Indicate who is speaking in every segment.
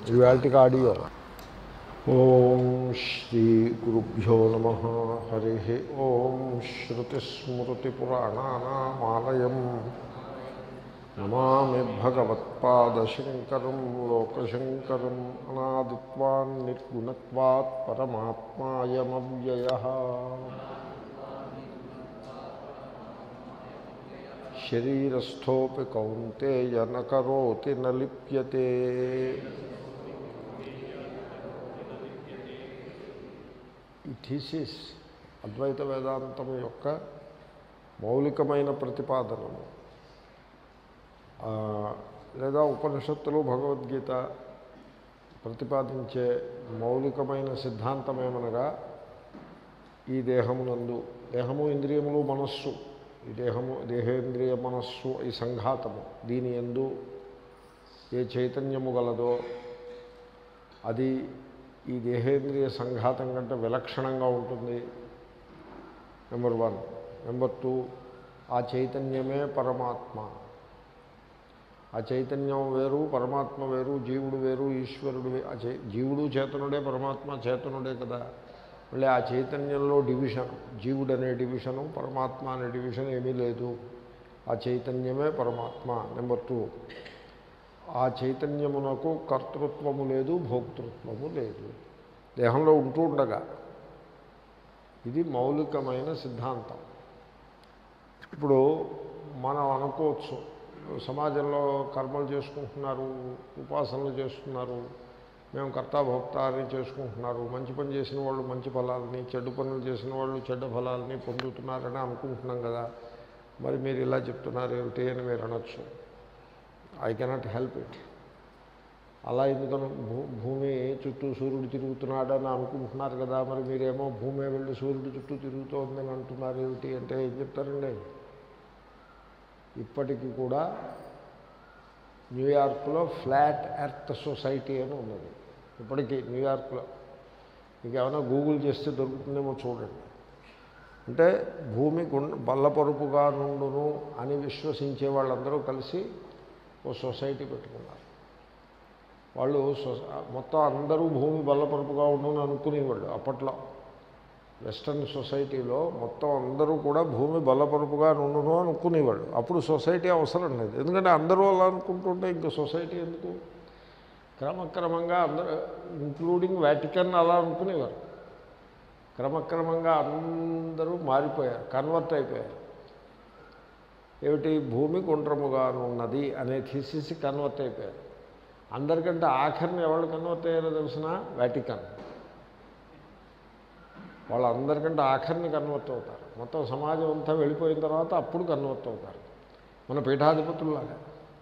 Speaker 1: ఇవాళకి ఆడియో ఓం శ్రీ గురుభ్యో నమ హరి ఓం శ్రుతిస్మృతిపురాణానామాలయం నమామి భగవత్పాదశంకరం లోకశంకరం అనాదిత్వాన్ నిర్గుణత్వాత్ పరమాత్మాయమవ్యయ శరీరస్థోపి కౌంతేయ నకరోతి న లిప్యతే ఈ థీసిస్ అద్వైత వేదాంతం యొక్క మౌలికమైన ప్రతిపాదనలు ఆ, లేదా ఉపనిషత్తులు భగవద్గీత ప్రతిపాదించే మౌలికమైన సిద్ధాంతమేమనగా ఈ దేహమునందు దేహము ఇంద్రియములు మనస్సు ఈ దేహము దేహేంద్రియ మనస్సు ఈ సంఘాతము దీని ఎందు ఏ చైతన్యము గలదో అది ఈ దేహేంద్రియ సంఘాతం కంటే విలక్షణంగా ఉంటుంది నెంబర్ వన్ నెంబర్ టూ ఆ చైతన్యమే పరమాత్మ ఆ చైతన్యం వేరు పరమాత్మ వేరు జీవుడు వేరు ఈశ్వరుడు వే- ఆ చై జీవుడు చేతనుడే పరమాత్మ చేతనుడే కదా మళ్ళీ ఆ చైతన్యంలో డివిజన్ జీవుడు అనే డివిజను పరమాత్మ అనే డివిజన్ ఏమీ లేదు ఆ చైతన్యమే పరమాత్మ నెంబర్ టూ ఆ చైతన్యమునకు కర్తృత్వము లేదు భోక్తృత్వము లేదు దేహంలో ఉంటూ ఉండగా ఇది మౌలికమైన సిద్ధాంతం ఇప్పుడు మనం అనుకోవచ్చు సమాజంలో కర్మలు చేసుకుంటున్నారు ఉపాసనలు చేస్తున్నారు మేము కర్తాభోక్త అని చేసుకుంటున్నారు మంచి పని చేసిన వాళ్ళు మంచి ఫలాలని చెడ్డ పనులు చేసిన వాళ్ళు చెడ్డ ఫలాలని పొందుతున్నారని అనుకుంటున్నాం కదా మరి మీరు ఇలా చెప్తున్నారు ఏమిటి అని మీరు అనొచ్చు ఐ కెనాట్ హెల్ప్ ఇట్ అలా ఎందుకని భూ భూమి చుట్టూ సూర్యుడు తిరుగుతున్నాడని అనుకుంటున్నారు కదా మరి మీరేమో భూమి వెళ్ళి సూర్యుడు చుట్టూ తిరుగుతోందని అంటున్నారు ఏమిటి అంటే ఏం చెప్తారండి ఇప్పటికీ కూడా న్యూయార్క్లో ఫ్లాట్ ఎర్త్ సొసైటీ అని ఉన్నది ఇప్పటికీ న్యూయార్క్లో మీకు ఏమైనా గూగుల్ చేస్తే దొరుకుతుందేమో చూడండి అంటే భూమి గుండ బల్లపరుపుగా నుండును అని విశ్వసించే వాళ్ళందరూ కలిసి ఓ సొసైటీ పెట్టుకున్నారు వాళ్ళు సొ- మొత్తం అందరూ భూమి బల్లపరుపుగా ఉండును అనుకునేవాళ్ళు అప్పట్లో వెస్టర్న్ సొసైటీలో మొత్తం అందరూ కూడా భూమి బలపరుపుగా నుండును అనుకునేవాళ్ళు అప్పుడు సొసైటీ అవసరం లేదు ఎందుకంటే అందరూ అలా అనుకుంటుంటే ఇంకా సొసైటీ ఎందుకు క్రమక్రమంగా అందరూ ఇంక్లూడింగ్ వాటికన్ అలా అనుకునేవారు క్రమక్రమంగా అందరూ మారిపోయారు కన్వర్ట్ అయిపోయారు ఏమిటి భూమి గుండ్రముగా ఉన్నది అనే థీసిస్ కన్వర్ట్ అయిపోయారు అందరికంటే ఆఖరిని ఎవరు కన్వర్ట్ అయ్యారో తెలిసిన వాటికన్ వాళ్ళందరికంటే ఆఖరిని కన్వర్ట్ అవుతారు మొత్తం సమాజం అంతా వెళ్ళిపోయిన తర్వాత అప్పుడు కన్వర్ట్ అవుతారు మన పీఠాధిపతుల్లాగా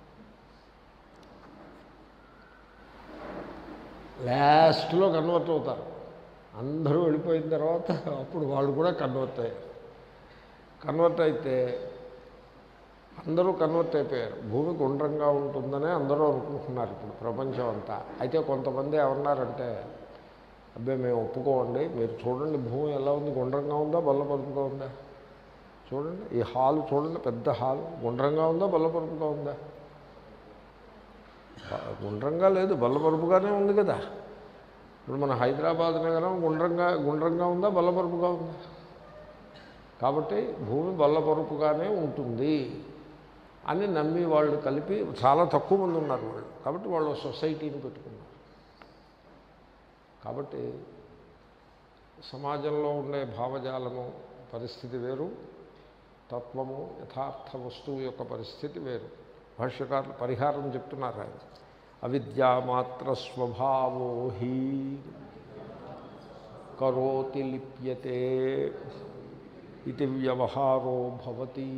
Speaker 1: లాస్ట్లో కన్వర్ట్ అవుతారు అందరూ వెళ్ళిపోయిన తర్వాత అప్పుడు వాళ్ళు కూడా కన్వర్ట్ అయ్యారు కన్వర్ట్ అయితే అందరూ కన్వర్ట్ అయిపోయారు భూమి గుండ్రంగా ఉంటుందనే అందరూ అనుకుంటున్నారు ఇప్పుడు ప్రపంచం అంతా అయితే కొంతమంది ఏమన్నారంటే అబ్బాయి మేము ఒప్పుకోండి మీరు చూడండి భూమి ఎలా ఉంది గుండ్రంగా ఉందా బల్లపరుపుగా ఉందా చూడండి ఈ హాల్ చూడండి పెద్ద హాల్ గుండ్రంగా ఉందా బల్లపరుపుగా ఉందా బ- గుండ్రంగా లేదు బల్లపరుపుగానే ఉంది కదా ఇప్పుడు మన హైదరాబాద్ నగరం గుండ్రంగా గుండ్రంగా ఉందా బల్లపరుపుగా ఉందా కాబట్టి భూమి బల్లపరుపుగానే ఉంటుంది అని నమ్మి వాళ్ళు కలిపి చాలా తక్కువ మంది ఉన్నారు వాళ్ళు కాబట్టి వాళ్ళు సొసైటీని పెట్టుకున్నారు కాబట్టి సమాజంలో ఉండే భావజాలము పరిస్థితి వేరు తత్వము యథార్థ వస్తువు యొక్క పరిస్థితి వేరు భాష్యకారులు పరిహారం చెప్తున్నారు ఆయన అవిద్యామాత్ర స్వభావో హి కరోతి లిప్యతే ఇది వ్యవహారో భవతి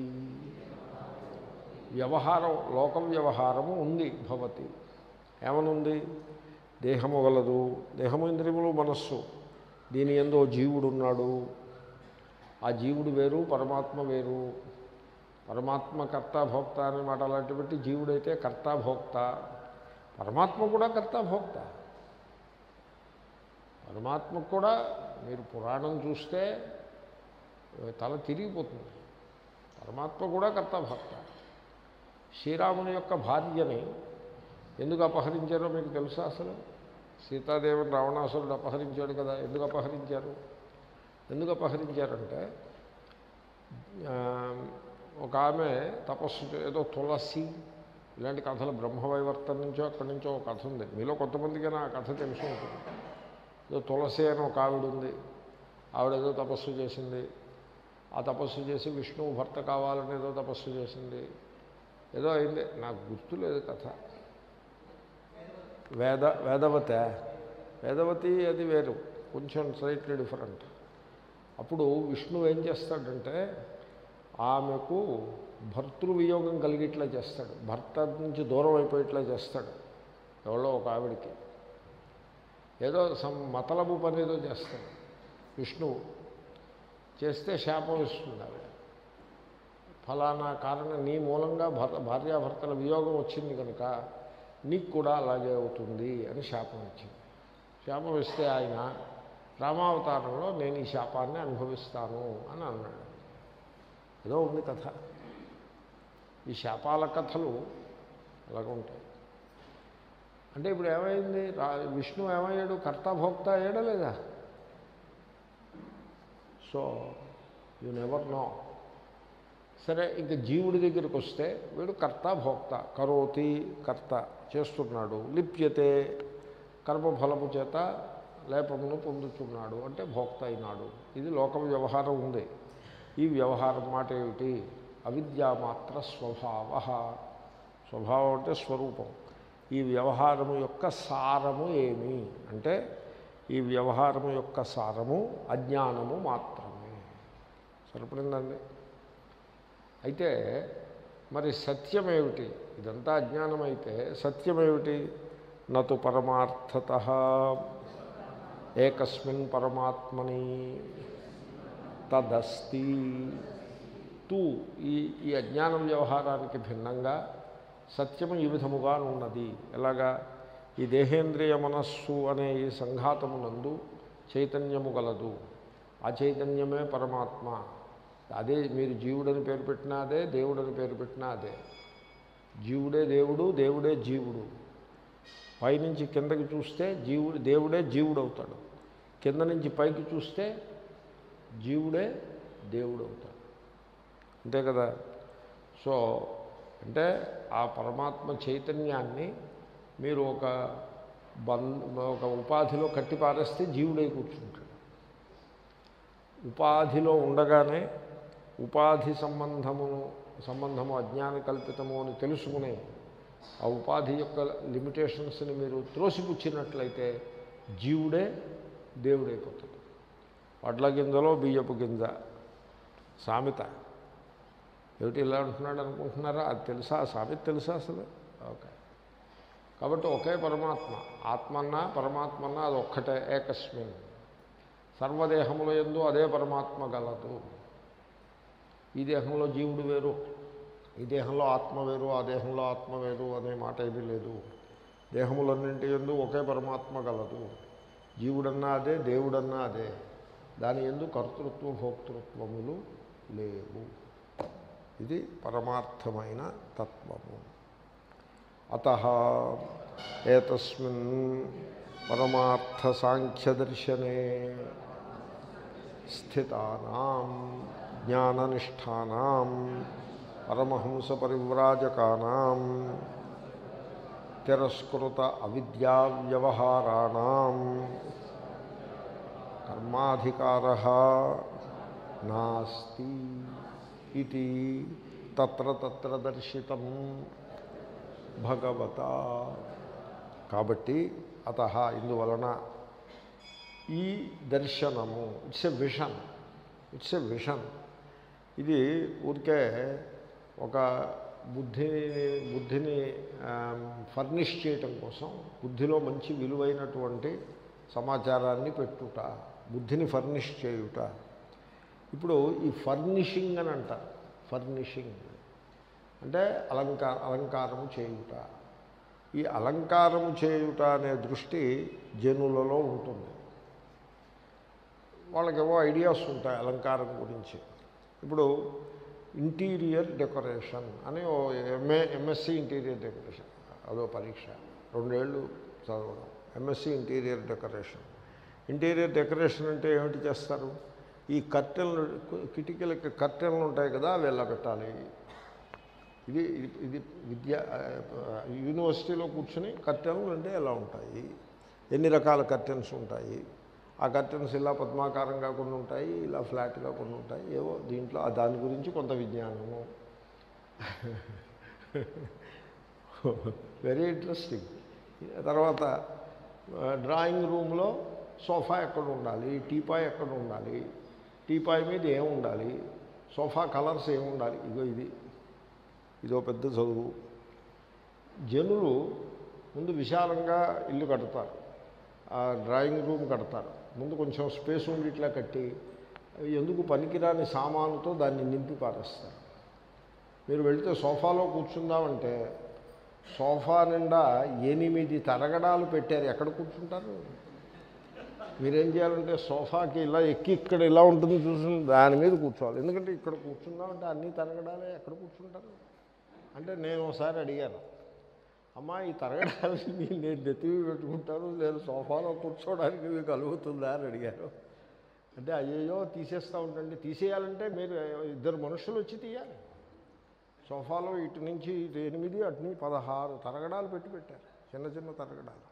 Speaker 1: వ్యవహారం లోక వ్యవహారము ఉంది భవతి ఏమనుంది దేహము గలదు దేహము ఇంద్రియములు మనస్సు దీని ఎందు ఓ జీవుడు ఉన్నాడు ఆ జీవుడు వేరు పరమాత్మ వేరు పరమాత్మ కర్త భోక్త అనే మాట అలాంటి బట్టి జీవుడైతే కర్త భోక్త పరమాత్మ కూడా కర్త భోక్త పరమాత్మకు కూడా మీరు పురాణం చూస్తే తల తిరిగిపోతుంది పరమాత్మ కూడా కర్త భోక్త శ్రీరాముని యొక్క భార్యని ఎందుకు అపహరించారో మీకు తెలుసా అసలు సీతాదేవిని రావణాసురుడు అపహరించాడు కదా ఎందుకు అపహరించారు ఎందుకు అపహరించారంటే ఆ, ఒక ఆమె తపస్సు చే- ఏదో తులసి ఇలాంటి కథలు బ్రహ్మవైవర్తన నుంచో అక్కడి నుంచో ఒక కథ ఉంది మీలో కొంతమందికైనా ఆ కథ తెలిసి ఉంటుంది ఏదో తులసి అని ఒక ఆవిడ ఉంది ఆవిడ ఏదో తపస్సు చేసింది ఆ తపస్సు చేసి విష్ణువు భర్త కావాలని ఏదో తపస్సు చేసింది ఏదో అయింది నాకు గుర్తులేదు కథ వేద వేదవత వేదవతి అది వేరు కొంచెం స్లైట్లీ డిఫరెంట్ అప్పుడు విష్ణువు ఏం చేస్తాడంటే ఆమెకు భర్తృవియోగం కలిగిట్లా చేస్తాడు భర్త నుంచి దూరం అయిపోయేట్లా చేస్తాడు ఎవరో ఒక ఆవిడికి ఏదో సమ్ మతలబు పని ఏదో చేస్తాడు విష్ణువు చేస్తే శాపం ఇస్తుంది ఆవిడ ఫలానా కారణం నీ మూలంగా భర్త భార్యాభర్తల వియోగం వచ్చింది కనుక నీకు కూడా అలాగే అవుతుంది అని శాపం ఇచ్చింది శాపం ఇస్తే ఆయన రామావతారంలో నేను ఈ శాపాన్ని అనుభవిస్తాను అని అన్నాడు ఏదో ఉంది కథ ఈ శాపాల కథలు అలాగ ఉంటాయి అంటే ఇప్పుడు ఏమైంది రా విష్ణు ఏమయ్యాడు కర్తాభోక్త అయ్యాడా లేదా సో యు నెవర్ నో సరే ఇంక జీవుడి దగ్గరికి వస్తే వీడు కర్త భోక్త కరోతి కర్త చేస్తున్నాడు లిప్యతే కర్మఫలము చేత లేపమును పొందుతున్నాడు అంటే భోక్త అయినాడు ఇది లోక వ్యవహారం ఉంది ఈ వ్యవహారం మాట ఏమిటి అవిద్యామాత్ర స్వభావ స్వభావం అంటే స్వరూపం ఈ వ్యవహారము యొక్క సారము ఏమి అంటే ఈ వ్యవహారము యొక్క సారము అజ్ఞానము మాత్రమే సరిపడిందండి అయితే మరి సత్యమేమిటి ఇదంతా అజ్ఞానమైతే సత్యమేమిటి నతు పరమార్థత ఏకస్మిన్ పరమాత్మని తదస్తి తూ ఈ ఈ అజ్ఞాన వ్యవహారానికి భిన్నంగా సత్యము ఈ విధముగా ఉన్నది ఎలాగా ఈ దేహేంద్రియ మనస్సు అనే ఈ సంఘాతమునందు చైతన్యము గలదు ఆ చైతన్యమే పరమాత్మ అదే మీరు జీవుడని పేరు పెట్టినా అదే దేవుడని పేరు పెట్టినా అదే జీవుడే దేవుడు దేవుడే జీవుడు పైనుంచి కిందకి చూస్తే జీవుడు దేవుడే జీవుడు అవుతాడు కింద నుంచి పైకి చూస్తే జీవుడే దేవుడు అవుతాడు అంతే కదా సో అంటే ఆ పరమాత్మ చైతన్యాన్ని మీరు ఒక బంధ ఒక ఉపాధిలో కట్టి పారేస్తే జీవుడై కూర్చుంటాడు ఉపాధిలో ఉండగానే ఉపాధి సంబంధమును సంబంధము అజ్ఞాన కల్పితము అని తెలుసుకుని ఆ ఉపాధి యొక్క లిమిటేషన్స్ని మీరు త్రోసిపుచ్చినట్లయితే జీవుడే దేవుడైపోతాడు వడ్ల గింజలో బియ్యపు గింజ సామెత ఏమిటి ఇలా అంటున్నాడు అనుకుంటున్నారా అది తెలుసా ఆ సామెత తెలుసా అసలు ఓకే కాబట్టి ఒకే పరమాత్మ ఆత్మన్నా పరమాత్మన్నా అది ఒక్కటే ఏకస్మిన్ సర్వదేహముల ఎందు అదే పరమాత్మ గలదు ఈ దేహంలో జీవుడు వేరు ఈ దేహంలో ఆత్మ వేరు ఆ దేహంలో ఆత్మ వేరు అనే మాట ఏమీ లేదు దేహములన్నింటి ఎందు ఒకే పరమాత్మ గలదు జీవుడన్నా అదే దేవుడన్నా అదే దాని ఎందు కర్తృత్వ భోక్తృత్వములు లేవు ఇది పరమార్థమైన తత్వము అత ఏతస్మిన్ పరమార్థ సాంఖ్యదర్శనే స్థితానాం జ్ఞాననిష్టానాం పరమహంస పరివ్రాజకానాం తిరస్కృత అవిద్యా వ్యవహారాణం కర్మాధికార నాస్తి ఇది తత్ర తత్ర దర్శితం భగవత కాబట్టి అత ఇందువలన ఈ దర్శనము it's a vision it's a vision ఇది ఊరికే ఒక బుద్ధిని బుద్ధిని ఫర్నిష్ చేయటం కోసం బుద్ధిలో మంచి విలువైనటువంటి సమాచారాన్ని పెట్టుట బుద్ధిని ఫర్నిష్ చేయుట ఇప్పుడు ఈ ఫర్నిషింగ్ అని అంటారు ఫర్నిషింగ్ అంటే అలంకార అలంకారము చేయుట ఈ అలంకారము చేయుట అనే దృష్టి జనులలో ఉంటుంది వాళ్ళకేవో ఐడియాస్ ఉంటాయి అలంకారం గురించి ఇప్పుడు ఇంటీరియర్ డెకరేషన్ అని ఓ ఎంఏ ఎంఎస్సి ఇంటీరియర్ డెకరేషన్ అదో పరీక్ష రెండేళ్ళు చదవడం MSc interior decoration interior decoration అంటే ఏమిటి చేస్తారు ఈ కర్టెన్లు కిటికీలకి కర్టెన్లు ఉంటాయి కదా అవి ఎలా పెట్టాలి ఇది ఇది- ఇది విద్య ఆ, యూనివర్సిటీలో కూర్చొని కర్టెన్లు అంటే ఎలా ఉంటాయి ఎన్ని రకాల కర్టెన్స్ ఉంటాయి ఆ కర్టెన్స్ ఇలా పద్మాకారంగా కొన్ని ఉంటాయి ఇలా ఫ్లాట్గా కొన్ని ఉంటాయి ఏవో దీంట్లో ఆ దాని గురించి కొంత విజ్ఞానము వెరీ ఇంట్రెస్టింగ్ తర్వాత ఆ, డ్రాయింగ్ రూమ్లో సోఫా ఎక్కడ ఉండాలి టీపాయ్ ఎక్కడ ఉండాలి టీపాయ్ మీద ఏం ఉండాలి సోఫా కలర్స్ ఏమి ఉండాలి ఇగో ఇది ఇదో పెద్ద చదువు జనులు ముందు విశాలంగా ఇల్లు కడతారు ఆ డ్రాయింగ్ రూమ్ కడతారు ముందు కొంచెం స్పేస్ ఉండి ఇట్లా కట్టి ఎందుకు పనికిరాని సామానుతో దాన్ని నింపి పారేస్తారు మీరు వెళితే సోఫాలో కూర్చుందామంటే సోఫా నిండా ఎనిమిది తరగడాలు పెట్టారు ఎక్కడ కూర్చుంటారు మీరేం చేయాలంటే సోఫాకి ఇలా ఎక్కి ఇక్కడ ఇలా ఉంటుంది చూసి దాని మీద కూర్చోవాలి ఎందుకంటే ఇక్కడ కూర్చుందామంటే అన్ని తరగడాలే ఎక్కడ కూర్చుంటారు అంటే నేను ఒకసారి అడిగాను అమ్మా ఈ తరగడాలని మీరు నేను నెత్తివి పెట్టుకుంటాను నేను సోఫాలో కూర్చోవడానికి మీకు కలుగుతుందా అని అడిగారు అంటే అయ్యో తీసేస్తూ ఉంటండి తీసేయాలంటే మీరు ఇద్దరు మనుషులు వచ్చి తీయాలి సోఫాలో ఇటు నుంచి ఇటు ఎనిమిది అటు నుంచి పదహారు తరగడాలు పెట్టి పెట్టారు చిన్న చిన్న తరగడాలు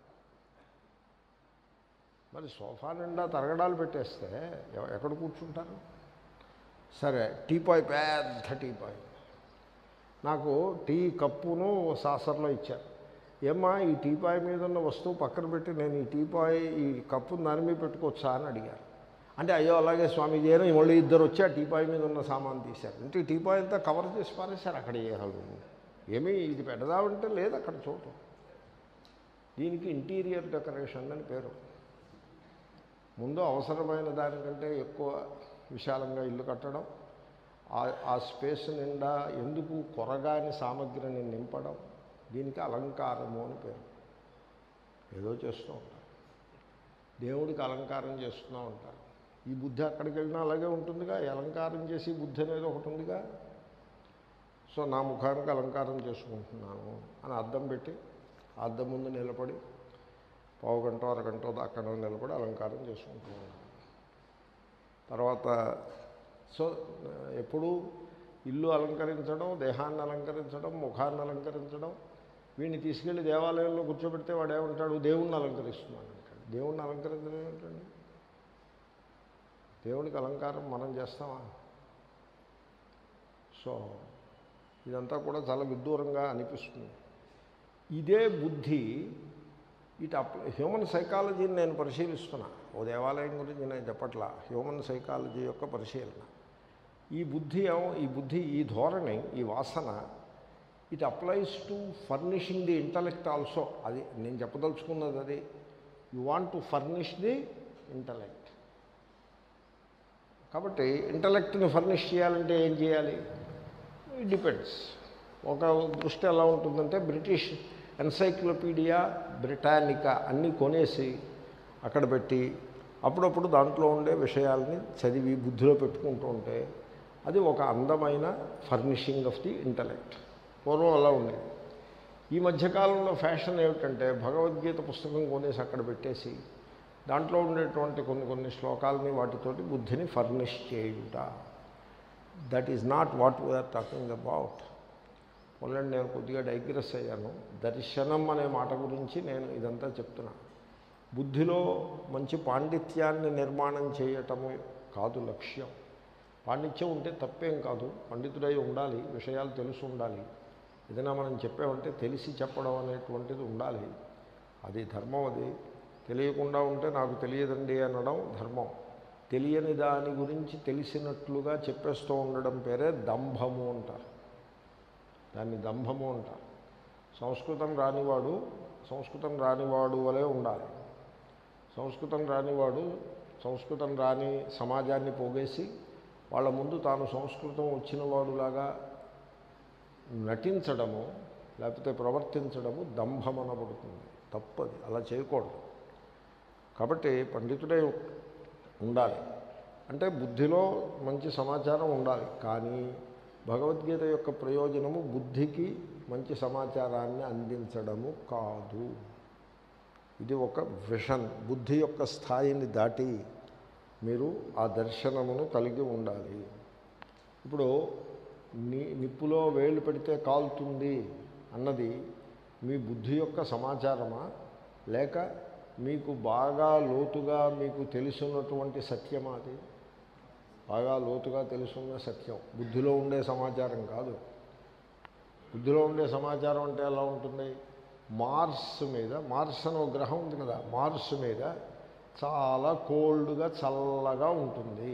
Speaker 1: మరి సోఫా నిండా తరగడాలు పెట్టేస్తే ఎవ- ఎక్కడ కూర్చుంటారు సరే టీపాయ్ పెద్ద టీపాయ్ నాకు టీ కప్పును సాసర్లో ఇచ్చారు ఏమ్మా ఈ టీపాయ్ మీద ఉన్న వస్తువు పక్కన పెట్టి నేను ఈ టీపాయ్ ఈ కప్పును దాని మీద పెట్టుకోవచ్చా అని అడిగారు అంటే అయ్యో అలాగే స్వామీజీ అని మళ్ళీ ఇద్దరు వచ్చి ఆ టీపాయ్ మీద ఉన్న సామాన్ తీశారు అంటే ఈ టీపాయ్ అంతా కవర్ చేసి పారేశారు అక్కడ ఏహాలు ఏమీ ఇది పెడదామంటే లేదు అక్కడ చోటు దీనికి ఇంటీరియర్ డెకరేషన్ అని పేరు ముందు అవసరమైన దానికంటే ఎక్కువ విశాలంగా ఇల్లు కట్టడం ఆ- ఆ స్పేస్ నిండా ఎందుకు కొరగాని సామగ్రిని నింపడం దీనికి అలంకారము అని పేరు ఏదో చేస్తూ ఉంటారు దేవుడికి అలంకారం చేస్తూ ఉంటారు ఈ బుద్ధి అక్కడికి వెళ్ళినా అలాగే ఉంటుందిగా ఈ అలంకారం చేసి బుద్ధి అనేది ఒకటి ఉందిగా సో నా ముఖానికి అలంకారం చేసుకుంటున్నాను అని అద్దం పెట్టి ఆ అద్దం ముందు నిలబడి పావు గంట అరగంట అక్కడ నిలబడి అలంకారం చేసుకుంటున్నాను తర్వాత సో ఎప్పుడు ఇల్లు అలంకరించడం దేహాన్ని అలంకరించడం ముఖాన్ని అలంకరించడం వీడిని తీసుకెళ్ళి దేవాలయంలో కూర్చోబెడితే వాడు ఏమంటాడు దేవుణ్ణి అలంకరిస్తున్నాను అంటాడు దేవుణ్ణి అలంకరించడం ఏంటండి దేవునికి అలంకారం మనం చేస్తామా సో ఇదంతా కూడా చాలా విదూరంగా అనిపిస్తుంది ఇదే బుద్ధి ఇటు అప్ల హ్యూమన్ సైకాలజీని నేను పరిశీలిస్తున్నా ఓ దేవాలయం గురించి నేను చెప్పట్లా హ్యూమన్ సైకాలజీ యొక్క పరిశీలన ఈ బుద్ధి ఏమో ఈ బుద్ధి ఈ ధోరణి ఈ వాసన it applies to furnishing the intellect also అది నేను చెప్పదలుచుకున్నది అది you want to furnish the intellect కాబట్టి ఇంటలెక్ట్ని ఫర్నిష్ చేయాలంటే ఏం చేయాలి ఇట్ డిపెండ్స్ ఒక దృష్టి ఎలా ఉంటుందంటే బ్రిటిష్ ఎన్సైక్లోపీడియా బ్రిటానికా అన్నీ కొనేసి అక్కడ పెట్టి అప్పుడప్పుడు దాంట్లో ఉండే విషయాల్ని చదివి బుద్ధిలో పెట్టుకుంటూ ఉంటే అది ఒక అందమైన ఫర్నిషింగ్ ఆఫ్ ది ఇంటలెక్ట్ పూర్వం అలా ఉండేది ఈ మధ్యకాలంలో ఫ్యాషన్ ఏమిటంటే భగవద్గీత పుస్తకం కొనేసి అక్కడ పెట్టేసి దాంట్లో ఉండేటువంటి కొన్ని కొన్ని శ్లోకాలని వాటితోటి బుద్ధిని ఫర్నిష్ చేయుట that is not what we are talking about మొన్నటి నేను కొద్దిగా డైగ్రెస్ అయ్యాను దర్శనం అనే మాట గురించి నేను ఇదంతా చెప్తున్నా బుద్ధిలో మంచి పాండిత్యాన్ని నిర్మాణం చేయటము కాదు లక్ష్యం పాండిత్యం ఉంటే తప్పేం కాదు పండితుడై ఉండాలి విషయాలు తెలిసి ఉండాలి ఏదైనా మనం చెప్పామంటే తెలిసి చెప్పడం అనేటువంటిది ఉండాలి అది ధర్మం అది తెలియకుండా ఉంటే నాకు తెలియదండి అనడం ధర్మం తెలియని దాని గురించి తెలిసినట్లుగా చెప్పేస్తూ ఉండడం పేరే దంభము అంటారు దాన్ని దంభము అంటారు సంస్కృతం రానివాడు సంస్కృతం రానివాడు వలె ఉండాలి సంస్కృతం రానివాడు సంస్కృతం రాని సమాజాన్ని పోగేసి వాళ్ళ ముందు తాను సంస్కృతం వచ్చిన వాడులాగా నటించడము లేకపోతే ప్రవర్తించడము దంభమనబడుతుంది తప్పది అలా చేయకూడదు కాబట్టి పండితుడే ఉండాలి అంటే బుద్ధిలో మంచి సమాచారం ఉండాలి కానీ భగవద్గీత యొక్క ప్రయోజనము బుద్ధికి మంచి సమాచారాన్ని అందించడము కాదు ఇది ఒక విషన్ బుద్ధి యొక్క స్థాయిని దాటి మీరు ఆ దర్శనమును కలిగి ఉండాలి ఇప్పుడు ని నిప్పులో వేళ్ళు పెడితే కాలుతుంది అన్నది మీ బుద్ధి యొక్క సమాచారమా లేక మీకు బాగా లోతుగా మీకు తెలుసున్నటువంటి సత్యమా అది బాగా లోతుగా తెలుసున్న సత్యం బుద్ధిలో ఉండే సమాచారం కాదు బుద్ధిలో ఉండే సమాచారం అంటే ఎలా ఉంటుంది మార్స్ మీద మార్స్ అనే ఒక గ్రహం ఉంది కదా మార్స్ మీద చాలా కోల్డ్గా చల్లగా ఉంటుంది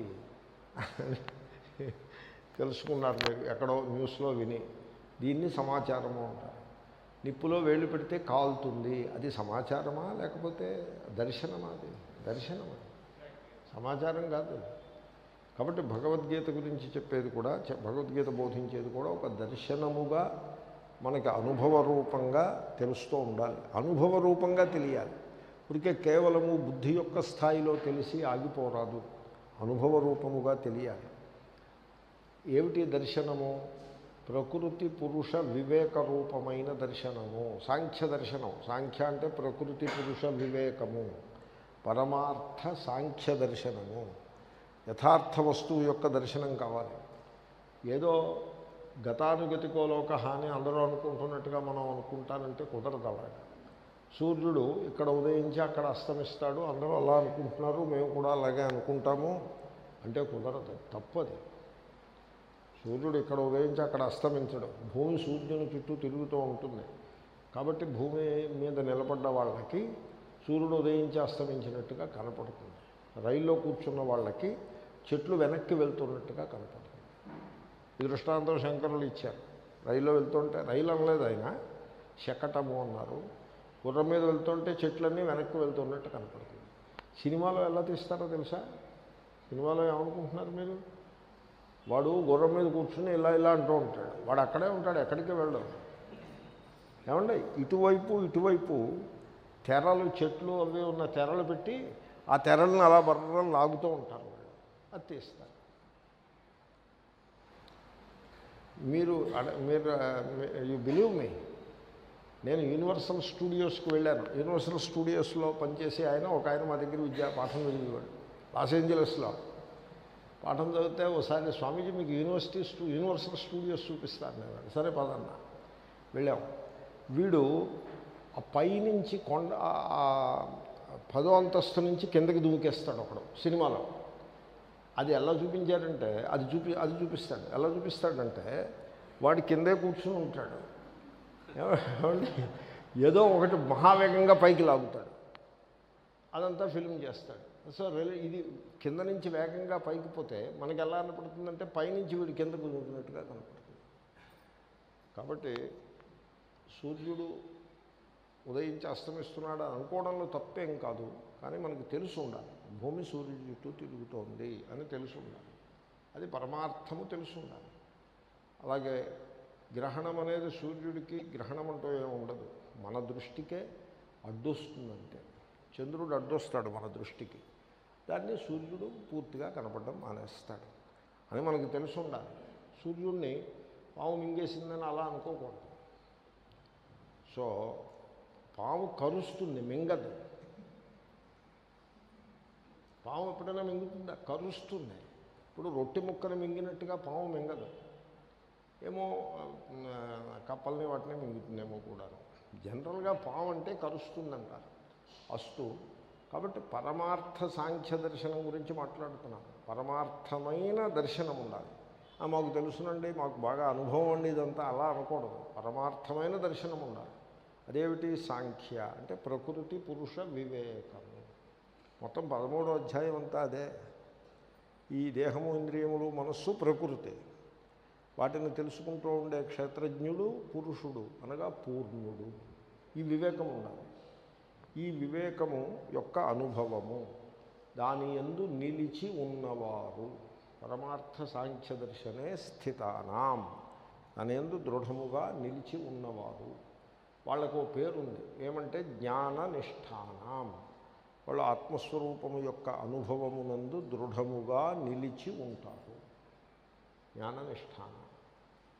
Speaker 1: తెలుసుకున్నారు మీరు ఎక్కడో న్యూస్లో విని దీన్ని సమాచారము అంటారు నిప్పులో వేళ్ళు పెడితే కాలుతుంది అది సమాచారమా లేకపోతే దర్శనమా అది దర్శనమా సమాచారం కాదు కాబట్టి భగవద్గీత గురించి చెప్పేది కూడా చె- భగవద్గీత బోధించేది కూడా ఒక దర్శనముగా మనకి అనుభవ రూపంగా తెలుస్తూ ఉండాలి అనుభవ రూపంగా తెలియాలి ఇప్పటికే కేవలము బుద్ధి యొక్క స్థాయిలో తెలిసి ఆగిపోరాదు అనుభవ రూపముగా తెలియాలి ఏమిటి దర్శనము ప్రకృతి పురుష వివేక రూపమైన దర్శనము సాంఖ్య దర్శనం సాంఖ్య అంటే ప్రకృతి పురుష వివేకము పరమార్థ సాంఖ్య దర్శనము యథార్థ వస్తువు యొక్క దర్శనం కావాలి ఏదో గతానుగతికో లోక అని అందరూ అనుకుంటున్నట్టుగా మనం అనుకుంటానంటే కుదరదు అలాగా సూర్యుడు ఇక్కడ ఉదయించి అక్కడ అస్తమిస్తాడు అందరూ అలా అనుకుంటున్నారు మేము కూడా అలాగే అనుకుంటాము అంటే కుదరదు తప్పది సూర్యుడు ఇక్కడ ఉదయించి అక్కడ అస్తమించడం భూమి సూర్యుని చుట్టూ తిరుగుతూ ఉంటుంది కాబట్టి భూమి మీద నిలబడ్డ వాళ్ళకి సూర్యుడు ఉదయించి అస్తమించినట్టుగా కనపడుతుంది రైల్లో కూర్చున్న వాళ్ళకి చెట్లు వెనక్కి వెళ్తున్నట్టుగా కనపడుతుంది ఈ దృష్టాంతం శంకరులు ఇచ్చారు రైల్లో వెళ్తుంటే రైలు అనలేదు ఆయన శకటము అన్నారు గుర్రం మీద వెళ్తుంటే చెట్లన్నీ వెనక్కి వెళ్తున్నట్టు కనపడుతుంది సినిమాలో ఎలా తీస్తారో తెలుసా సినిమాలో ఏమనుకుంటున్నారు మీరు వాడు గుర్రం మీద కూర్చుని ఇలా ఇలా అంటూ ఉంటాడు వాడు అక్కడే ఉంటాడు ఎక్కడికి వెళ్ళడు ఏమండి ఇటువైపు ఇటువైపు తెరలు చెట్లు అవి ఉన్న తెరలు పెట్టి ఆ తెరలను అలా బర్రం లాగుతూ ఉంటారు వాళ్ళు అది తీస్తారు మీరు అడ- మీరు యూ బిలీవ్ మీ నేను యూనివర్సల్ స్టూడియోస్కి వెళ్ళాను యూనివర్సల్ స్టూడియోస్లో పనిచేసే ఆయన ఒక ఆయన మా దగ్గర విద్యా పాఠం చదివేవాడు లాస్ ఏంజలస్లో పాఠం చదివితే ఒకసారి స్వామీజీ మీకు యూనివర్సిటీ స్టూ యూనివర్సల్ స్టూడియోస్ చూపిస్తాను నేను సరే పదన్న వెళ్ళాం వీడు ఆ పైనుంచి కొండ ఆ- ఆ పదో అంతస్తు నుంచి కిందకి దూకేస్తాడు ఒకడు సినిమాలో అది ఎలా చూపించారంటే అది చూపి అది చూపిస్తాడు ఎలా చూపిస్తాడంటే వాడు కిందే కూర్చుని ఉంటాడు ఏమండి? ఏదో ఒకటి మహావేగంగా పైకి లాగుతాడు అదంతా ఫిల్మ్ చేస్తాడు సో రిలే ఇది కింద నుంచి వేగంగా పైకి పోతే మనకి ఎలా కనపడుతుందంటే పైనుంచి వీడు కిందకు దూకినట్టుగా కనపడుతుంది కాబట్టి సూర్యుడు ఉదయించి అస్తమిస్తున్నాడు అని అనుకోవడంలో తప్పేం కాదు కానీ మనకు తెలుసు ఉండాలి భూమి సూర్యుడి చుట్టూ తిరుగుతోంది అని తెలుసు ఉండాలి అది పరమార్థము తెలుసు ఉండాలి అలాగే గ్రహణం అనేది సూర్యుడికి గ్రహణం అంటూ ఏమి ఉండదు మన దృష్టికే అడ్డొస్తుందంటే చంద్రుడు అడ్డొస్తాడు మన దృష్టికి దాన్ని సూర్యుడు పూర్తిగా కనపడడం మానేస్తాడు అని మనకు తెలుసు ఉండాలి సూర్యుడిని పాము మింగేసిందని అలా అనుకోకూడదు సో పాము కరుస్తుంది మింగదు పాము ఎప్పుడైనా మింగుతుందా కరుస్తుంది ఇప్పుడు రొట్టె ముక్కను మింగినట్టుగా పాము మింగదు ఏమో ఆ, కప్పల్ని వాటిని మింగుతుందేమో కూడా జనరల్గా పాము అంటే కరుస్తుందంటారు అస్తు కాబట్టి పరమార్థ సాంఖ్య దర్శనం గురించి మాట్లాడుతున్నాను పరమార్థమైన దర్శనం ఉండాలి ఆ, మాకు తెలుసునండి మాకు బాగా అనుభవం అండి ఇదంతా అలా అనకూడదు పరమార్థమైన దర్శనం ఉండాలి అదేమిటి సాంఖ్య అంటే ప్రకృతి పురుష వివేకము మొత్తం పదమూడో అధ్యాయం అంతా అదే ఈ దేహము ఇంద్రియములు మనస్సు ప్రకృతి వాటిని తెలుసుకుంటూ ఉండే క్షేత్రజ్ఞుడు పురుషుడు అనగా పూర్ణుడు ఈ వివేకం ఉండాలి ఈ వివేకము యొక్క అనుభవము దాని ఎందు నిలిచి ఉన్నవారు పరమార్థ సాంఖ్య దర్శనే స్థితానాం దాని ఎందు దృఢముగా నిలిచి ఉన్నవారు వాళ్ళకు ఓ పేరుంది ఏమంటే జ్ఞాన నిష్ఠానం వాళ్ళు ఆత్మస్వరూపము యొక్క అనుభవమునందు దృఢముగా నిలిచి ఉంటారు జ్ఞాననిష్టానం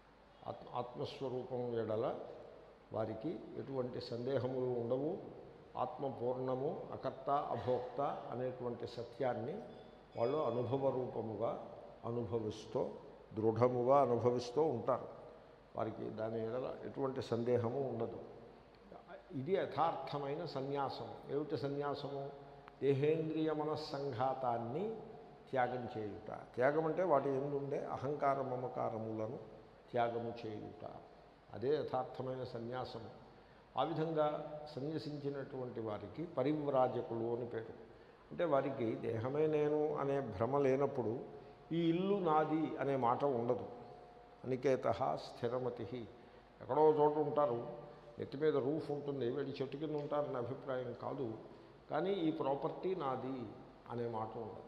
Speaker 1: ఆత్మ ఆత్మస్వరూపం ఎడల వారికి ఎటువంటి సందేహములు ఉండవు ఆత్మ పూర్ణము అకర్త అభోక్త అనేటువంటి సత్యాన్ని వాళ్ళు అనుభవ రూపముగా అనుభవిస్తూ దృఢముగా అనుభవిస్తూ ఉంటారు వారికి దాని ఎడల ఎటువంటి సందేహము ఉండదు ఇది యథార్థమైన సన్యాసము ఏమిటి సన్యాసము దేహేంద్రియ మనస్సంఘాతాన్ని త్యాగం చేయుట త్యాగం అంటే వాటి ఎందుండే అహంకార మమకారములను త్యాగము చేయుట అదే యథార్థమైన సన్యాసము ఆ విధంగా సన్యసించినటువంటి వారికి పరివ్రాజకులు అని పేరు అంటే వారికి దేహమే నేను అనే భ్రమ లేనప్పుడు ఈ ఇల్లు నాది అనే మాట ఉండదు అనికేత స్థిరమతి ఎక్కడో చోట ఉంటారు నెత్తి మీద రూఫ్ ఉంటుంది వీడి చెట్టు కింద ఉంటారనే అభిప్రాయం కాదు కానీ ఈ ప్రాపర్టీ నాది అనే మాట ఉండదు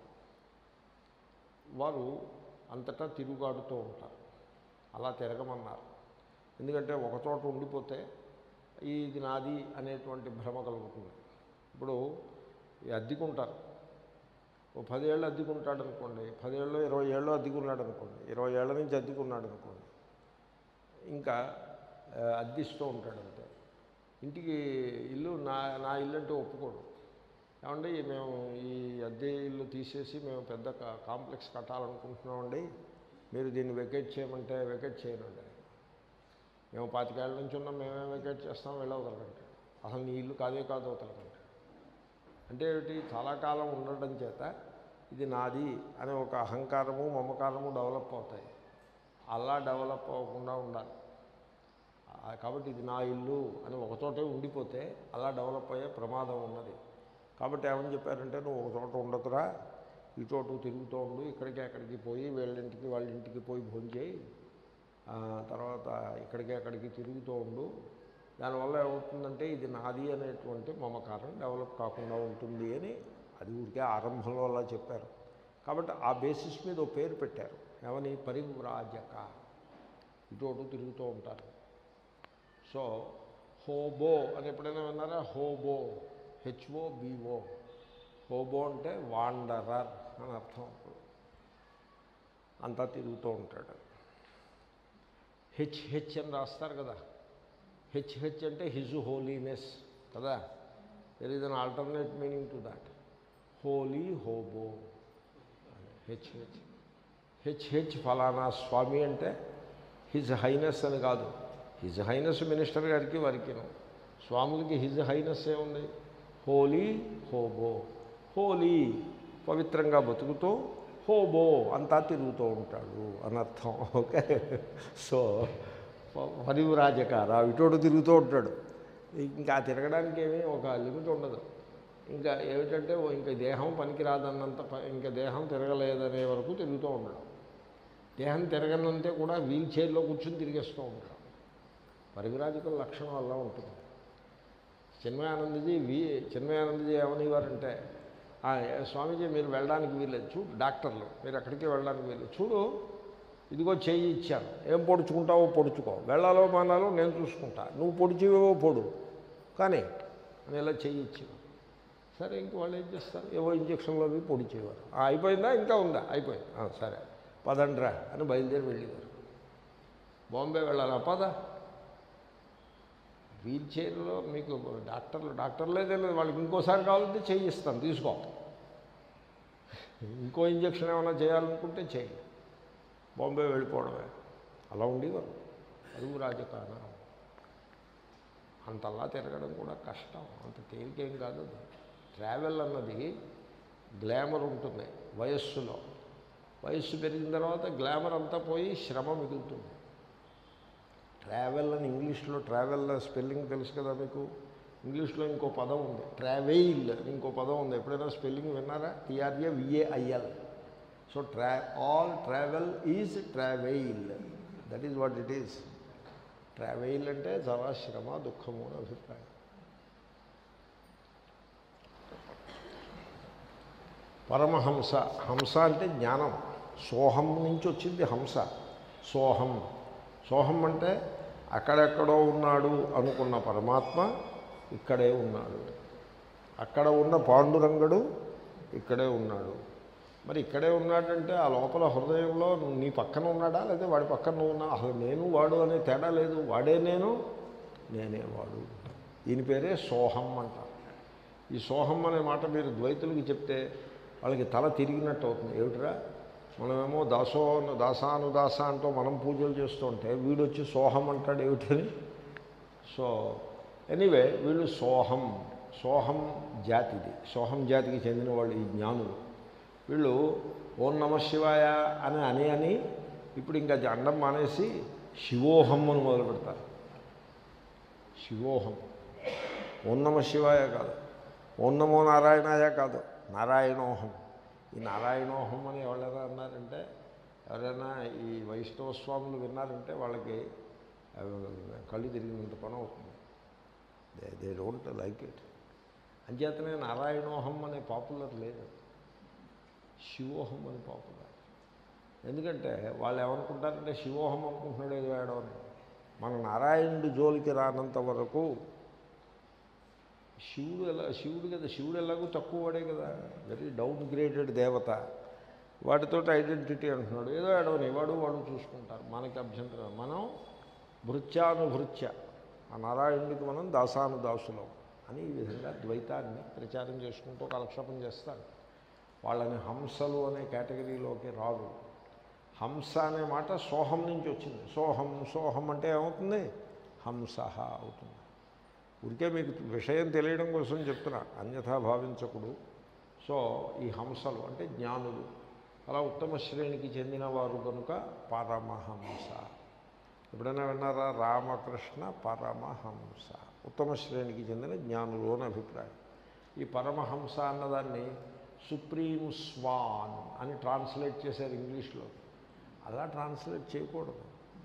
Speaker 1: వారు అంతటా తిరుగాడుతూ ఉంటారు అలా తిరగమన్నారు ఎందుకంటే ఒక చోట ఉండిపోతే ఇది నాది అనేటువంటి భ్రమ కలుగుతుంది ఇప్పుడు ఈ అద్దెకుంటారు ఓ పదేళ్ళు అద్దెకుంటాడు అనుకోండి పదేళ్ళు ఇరవై ఏళ్ళు అద్దెకున్నాడు అనుకోండి ఇరవై ఏళ్ళ నుంచి అద్దెకున్నాడు అనుకోండి ఇంకా ఆ, అద్దిస్తూ ఉంటాడు అంతే ఇంటికి ఇల్లు నా నా ఇల్లు అంటే ఒప్పుకోడు ఏమండి మేము ఈ అద్దె ఇల్లు తీసేసి మేము పెద్ద కా- కాంప్లెక్స్ కట్టాలనుకుంటున్నామండి మీరు దీన్ని వెకేట్ చేయమంటే వెకేట్ చేయనండి మేము పాతికేళ్ళ నుంచి ఉన్నాం మేమే వెకేట్ చేస్తాం వెళ్ళవతలకంటే అసలు నీ ఇల్లు కాదే కాదు అవతలకంటే అంటే ఏమిటి చాలా కాలం ఉండడం చేత ఇది నాది అనే ఒక అహంకారము మమకారము డెవలప్ అవుతాయి అలా డెవలప్ అవ్వకుండా ఉండాలి ఆ, కాబట్టి ఇది నా ఇల్లు అని ఒకచోటే ఉండిపోతే అలా డెవలప్ అయ్యే ప్రమాదం ఉన్నది కాబట్టి ఏమని చెప్పారంటే నువ్వు ఒక చోట ఉండకురా ఈ చోటు తిరుగుతూ ఉండు ఇక్కడికి అక్కడికి పోయి వీళ్ళింటికి వాళ్ళ ఇంటికి పోయి భోంచేయి ఆ, తర్వాత ఇక్కడికి అక్కడికి తిరుగుతూ ఉండు దానివల్ల ఏమవుతుందంటే ఇది నాది అనేటువంటి మమకారం డెవలప్ కాకుండా ఉంటుంది అని అది ఊరికే ఆరంభంలో అలా చెప్పారు కాబట్టి ఆ బేసిస్ మీద ఓ పేరు పెట్టారు ఏమని పరివ్రాజక ఇటు అటు తిరుగుతూ ఉంటారు సో హోబో అని ఎప్పుడైనా విన్నారా హోబో హెచ్ఓ బిఓ హోబో అంటే వాండరర్ అని అర్థం అంతా తిరుగుతూ ఉంటాడు హెచ్ హెచ్ అని రాస్తారు కదా హెచ్ హెచ్ అంటే హిజు హోలీనెస్ కదా there is an alternate meaning to that holy hobo H H H H ఫలానా స్వామి అంటే హిజ్ హైనెస్ అని కాదు హిజ్ హైనెస్ మినిస్టర్ గారికి వారికిను స్వాములకి హిజ్ హైనెస్ ఏముంది హోలీ హోబో హోలీ పవిత్రంగా బతుకుతూ హోబో అంతా తిరుగుతూ ఉంటాడు అనర్థం ఓకే సో పరివ్రాజకార ఇటోడు తిరుగుతూ ఉంటాడు ఇంకా ఆ తిరగడానికి ఏమీ ఒక లిమిట్ ఉండదు ఇంకా ఏమిటంటే ఓ ఇంకా దేహం పనికిరాదన్నంత ప- ఇంకా దేహం తిరగలేదనే వరకు తిరుగుతూ ఉండడం దేహం తిరగనంతే కూడా వీల్ చైర్లో కూర్చుని తిరిగేస్తూ ఉంటాం పరివిరాజకుల లక్షణం అలా ఉంటుంది చిన్మయానందజీ వి చిన్మయానందజీ ఏమనేవారంటే "ఆ, ఏ, స్వామీజీ మీరు వెళ్ళడానికి వీల్లేదు చూడు డాక్టర్లు మీరు ఎక్కడికి వెళ్ళడానికి వీల్లేదు చూడు ఇదిగో చెయ్యి ఇచ్చాను ఏం పొడుచుకుంటావో పొడుచుకో వెళ్ళాలో మానాలో నేను చూసుకుంటా నువ్వు పొడిచివేవో పొడు కానీ అని ఇలా చెయ్యి ఇచ్చేవారు సరే ఇంక వాళ్ళు ఏం చేస్తారు ఏవో ఇంజక్షన్లో అవి పొడిచేవారు "ఆ, అయిపోయిందా ఇంకా ఉందా అయిపోయింది "ఆ, సరే పదండ్రా అని బయలుదేరి వెళ్ళేవారు బాంబే వెళ్ళాలా పద వీల్ చైర్లో మీకు డాక్టర్లు డాక్టర్లే తెలియదు వాళ్ళకి ఇంకోసారి కావాలంటే చేయిస్తాను తీసుకో ఇంకో ఇంజక్షన్ ఏమైనా చేయాలనుకుంటే చేయి బాంబే వెళ్ళిపోవడమే అలా ఉండేవారు అరువు రాజకాన అంతలా తిరగడం కూడా కష్టం అంత తేలికేం కాదు అది ట్రావెల్ అన్నది గ్లామర్ ఉంటుంది వయస్సులో వయస్సు పెరిగిన తర్వాత గ్లామర్ అంతా పోయి శ్రమ మిగులుతుంది ట్రావెల్ అని ఇంగ్లీష్లో ట్రావెల్ స్పెల్లింగ్ తెలుసు కదా మీకు ఇంగ్లీష్లో ఇంకో పదం ఉంది ట్రావెయిల్ అని ఇంకో పదం ఉంది ఎప్పుడైనా స్పెల్లింగ్ విన్నారా టీఆర్ఏ విఏఐఎల్ సో ట్రా all travel is travail that is what it is travail అంటే చాలా శ్రమ దుఃఖము అని అభిప్రాయం పరమహంస హంస అంటే జ్ఞానం సోహం నుంచి వచ్చింది హంస సోహం సోహం అంటే అక్కడెక్కడో ఉన్నాడు అనుకున్న పరమాత్మ ఇక్కడే ఉన్నాడు అక్కడ ఉన్న పాండురంగడు ఇక్కడే ఉన్నాడు మరి ఇక్కడే ఉన్నాడంటే ఆ లోపల హృదయంలో నీ పక్కన ఉన్నాడా లేదా వాడి పక్కన నువ్వు ఉన్నా అసలు నేను వాడు అనే తేడా లేదు వాడే నేను నేనే వాడు దీని పేరే సోహం అంటారు ఈ సోహం అనే మాట మీరు ద్వైతులకి చెప్తే వాళ్ళకి తల తిరిగినట్టు అవుతుంది ఏమిట్రా మనమేమో దాసో దాసానుదాస అంటూ మనం పూజలు చేస్తుంటే వీడు వచ్చి సోహం అంటాడు ఏమిటని సో ఎనీవే వీళ్ళు సోహం సోహం జాతిది సోహం జాతికి చెందిన వాళ్ళు ఈ జ్ఞానులు వీళ్ళు ఓం నమ శివాయ అని అని అని ఇప్పుడు ఇంకా అది అండం మానేసి శివోహం అని మొదలు పెడతారు శివోహం ఓం నమ శివాయ కాదు ఓం నమో నారాయణాయ కాదు నారాయణోహం ఈ నారాయణోహం అని ఎవరైనా అన్నారంటే ఎవరైనా ఈ వైష్ణవ స్వాములు విన్నారంటే వాళ్ళకి అవి కళ్ళు తిరిగినంత పని అవుతుంది they they don't like it అంచేతనే నారాయణోహం అనే పాపులర్ లేదు శివోహం అని పాపులర్ ఎందుకంటే వాళ్ళు ఏమనుకుంటారంటే శివోహం అనుకుంటున్నాడు ఏదో వేయడం అని మన నారాయణుడి జోలికి రానంత వరకు శివుడు ఎలా శివుడు కదా శివుడు ఎలాగో తక్కువ వాడే కదా వెరీ డౌన్ గ్రేడెడ్ దేవత వాటితో ఐడెంటిటీ అంటున్నాడు ఏదో ఏడవని వాడు వాడు చూసుకుంటారు మనకి అభ్యంతరం మనం భృత్యానుభృత్య ఆ నారాయణుడికి మనం దాసాను దాసులం అని ఈ విధంగా ద్వైతాన్ని ప్రచారం చేసుకుంటూ కాలక్షేపం చేస్తారు వాళ్ళని హంసలు అనే కేటగిరీలోకి రాదు హంస అనే మాట సోహం నుంచి వచ్చింది సోహం సోహం అంటే ఏమవుతుంది హంస అవుతుంది ఊరికే మీకు విషయం తెలియడం కోసం చెప్తున్నా అన్యథా భావించకుడు సో ఈ హంసలు అంటే జ్ఞానులు అలా ఉత్తమ శ్రేణికి చెందినవారు కనుక పరమహంస ఎప్పుడైనా విన్నారా రామకృష్ణ పరమహంస ఉత్తమ శ్రేణికి చెందిన జ్ఞానులు అని అభిప్రాయం ఈ పరమహంస అన్నదాన్ని సుప్రీం స్వాన్ అని ట్రాన్స్లేట్ చేశారు ఇంగ్లీష్లో అలా ట్రాన్స్లేట్ చేయకూడదు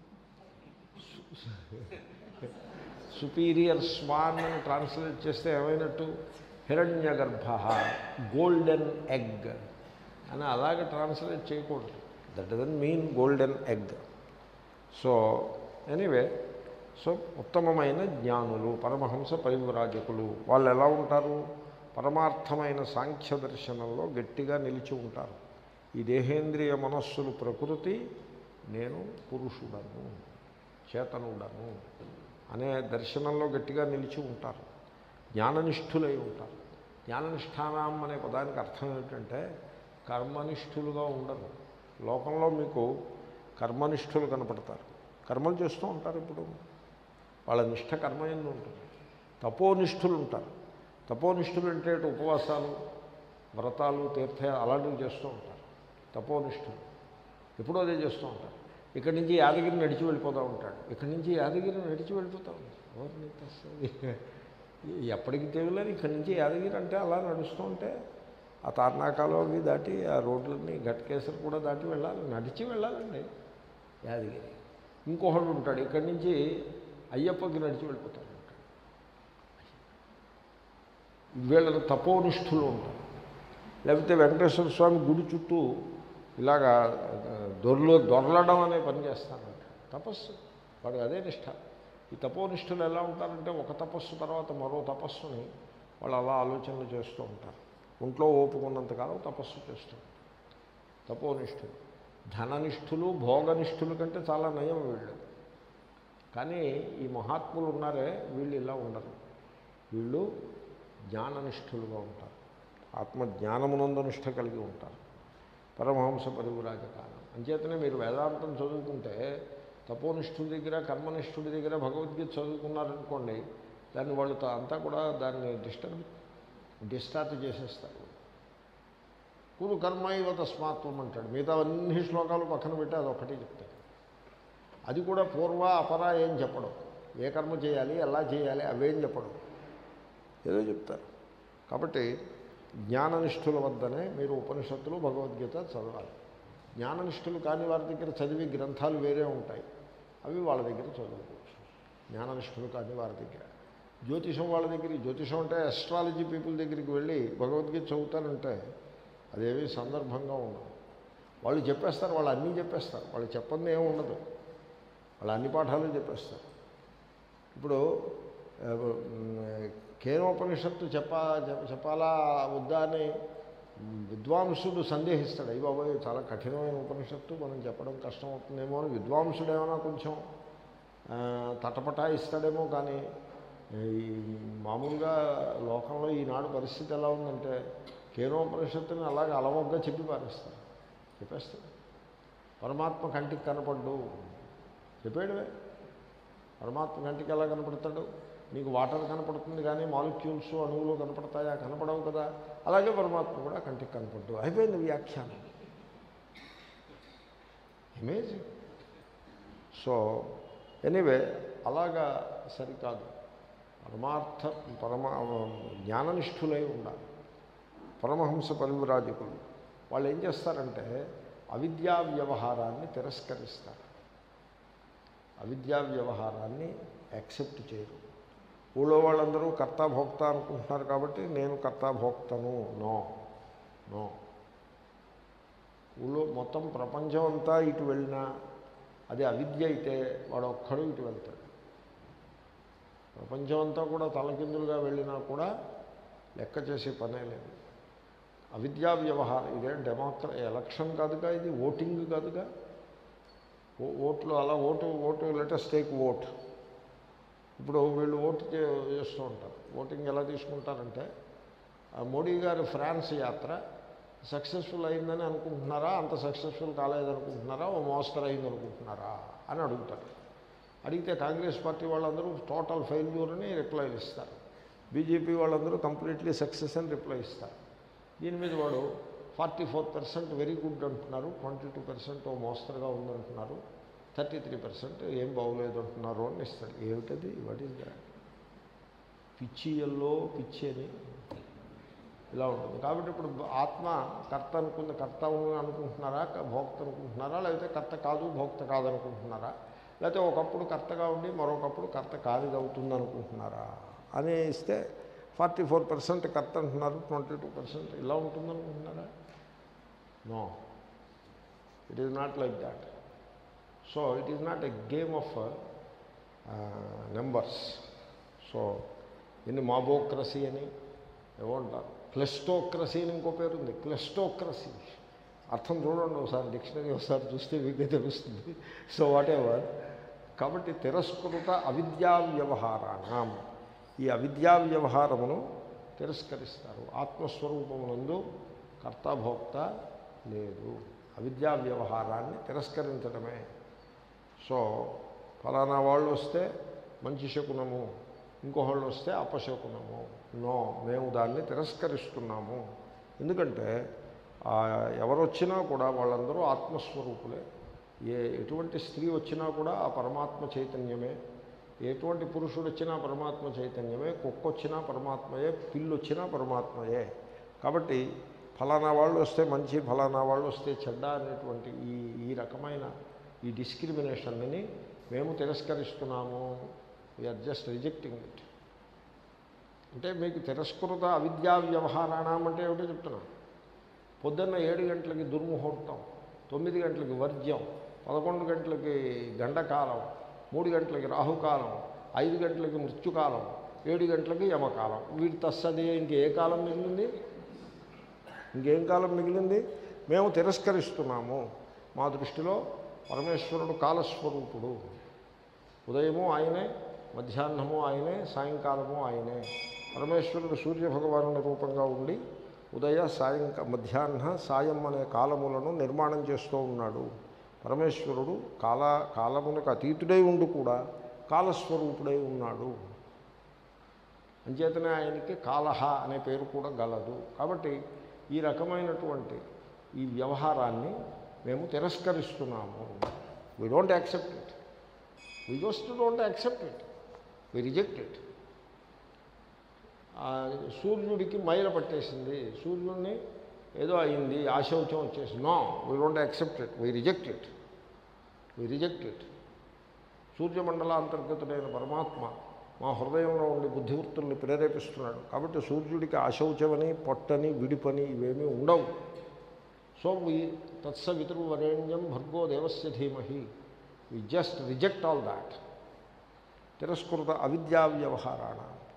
Speaker 1: సుపీరియర్ స్వాన్ అని ట్రాన్స్లేట్ చేస్తే ఏమైనట్టు హిరణ్య గర్భ గోల్డెన్ ఎగ్ అని అలాగే ట్రాన్స్లేట్ చేయకూడదు that doesn't mean golden egg so anyway so ఉత్తమమైన జ్ఞానులు పరమహంస పరివ్రాజకులు వాళ్ళు ఎలా ఉంటారు పరమార్థమైన సాంఖ్య దర్శనంలో గట్టిగా నిలిచి ఉంటారు ఈ దేహేంద్రియ మనస్సులు ప్రకృతి నేను పురుషుడను చేతనుడను అనే దర్శనంలో గట్టిగా నిలిచి ఉంటారు జ్ఞాననిష్ఠులై ఉంటారు జ్ఞాననిష్టానం అనే పదానికి అర్థం ఏమిటంటే కర్మనిష్ఠులుగా ఉండరు లోకంలో మీకు కర్మనిష్ఠులు కనపడతారు కర్మలు చేస్తూ ఉంటారు ఇప్పుడు వాళ్ళ నిష్ఠ కర్మయందు ఉంటుంది తపోనిష్ఠులు ఉంటారు తపోనిష్ఠులు అంటే ఇటు ఉపవాసాలు వ్రతాలు తీర్థ అలాంటివి చేస్తూ ఉంటారు తపోనిష్ఠులు ఎప్పుడూ అదే చేస్తూ ఉంటారు ఇక్కడి నుంచి యాదగిరి నడిచి వెళ్ళిపోతూ ఉంటాడు ఇక్కడి నుంచి యాదగిరి నడిచి వెళ్ళిపోతూ ఉంటాడు ఎవరిని తెస్తుంది ఎప్పటికి తెగులని ఇక్కడి నుంచి యాదగిరి అంటే అలా నడుస్తూ ఉంటే ఆ తార్నాకాలు అవి దాటి ఆ రోడ్లన్నీ గట్కేసరి కూడా దాటి వెళ్ళాలి నడిచి వెళ్ళాలండి యాదగిరి ఇంకొకడు ఉంటాడు ఇక్కడి నుంచి అయ్యప్పకి నడిచి వెళ్ళిపోతాడు వీళ్ళని తపోనిష్ఠులు ఉంటారు లేకపోతే వెంకటేశ్వర స్వామి గుడి చుట్టూ ఇలాగా దొరలో దొరలడం అనే పని చేస్తానంట తపస్సు వాడు అదే నిష్ట ఈ తపోనిష్ఠులు ఎలా ఉంటారంటే ఒక తపస్సు తర్వాత మరో తపస్సుని వాళ్ళు అలా ఆలోచనలు చేస్తూ ఉంటారు ఒంట్లో ఓపుకున్నంతకాలం తపస్సు చేస్తూ ఉంటారు తపోనిష్ఠులు ధననిష్ఠులు భోగనిష్ఠుల కంటే చాలా నయం వీళ్ళు కానీ ఈ మహాత్ములు ఉన్నారే వీళ్ళు ఇలా ఉండరు వీళ్ళు జ్ఞాననిష్ఠులుగా ఉంటారు ఆత్మజ్ఞానమునందు నిష్ట కలిగి ఉంటారు పరమహంస పరివురాజకాలం అంచేతనే మీరు వేదాంతం చదువుకుంటే తపోనిష్ఠుడి దగ్గర కర్మనిష్ఠుడి దగ్గర భగవద్గీత చదువుకున్నారనుకోండి దాన్ని వాళ్ళు తా- అంతా కూడా దాన్ని డిస్టర్బ్ డిస్టార్ట్ చేసేస్తారు కురు కర్మ ఇవ తస్మాత్వం అంటాడు మిగతా అన్ని శ్లోకాలు పక్కన పెట్టి అదొక్కటి చెప్తాడు అది కూడా పూర్వ అపర ఏం చెప్పడం ఏ కర్మ చేయాలి ఎలా చేయాలి అవేం చెప్పడం ఏదో చెప్తారు కాబట్టి జ్ఞాననిష్ఠుల వద్దనే మీరు ఉపనిషత్తులు భగవద్గీత చదవాలి జ్ఞాననిష్ఠులు కాని వారి దగ్గర చదివి గ్రంథాలు వేరే ఉంటాయి అవి వాళ్ళ దగ్గర చదువుకోవచ్చు జ్ఞాననిష్ఠులు కాని వారి దగ్గర జ్యోతిషం వాళ్ళ దగ్గర జ్యోతిషం అంటే అస్ట్రాలజీ పీపుల్ దగ్గరికి వెళ్ళి భగవద్గీత చదువుతానంటే అదేమీ సందర్భంగా ఉండదు వాళ్ళు చెప్పేస్తారు వాళ్ళు అన్నీ చెప్పేస్తారు వాళ్ళు చెప్పంది ఏమి ఉండదు వాళ్ళు అన్ని పాఠాలు చెప్పేస్తారు ఇప్పుడు ఆ, కేనోపనిషత్తు చెప్పా చెప్ప- చెప్పాలా వద్దా అని విద్వాంసుడు సందేహిస్తాడు అయ్యి బాబాయ్ చాలా కఠినమైన ఉపనిషత్తు మనం చెప్పడం కష్టం అవుతుందేమో అని విద్వాంసుడు ఏమైనా కొంచెం ఆ, తటపటాయిస్తాడేమో కానీ ఈ మామూలుగా లోకంలో ఈనాడు పరిస్థితి ఎలా ఉందంటే కేనోపనిషత్తుని అలాగే అలవగ్గా చెప్పి పారేస్తారు చెప్పేస్తారు పరమాత్మ కంటికి కనపడ్డు చెప్పేయడమే పరమాత్మ కంటికి ఎలా కనపడతాడు నీకు వాటర్ కనపడుతుంది కానీ మాలిక్యూల్స్ అణువులు కనపడతాయా కనపడవు కదా అలాగే పరమాత్మ కూడా కంటికి కనపడ్డు అయిపోయింది వ్యాఖ్యానం ఇమేజ్ సో ఎనీవే అలాగా సరికాదు పరమార్థ పరమ జ్ఞాననిష్ఠులై ఉండాలి పరమహంస పరివిరాజకులు వాళ్ళు ఏం చేస్తారంటే అవిద్యా వ్యవహారాన్ని తిరస్కరిస్తారు అవిద్యా వ్యవహారాన్ని యాక్సెప్ట్ చేయరు ఊళ్ళో వాళ్ళందరూ కర్త భోక్త అనుకుంటున్నారు కాబట్టి నేను కర్త భోక్తను నో నో ఊళ్ళో మొత్తం ప్రపంచం అంతా ఇటు వెళ్ళినా అది అవిద్య అయితే వాడు ఒక్కడు ఇటు వెళ్తాడు ప్రపంచం అంతా కూడా తలకిందులుగా వెళ్ళినా కూడా లెక్క చేసే పనే లేదు అవిద్యా వ్యవహారం ఇదే డెమోక్ర ఎలక్షన్ కాదుగా ఇది ఓటింగ్ కాదుగా ఓ- ఓట్లు అలా vote vote let us take vote ఇప్పుడు వీళ్ళు ఓటు చే- చేస్తూ ఉంటారు ఓటింగ్ ఎలా తీసుకుంటారంటే ఆ మోడీ గారి ఫ్రాన్స్ యాత్ర సక్సెస్ఫుల్ అయిందని అనుకుంటున్నారా అంత సక్సెస్ఫుల్ కాలేదనుకుంటున్నారా ఓ మోస్తరు అయింది అనుకుంటున్నారా అని అడుగుతారు అడిగితే కాంగ్రెస్ పార్టీ వాళ్ళందరూ టోటల్ ఫెయిల్యూర్ అని రిప్లై ఇస్తారు బీజేపీ వాళ్ళందరూ కంప్లీట్లీ సక్సెస్ అని రిప్లై ఇస్తారు దీని మీద వాడు forty four percent very good అంటున్నారు ట్వంటీ టూ పర్సెంట్ ఓ మోస్తరుగా ఉందంటున్నారు థర్టీ త్రీ పర్సెంట్ ఏం బాగోలేదు అంటున్నారు అని ఇస్తాడు ఏమిటది వాట్ ఈస్ దాట్ పిచ్చి ఎల్లో పిచ్చి అని ఇలా ఉంటుంది కాబట్టి ఇప్పుడు ఆత్మ కర్త అనుకున్న కర్త ఉంది అనుకుంటున్నారా క- భోక్త అనుకుంటున్నారా లేకపోతే కర్త కాదు భోక్త కాదు అనుకుంటున్నారా లేకపోతే ఒకప్పుడు కర్తగా ఉండి మరొకప్పుడు కర్త కాదు అవుతుంది అనుకుంటున్నారా అని ఇస్తే ఫార్టీ ఫోర్ పర్సెంట్ కర్త అంటున్నారు ట్వంటీ టూ పర్సెంట్ ఇలా ఉంటుంది అనుకుంటున్నారా no it is not like that so it is not a game of numbers so దీన్ని మాబోక్రసీ అని ఏవో అంటారు క్లెస్టోక్రసీ అని ఇంకో పేరు ఉంది క్లెస్టోక్రసీ అర్థం చూడండి ఒకసారి డిక్షనరీ ఒకసారి చూస్తే మీకే తెలుస్తుంది సో వాట్ ఎవర్ కాబట్టి తిరస్కృత అవిద్యా వ్యవహారాణం ఈ అవిద్యా వ్యవహారమును తిరస్కరిస్తారు ఆత్మస్వరూపమునందు కర్తాభోక్త లేదు అవిద్యా వ్యవహారాన్ని తిరస్కరించడమే సో ఫలానా వాళ్ళు వస్తే మంచి శకునము ఇంకొకళ్ళు వస్తే అపశకునము నో మేము దాన్ని తిరస్కరిస్తున్నాము ఎందుకంటే ఆ, ఎవరు వచ్చినా కూడా వాళ్ళందరూ ఆత్మస్వరూపులే ఏ ఎటువంటి స్త్రీ వచ్చినా కూడా ఆ పరమాత్మ చైతన్యమే ఎటువంటి పురుషుడు వచ్చినా పరమాత్మ చైతన్యమే కుక్క వచ్చినా పరమాత్మయే పిల్లు వచ్చినా పరమాత్మయే కాబట్టి ఫలానా వాళ్ళు వస్తే మంచి ఫలానా వాళ్ళు వస్తే చెడ్డ అనేటువంటి ఈ ఈ రకమైన ఈ డిస్క్రిమినేషన్ని మేము తిరస్కరిస్తున్నాము వీఆర్ జస్ట్ రిజెక్టింగ్ ఇట్ అంటే మీకు తిరస్కృత అవిద్యా వ్యవహారాణం అంటే ఏమిటో చెప్తున్నాను పొద్దున్న ఏడు గంటలకి దుర్ముహూర్తం తొమ్మిది గంటలకి వర్జ్యం పదకొండు గంటలకి గండకాలం మూడు గంటలకి రాహుకాలం ఐదు గంటలకి మృత్యుకాలం ఏడు గంటలకి యమకాలం వీటి తస్సది ఇంకే కాలం మిగిలింది ఇంకేం కాలం మిగిలింది మేము తిరస్కరిస్తున్నాము మా దృష్టిలో పరమేశ్వరుడు కాలస్వరూపుడు ఉదయము ఆయనే మధ్యాహ్నము ఆయనే సాయంకాలము ఆయనే పరమేశ్వరుడు సూర్యభగవాను రూపంగా ఉండి ఉదయ సాయంక మధ్యాహ్న సాయం అనే కాలములను నిర్మాణం చేస్తూ ఉన్నాడు పరమేశ్వరుడు కాల కాలమునకు అతీతుడై ఉండి కూడా కాలస్వరూపుడై ఉన్నాడు అంచేతనే ఆయనకి కాలహ అనే పేరు కూడా గలదు కాబట్టి ఈ రకమైనటువంటి ఈ వ్యవహారాన్ని మేము తిరస్కరిస్తున్నాము we don't accept it we just don't accept it we reject it సూర్యుడికి మైల పట్టేసింది సూర్యుడిని ఏదో అయింది ఆశౌచం వచ్చేసి no we don't accept it we reject it we reject it సూర్యమండలాంతర్గతుడైన పరమాత్మ మా హృదయంలో ఉండి బుద్ధివృత్తుల్ని ప్రేరేపిస్తున్నాడు కాబట్టి సూర్యుడికి ఆశౌచమని పొట్టని విడిపని ఇవేమీ ఉండవు సో వి తత్సవితురు వరేణ్యం భర్గో దేవస్య ధీమహి we just reject all that తిరస్కృత అవిద్యా వ్యవహారాణ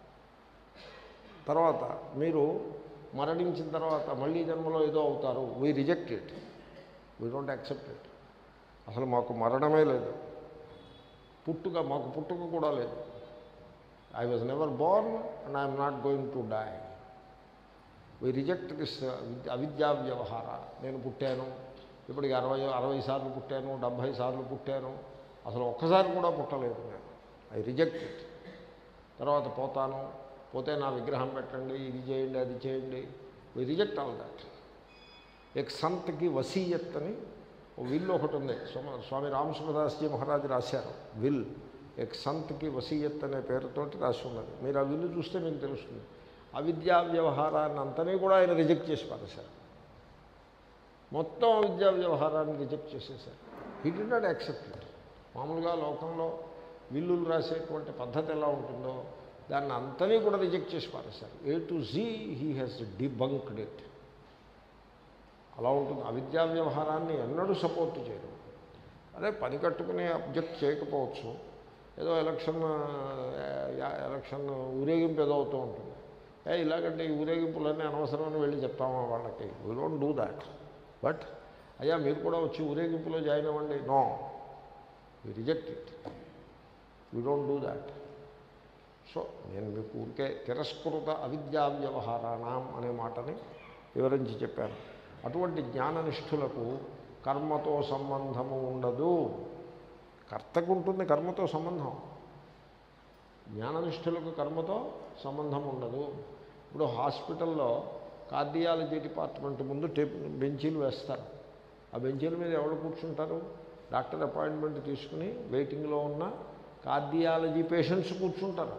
Speaker 1: తర్వాత మీరు మరణించిన తర్వాత మళ్ళీ జన్మలో ఏదో అవుతారు we reject it we don't accept it అసలు మాకు మరణమే లేదు పుట్టుక మాకు పుట్టుక కూడా లేదు I was never born and I'm not going to die we reject this అవిద్యా వ్యవహార నేను పుట్టాను ఇప్పటికి అరవై అరవై సార్లు పుట్టాను డెబ్భై సార్లు పుట్టాను అసలు ఒక్కసారి కూడా పుట్టలేదు నేను ఐ రిజెక్ట్ ఇట్ తర్వాత పోతాను పోతే నా విగ్రహం పెట్టండి ఇది చేయండి అది చేయండి వి రిజెక్ట్ ఆల్ దాట్ ఎక్ సంత్కి వసీయత్ అని ఓ విల్ ఒకటి ఉంది స్వామి స్వామి రామసుఖదాస్జీ మహారాజు రాశారు విల్ ఎక్ సంత్కి వసీయత్ అనే పేరుతోటి రాసి ఉన్నది మీరు ఆ విల్లు చూస్తే మీకు తెలుస్తుంది అవిద్యా వ్యవహారాన్ని అంతనే కూడా ఆయన రిజెక్ట్ చేసి పారేశారు మొత్తం అవిద్యా వ్యవహారాన్ని రిజెక్ట్ చేసేసారు he did not accept it మామూలుగా లోకంలో విల్లులు రాసేటువంటి పద్ధతి ఎలా ఉంటుందో దాన్ని అంతనీ కూడా రిజెక్ట్ చేసి పారేశారు A to Z he has debunked it అలా ఉంటుంది అవిద్యా వ్యవహారాన్ని ఎన్నడూ సపోర్ట్ చేయరు అదే పని కట్టుకుని అబ్జెక్ట్ చేయకపోవచ్చు ఏదో ఎలక్షన్ ఆ, ఎలక్షన్ ఊరేగింపు ఏదో అవుతూ ఉంటుంది ఏ ఇలాగంటే ఈ ఊరేగింపులన్నీ అనవసరమని వెళ్ళి చెప్తామా వాళ్ళకి we don't do that but అయ్యా మీరు కూడా వచ్చి ఊరేగింపులో జాయిన్ అవ్వండి no we reject it we don't do that so నేను మీకు ఊరికే తిరస్కృత అవిద్యా వ్యవహారాణం అనే మాటని వివరించి చెప్పాను అటువంటి జ్ఞాననిష్ఠులకు కర్మతో సంబంధము ఉండదు కర్తకు ఉంటుంది కర్మతో సంబంధం జ్ఞాననిష్ఠులకు కర్మతో సంబంధం ఉండదు ఇప్పుడు హాస్పిటల్లో కార్డియాలజీ డిపార్ట్మెంట్ ముందు టే బెంచీలు వేస్తారు ఆ బెంచీల మీద ఎవరు కూర్చుంటారు డాక్టర్ అపాయింట్మెంట్ తీసుకుని వెయిటింగ్లో ఉన్న కార్డియాలజీ పేషెంట్స్ కూర్చుంటారు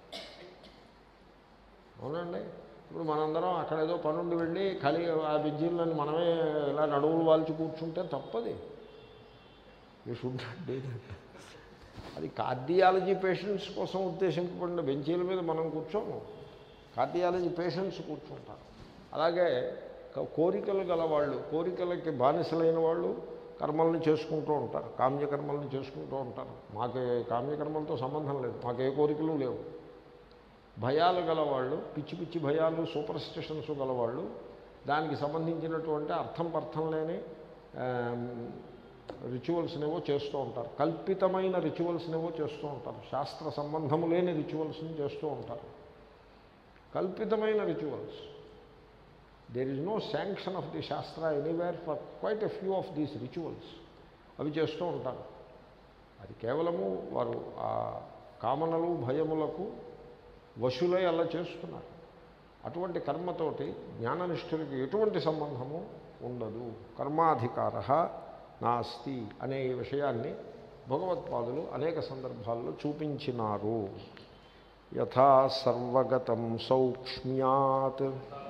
Speaker 1: అవునండి ఇప్పుడు మనందరం అక్కడ ఏదో పనుండి వెళ్ళి ఖాళీ ఆ బెంచీలను మనమే ఇలా నడువులు వాల్చి కూర్చుంటే తప్పది యూ షుడ్ అది కార్డియాలజీ పేషెంట్స్ కోసం ఉద్దేశింపబడిన బెంచీల మీద మనం కూర్చోము కార్డియాలజీ పేషెంట్స్ కూర్చుంటారు అలాగే క- కోరికలు గలవాళ్ళు కోరికలకి బానిసలైన వాళ్ళు కర్మల్ని చేసుకుంటూ ఉంటారు కామ్యకర్మల్ని చేసుకుంటూ ఉంటారు మాకు కామ్యకర్మలతో సంబంధం లేదు మాకు ఏ కోరికలు లేవు భయాలు గలవాళ్ళు పిచ్చి పిచ్చి భయాలు సూపర్ స్టిషన్స్ గలవాళ్ళు దానికి సంబంధించినటువంటి అర్థం పర్థం లేని రిచువల్స్నేవో చేస్తూ ఉంటారు కల్పితమైన రిచువల్స్నేవో చేస్తూ ఉంటారు శాస్త్ర సంబంధము లేని రిచువల్స్ని చేస్తూ ఉంటారు కల్పితమైన rituals there is no sanction of the shastra anywhere for quite a few of these rituals అవి చేస్తూ ఉంటారు అది కేవలము వారు ఆ కామనలు భయములకు వశులై అలా చేస్తున్నారు అటువంటి కర్మతోటి జ్ఞాననిష్ఠులకి ఎటువంటి సంబంధము ఉండదు కర్మాధికార నాస్తి అనే ఈ విషయాన్ని భగవత్పాదులు అనేక సందర్భాల్లో చూపించినారు యథా సర్వగతం సౌక్ష్మ్యాత్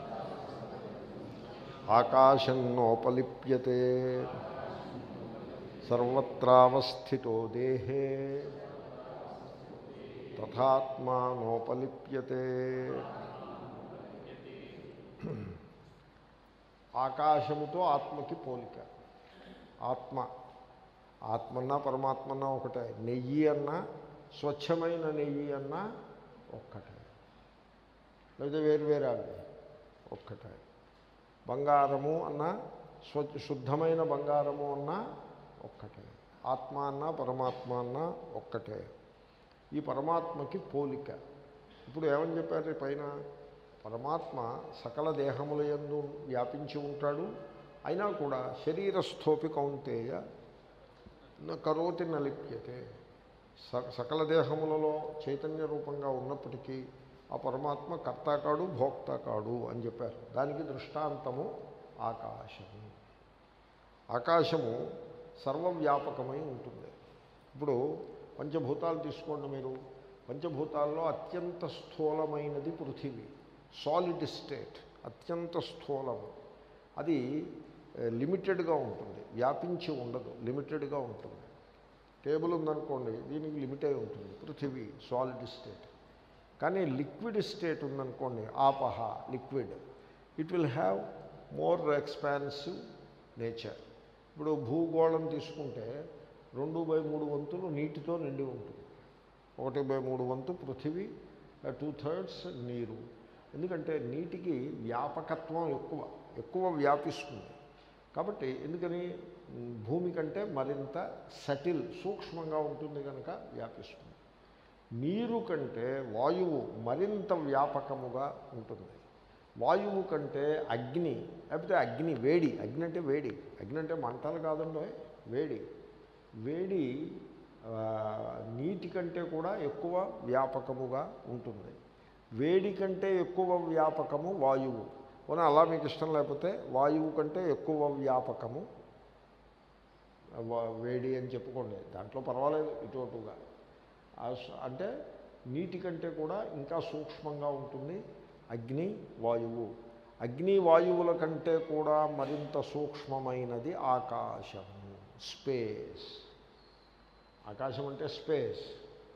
Speaker 1: ఆకాశన్నోపలిప్యతే సర్వత్రావస్థితో దేహే తథాత్మానోపలిప్యతే ఆకాశముతో ఆత్మకి పోలిక ఆత్మ ఆత్మన్నా పరమాత్మన్నా ఒకటే నెయ్యి అన్నా స్వచ్ఛమైన నెయ్యి అన్నా ఒక్కటే లేదా వేరు వేరే అవి ఒక్కటే బంగారము అన్నా స్వ శుద్ధమైన బంగారము అన్నా ఒక్కటే ఆత్మ అన్నా పరమాత్మ అన్నా ఒక్కటే ఈ పరమాత్మకి పోలిక ఇప్పుడు ఏమని చెప్పారు ఈ పైన పరమాత్మ సకల దేహముల యందు వ్యాపించి ఉంటాడు అయినా కూడా శరీరస్థోపి కౌంతేయ న కరోతి నలిప్యతే స సకల దేహములలో చైతన్య రూపంగా ఉన్నప్పటికీ ఆ పరమాత్మ కర్త కాడు భోక్త కాడు అని చెప్పారు దానికి దృష్టాంతము ఆకాశము ఆకాశము సర్వవ్యాపకమై ఉంటుంది ఇప్పుడు పంచభూతాలు తీసుకోండి మీరు పంచభూతాల్లో అత్యంత స్థూలమైనది పృథివీ సాలిడ్ స్టేట్ అత్యంత స్థూలము అది ఏ, లిమిటెడ్గా ఉంటుంది వ్యాపించి ఉండదు లిమిటెడ్గా ఉంటుంది టేబుల్ ఉందనుకోండి దీనికి లిమిట్ అయి ఉంటుంది పృథివీ సాలిడ్ స్టేట్ కానీ లిక్విడ్ స్టేట్ ఉందనుకోండి ఆపహ liquid it will have more expansive nature ఇప్పుడు భూగోళం తీసుకుంటే రెండు బై మూడు వంతులు నీటితో నిండి ఉంటుంది ఒకటి బై మూడు వంతు పృథివీ టూ థర్డ్స్ నీరు ఎందుకంటే నీటికి వ్యాపకత్వం ఎక్కువ ఎక్కువ వ్యాపిస్తుంది కాబట్టి ఎందుకని మ్, భూమి కంటే మరింత సటిల్ సూక్ష్మంగా ఉంటుంది కనుక వ్యాపిస్తుంది నీరు కంటే వాయువు మరింత వ్యాపకముగా ఉంటుంది వాయువు కంటే అగ్ని లేకపోతే అగ్ని వేడి అగ్ని అంటే వేడి అగ్ని అంటే మంటలు కాదండి వేడి వేడి ఆ, నీటి కంటే కూడా ఎక్కువ వ్యాపకముగా ఉంటుంది వేడి కంటే ఎక్కువ వ్యాపకము వాయువు పోనీ అలా మీకు ఇష్టం లేకపోతే వాయువు కంటే ఎక్కువ వ్యాపకము వా- వేడి అని చెప్పుకోండి దాంట్లో పర్వాలేదు ఇటు అటుగా ఆ స- అంటే నీటి కంటే కూడా ఇంకా సూక్ష్మంగా ఉంటుంది అగ్ని వాయువు అగ్ని వాయువుల కంటే కూడా మరింత సూక్ష్మమైనది ఆకాశము స్పేస్ ఆకాశం అంటే స్పేస్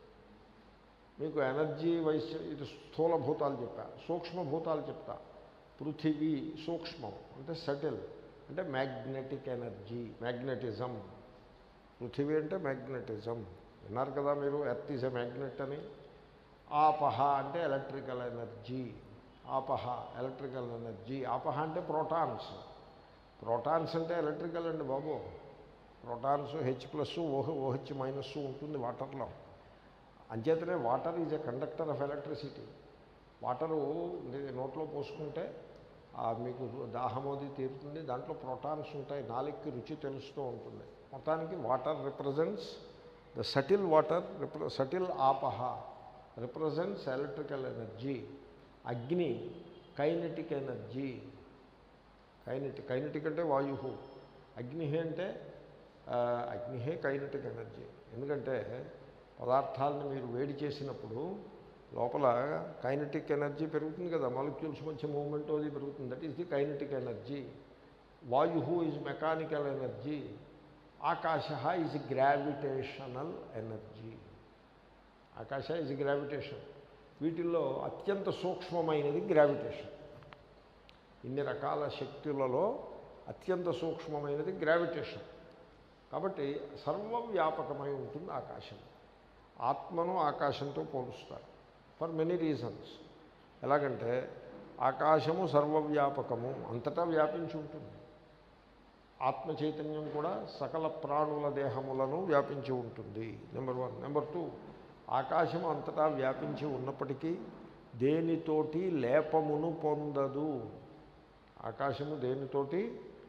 Speaker 1: మీకు ఎనర్జీ వైస్ ఇది స్థూల భూతాలు చెప్పా సూక్ష్మ భూతాలు చెప్తా పృథివీ సూక్ష్మం అంటే సెటిల్ అంటే మ్యాగ్నెటిక్ ఎనర్జీ మ్యాగ్నెటిజం పృథివీ అంటే మ్యాగ్నెటిజం విన్నారు కదా మీరు ఎర్త్ ఈజ్ ఎ మ్యాగ్నెట్ అని ఆపహ అంటే ఎలక్ట్రికల్ ఎనర్జీ ఆపహ ఎలక్ట్రికల్ ఎనర్జీ ఆపహ అంటే ప్రోటాన్స్ ప్రోటాన్స్ అంటే ఎలక్ట్రికల్ అండి బాబు protons H plus O OH minus ఉంటుంది వాటర్లో అంచేతనే water is a conductor of electricity water ని- నోట్లో పోసుకుంటే ఆ మీకు దాహమోది తీరుతుంది దాంట్లో ప్రోటాన్స్ ఉంటాయి నాలుగుకి రుచి తెలుస్తూ ఉంటుంది మొత్తానికి water represents the subtle water రిప్ర సటిల్ ఆపహ రిప్రజెంట్స్ ఎలక్ట్రికల్ ఎనర్జీ అగ్ని కైనెటిక్ ఎనర్జీ కైనెటిక్ కైనెటిక్ అంటే వాయు అగ్ని అంటే ఆ, అగ్నిహే కైనెటిక్ ఎనర్జీ ఎందుకంటే పదార్థాలను మీరు వేడి చేసినప్పుడు లోపల కైనెటిక్ ఎనర్జీ పెరుగుతుంది కదా మాలిక్యూల్స్ మధ్య మూమెంట్ అది పెరుగుతుంది that is the kinetic energy వాయు ఈజ్ మెకానికల్ ఎనర్జీ ఆకాశ ఈజ్ గ్రావిటేషనల్ ఎనర్జీ ఆకాశ ఈజ్ గ్రావిటేషన్ వీటిల్లో అత్యంత సూక్ష్మమైనది గ్రావిటేషన్ ఇన్ని రకాల శక్తులలో అత్యంత సూక్ష్మమైనది గ్రావిటేషన్ కాబట్టి సర్వవ్యాపకమై ఉంటుంది ఆకాశం ఆత్మను ఆకాశంతో పోలుస్తారు ఫర్ మెనీ రీజన్స్ ఎలాగంటే ఆకాశము సర్వవ్యాపకము అంతటా వ్యాపించి ఉంటుంది ఆత్మ చైతన్యం కూడా సకల ప్రాణుల దేహములను వ్యాపించి ఉంటుంది నెంబర్ వన్ నెంబర్ టూ ఆకాశం అంతటా వ్యాపించి ఉన్నప్పటికీ దేనితోటి లేపమును పొందదు ఆకాశము దేనితోటి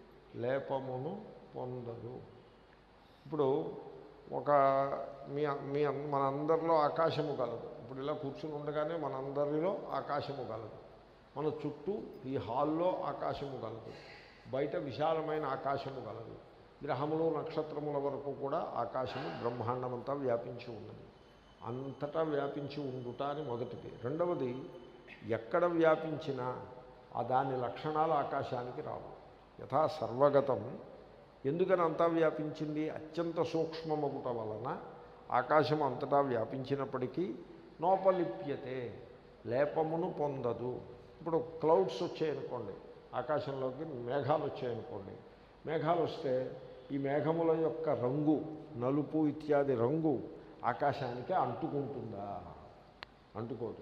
Speaker 1: లేపమును పొందదు ఇప్పుడు ఒక మీ మీ అన్- మనందరిలో ఆకాశము గలదు ఇప్పుడు ఇలా కూర్చుని ఉండగానే మనందరిలో ఆకాశము గలదు మన చుట్టూ ఈ హాల్లో ఆకాశము గలదు బయట విశాలమైన ఆకాశము గలదు గ్రహములు నక్షత్రముల వరకు కూడా ఆకాశము బ్రహ్మాండమంతా వ్యాపించి ఉన్నది అంతటా వ్యాపించి ఉండుట అని మొదటిది రెండవది ఎక్కడ వ్యాపించినా ఆ దాని లక్షణాలు ఆకాశానికి రావు యథా సర్వగతం ఎందుకని అంతా వ్యాపించింది అత్యంత సూక్ష్మమగుట వలన ఆకాశం అంతటా వ్యాపించినప్పటికీ నోపలిప్యతే లేపమును పొందదు ఇప్పుడు క్లౌడ్స్ వచ్చాయనుకోండి ఆకాశంలోకి మేఘాలు వచ్చాయనుకోండి మేఘాలు వస్తే ఈ మేఘముల యొక్క రంగు నలుపు ఇత్యాది రంగు ఆకాశానికి అంటుకుంటుందా అంటుకోదు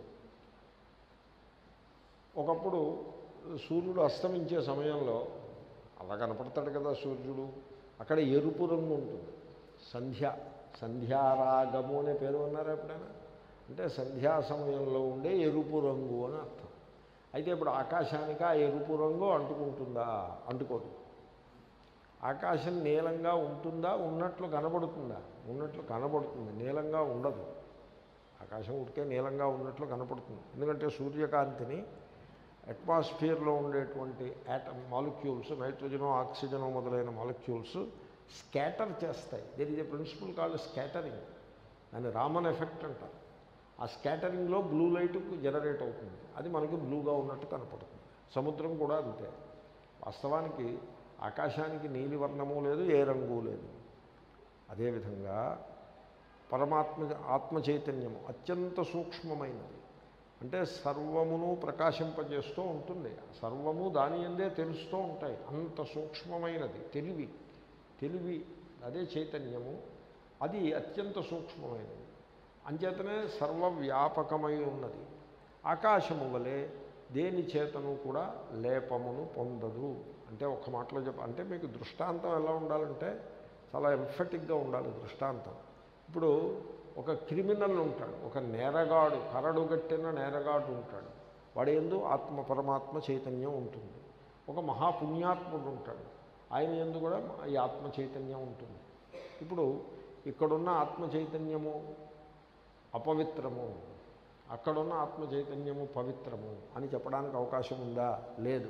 Speaker 1: ఒకప్పుడు సూర్యుడు అస్తమించే సమయంలో అలా కనపడతాడు కదా సూర్యుడు అక్కడ ఎరుపు రంగు ఉంటుంది సంధ్య సంధ్యారాగము అనే పేరు అన్నారు ఎప్పుడైనా అంటే సంధ్యా సమయంలో ఉండే ఎరుపు రంగు అని అర్థం అయితే ఇప్పుడు ఆకాశానికి ఆ ఎరుపు రంగు అంటుకుంటుందా అంటుకోదు ఆకాశం నీలంగా ఉంటుందా ఉన్నట్లు కనబడుతుందా ఉన్నట్లు కనబడుతుంది నీలంగా ఉండదు ఆకాశం ఉడికే నీలంగా ఉన్నట్లు కనపడుతుంది ఎందుకంటే సూర్యకాంతిని అట్మాస్ఫియర్లో ఉండేటువంటి యాటమ్ మాలిక్యూల్స్ నైట్రోజను ఆక్సిజను మొదలైన మాలిక్యూల్స్ స్కాటర్ చేస్తాయి there is a principle called scattering దాన్ని రామన్ ఎఫెక్ట్ అంటారు ఆ స్కాటరింగ్లో బ్లూ లైట్ జనరేట్ అవుతుంది అది మనకి బ్లూగా ఉన్నట్టు కనపడుతుంది సముద్రం కూడా అంతే వాస్తవానికి ఆకాశానికి నీలి వర్ణము లేదు ఏ రంగు లేదు అదేవిధంగా పరమాత్మ ఆత్మ చైతన్యము అత్యంత సూక్ష్మమైనది అంటే సర్వమును ప్రకాశింపజేస్తూ ఉంటుంది సర్వము దాని ఎందే తెలుస్తూ ఉంటాయి అంత సూక్ష్మమైనది తెలివి తెలివి అదే చైతన్యము అది అత్యంత సూక్ష్మమైనది అంచేతనే సర్వవ్యాపకమై ఉన్నది ఆకాశము వలె దేని చేతను కూడా లేపమును పొందదు అంటే ఒక మాటలో చెప్ప అంటే మీకు దృష్టాంతం ఎలా ఉండాలంటే చాలా ఎంఫటిక్గా ఉండాలి దృష్టాంతం ఇప్పుడు ఒక క్రిమినల్ ఉంటాడు ఒక నేరగాడు కరడుగట్టిన నేరగాడు ఉంటాడు వాడి ఎందు ఆత్మ పరమాత్మ చైతన్యం ఉంటుంది ఒక మహాపుణ్యాత్ముడు ఉంటాడు ఆయన ఎందు కూడా ఈ ఆత్మ చైతన్యం ఉంటుంది ఇప్పుడు ఇక్కడున్న ఆత్మ చైతన్యము అపవిత్రము అక్కడున్న ఆత్మ చైతన్యము పవిత్రము అని చెప్పడానికి అవకాశం ఉందా లేదు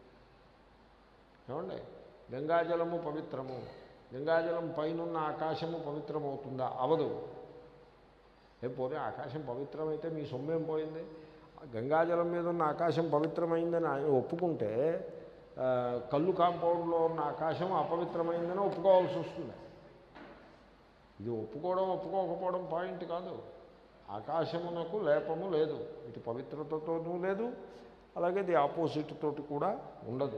Speaker 1: ఏమండి గంగాజలము పవిత్రము గంగాజలం పైనున్న ఆకాశము పవిత్రమవుతుందా అవదు ఏ పోతే ఆకాశం పవిత్రమైతే మీ సొమ్మేం పోయింది గంగాజలం మీద ఉన్న ఆకాశం పవిత్రమైందని ఆయన ఒప్పుకుంటే ఆ, కళ్ళు కాంపౌండ్లో ఉన్న ఆకాశం అపవిత్రమైందని ఒప్పుకోవాల్సి వస్తుంది ఇది ఒప్పుకోవడం ఒప్పుకోకపోవడం పాయింట్ కాదు ఆకాశమునకు లేపము లేదు ఇటు పవిత్రతతోనూ లేదు అలాగే ది ఆపోజిట్ తోటి కూడా ఉండదు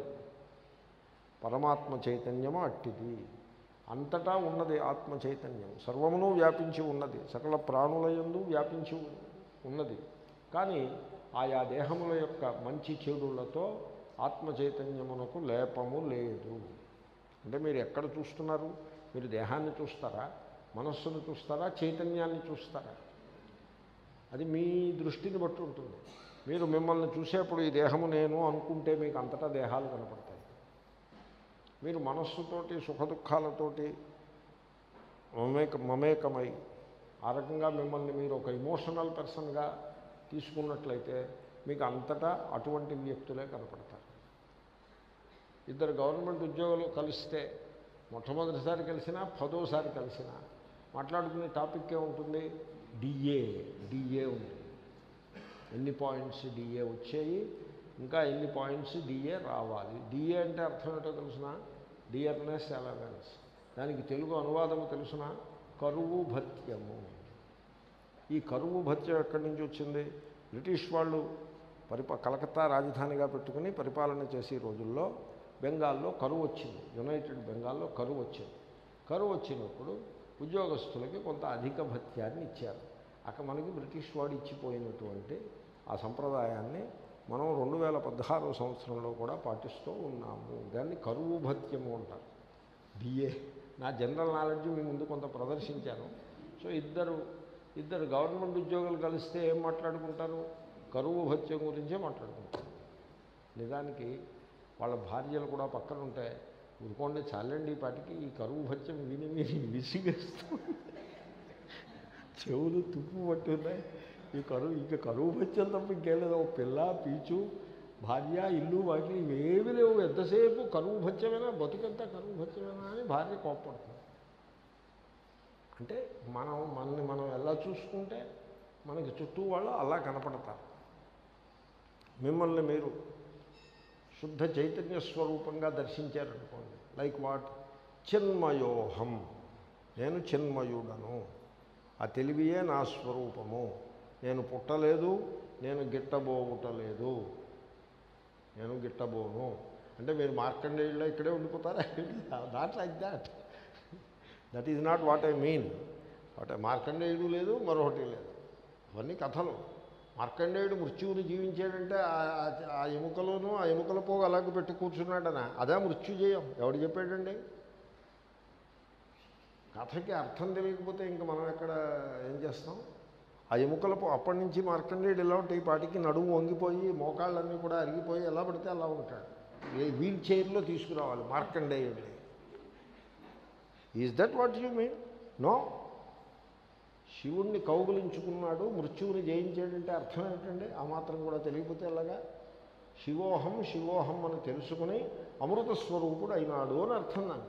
Speaker 1: పరమాత్మ చైతన్యము అట్టిది అంతటా ఉన్నది ఆత్మ చైతన్యం సర్వమును వ్యాపించి ఉన్నది సకల ప్రాణులయందు వ్యాపించి ఉన్నది కానీ ఆయా దేహముల యొక్క మంచి చెడులతో ఆత్మ చైతన్యమునకు లేపము లేదు అంటే మీరు ఎక్కడ చూస్తున్నారు మీరు దేహాన్ని చూస్తారా మనస్సును చూస్తారా చైతన్యాన్ని చూస్తారా అది మీ దృష్టిని బట్టి ఉంటుంది మీరు మిమ్మల్ని చూసేప్పుడు ఈ దేహము నేను అనుకుంటే మీకు అంతటా దేహాలు కనపడతాయి మీరు మనస్సుతోటి సుఖ దుఃఖాలతోటి మమేక మమేకమై ఆ రకంగా మిమ్మల్ని మీరు ఒక ఇమోషనల్ పర్సన్గా తీసుకున్నట్లయితే మీకు అంతటా అటువంటి వ్యక్తులే కనపడతారు ఇద్దరు గవర్నమెంట్ ఉద్యోగులు కలిస్తే మొట్టమొదటిసారి కలిసినా పదోసారి కలిసినా మాట్లాడుకునే టాపిక్ ఏముంటుంది డిఏ డిఏ ఉంటుంది ఎన్ని పాయింట్స్ డిఏ వచ్చాయి ఇంకా ఎన్ని పాయింట్స్ డిఏ రావాలి డిఏ అంటే అర్థం ఏంటో తెలుసిన డియర్నెస్ అలవెన్స్ దానికి తెలుగు అనువాదము తెలుసిన కరువు భత్యము ఈ కరువు భత్యం ఎక్కడి నుంచి వచ్చింది బ్రిటిష్ వాళ్ళు పరిపా కలకత్తా రాజధానిగా పెట్టుకుని పరిపాలన చేసే రోజుల్లో బెంగాల్లో కరువు వచ్చింది యునైటెడ్ బెంగాల్లో కరువు వచ్చింది కరువు వచ్చినప్పుడు ఉద్యోగస్తులకి కొంత అధిక భత్యాన్ని ఇచ్చారు అక్కడ మనకి బ్రిటిష్ వాడు ఇచ్చిపోయినటువంటి ఆ సంప్రదాయాన్ని మనం రెండు వేల పదహారవ సంవత్సరంలో కూడా పాటిస్తూ ఉన్నాము దాన్ని కరువు భత్యము అంటారు బిఏ నా జనరల్ నాలెడ్జ్ మీ ముందు కొంత ప్రదర్శించాను సో ఇద్దరు ఇద్దరు గవర్నమెంట్ ఉద్యోగులు కలిస్తే ఏం మాట్లాడుకుంటారు కరువు భత్యం గురించే మాట్లాడుకుంటారు నిజానికి వాళ్ళ భార్యలు కూడా పక్కన ఉంటే ఊరుకోండి చాలండి ఈ పాటికి ఈ కరువు భత్యం విని విని విసిగేస్తూ చెవులు తుప్పు పట్టి ఉన్నాయి ఈ కరువు ఇక కరువు భత్యం తప్ప ఇంకేం లేదు ఓ పిల్ల పీచు భార్య ఇల్లు వాకి ఇవేవి లేవు ఎంతసేపు కరువు భత్యమైనా బతుకంతా కరువు భత్యమైనా అని భార్య కోప్పడుతుంది అంటే మనం మనని మనం ఎలా చూసుకుంటే మనకి చుట్టూ వాళ్ళు అలా కనపడతారు మిమ్మల్ని మీరు శుద్ధ చైతన్య స్వరూపంగా దర్శించారనుకోండి లైక్ వాట్ చిన్మయోహం నేను చిన్మయుడను ఆ తెలివియే నా స్వరూపము నేను పుట్టలేదు నేను గిట్టబోవుటలేదు నేను గిట్టబోను అంటే మీరు మార్కండేయుల్లో ఇక్కడే ఉండిపోతారా not like that that is not what I mean what మార్కండేయుడు లేదు మరొకటి లేదు అవన్నీ కథలు మార్కండేయుడు మృత్యువుని జీవించాడంటే ఆ- ఆ- ఆ ఎముకలోనూ ఆ ఎముకల పోగు అలాగే పెట్టి కూర్చున్నాడనా అదే మృత్యుజయం ఎవడు చెప్పాడండి కథకి అర్థం తెలియకపోతే ఇంకా మనం ఎక్కడ ఏం చేస్తాం ఆ ఎముకల పో అప్పటి నుంచి మార్కండేయుడు ఎలా ఉంటే ఈ పాటికి నడుము వంగిపోయి మోకాళ్ళన్నీ కూడా అరిగిపోయి ఎలా పడితే అలా ఉంటాడు ఏ వీల్ చైర్లో తీసుకురావాలి మార్కండేయుడిని is that what you mean no శివుణ్ణి కౌగులించుకున్నాడు మృత్యువుని జయించాడంటే అర్థం ఏంటండి ఆ మాత్రం కూడా తెలియకపోతే ఎలాగా శివోహం శివోహం అని తెలుసుకుని అమృత స్వరూపుడు అయినాడు అని అర్థం దానికి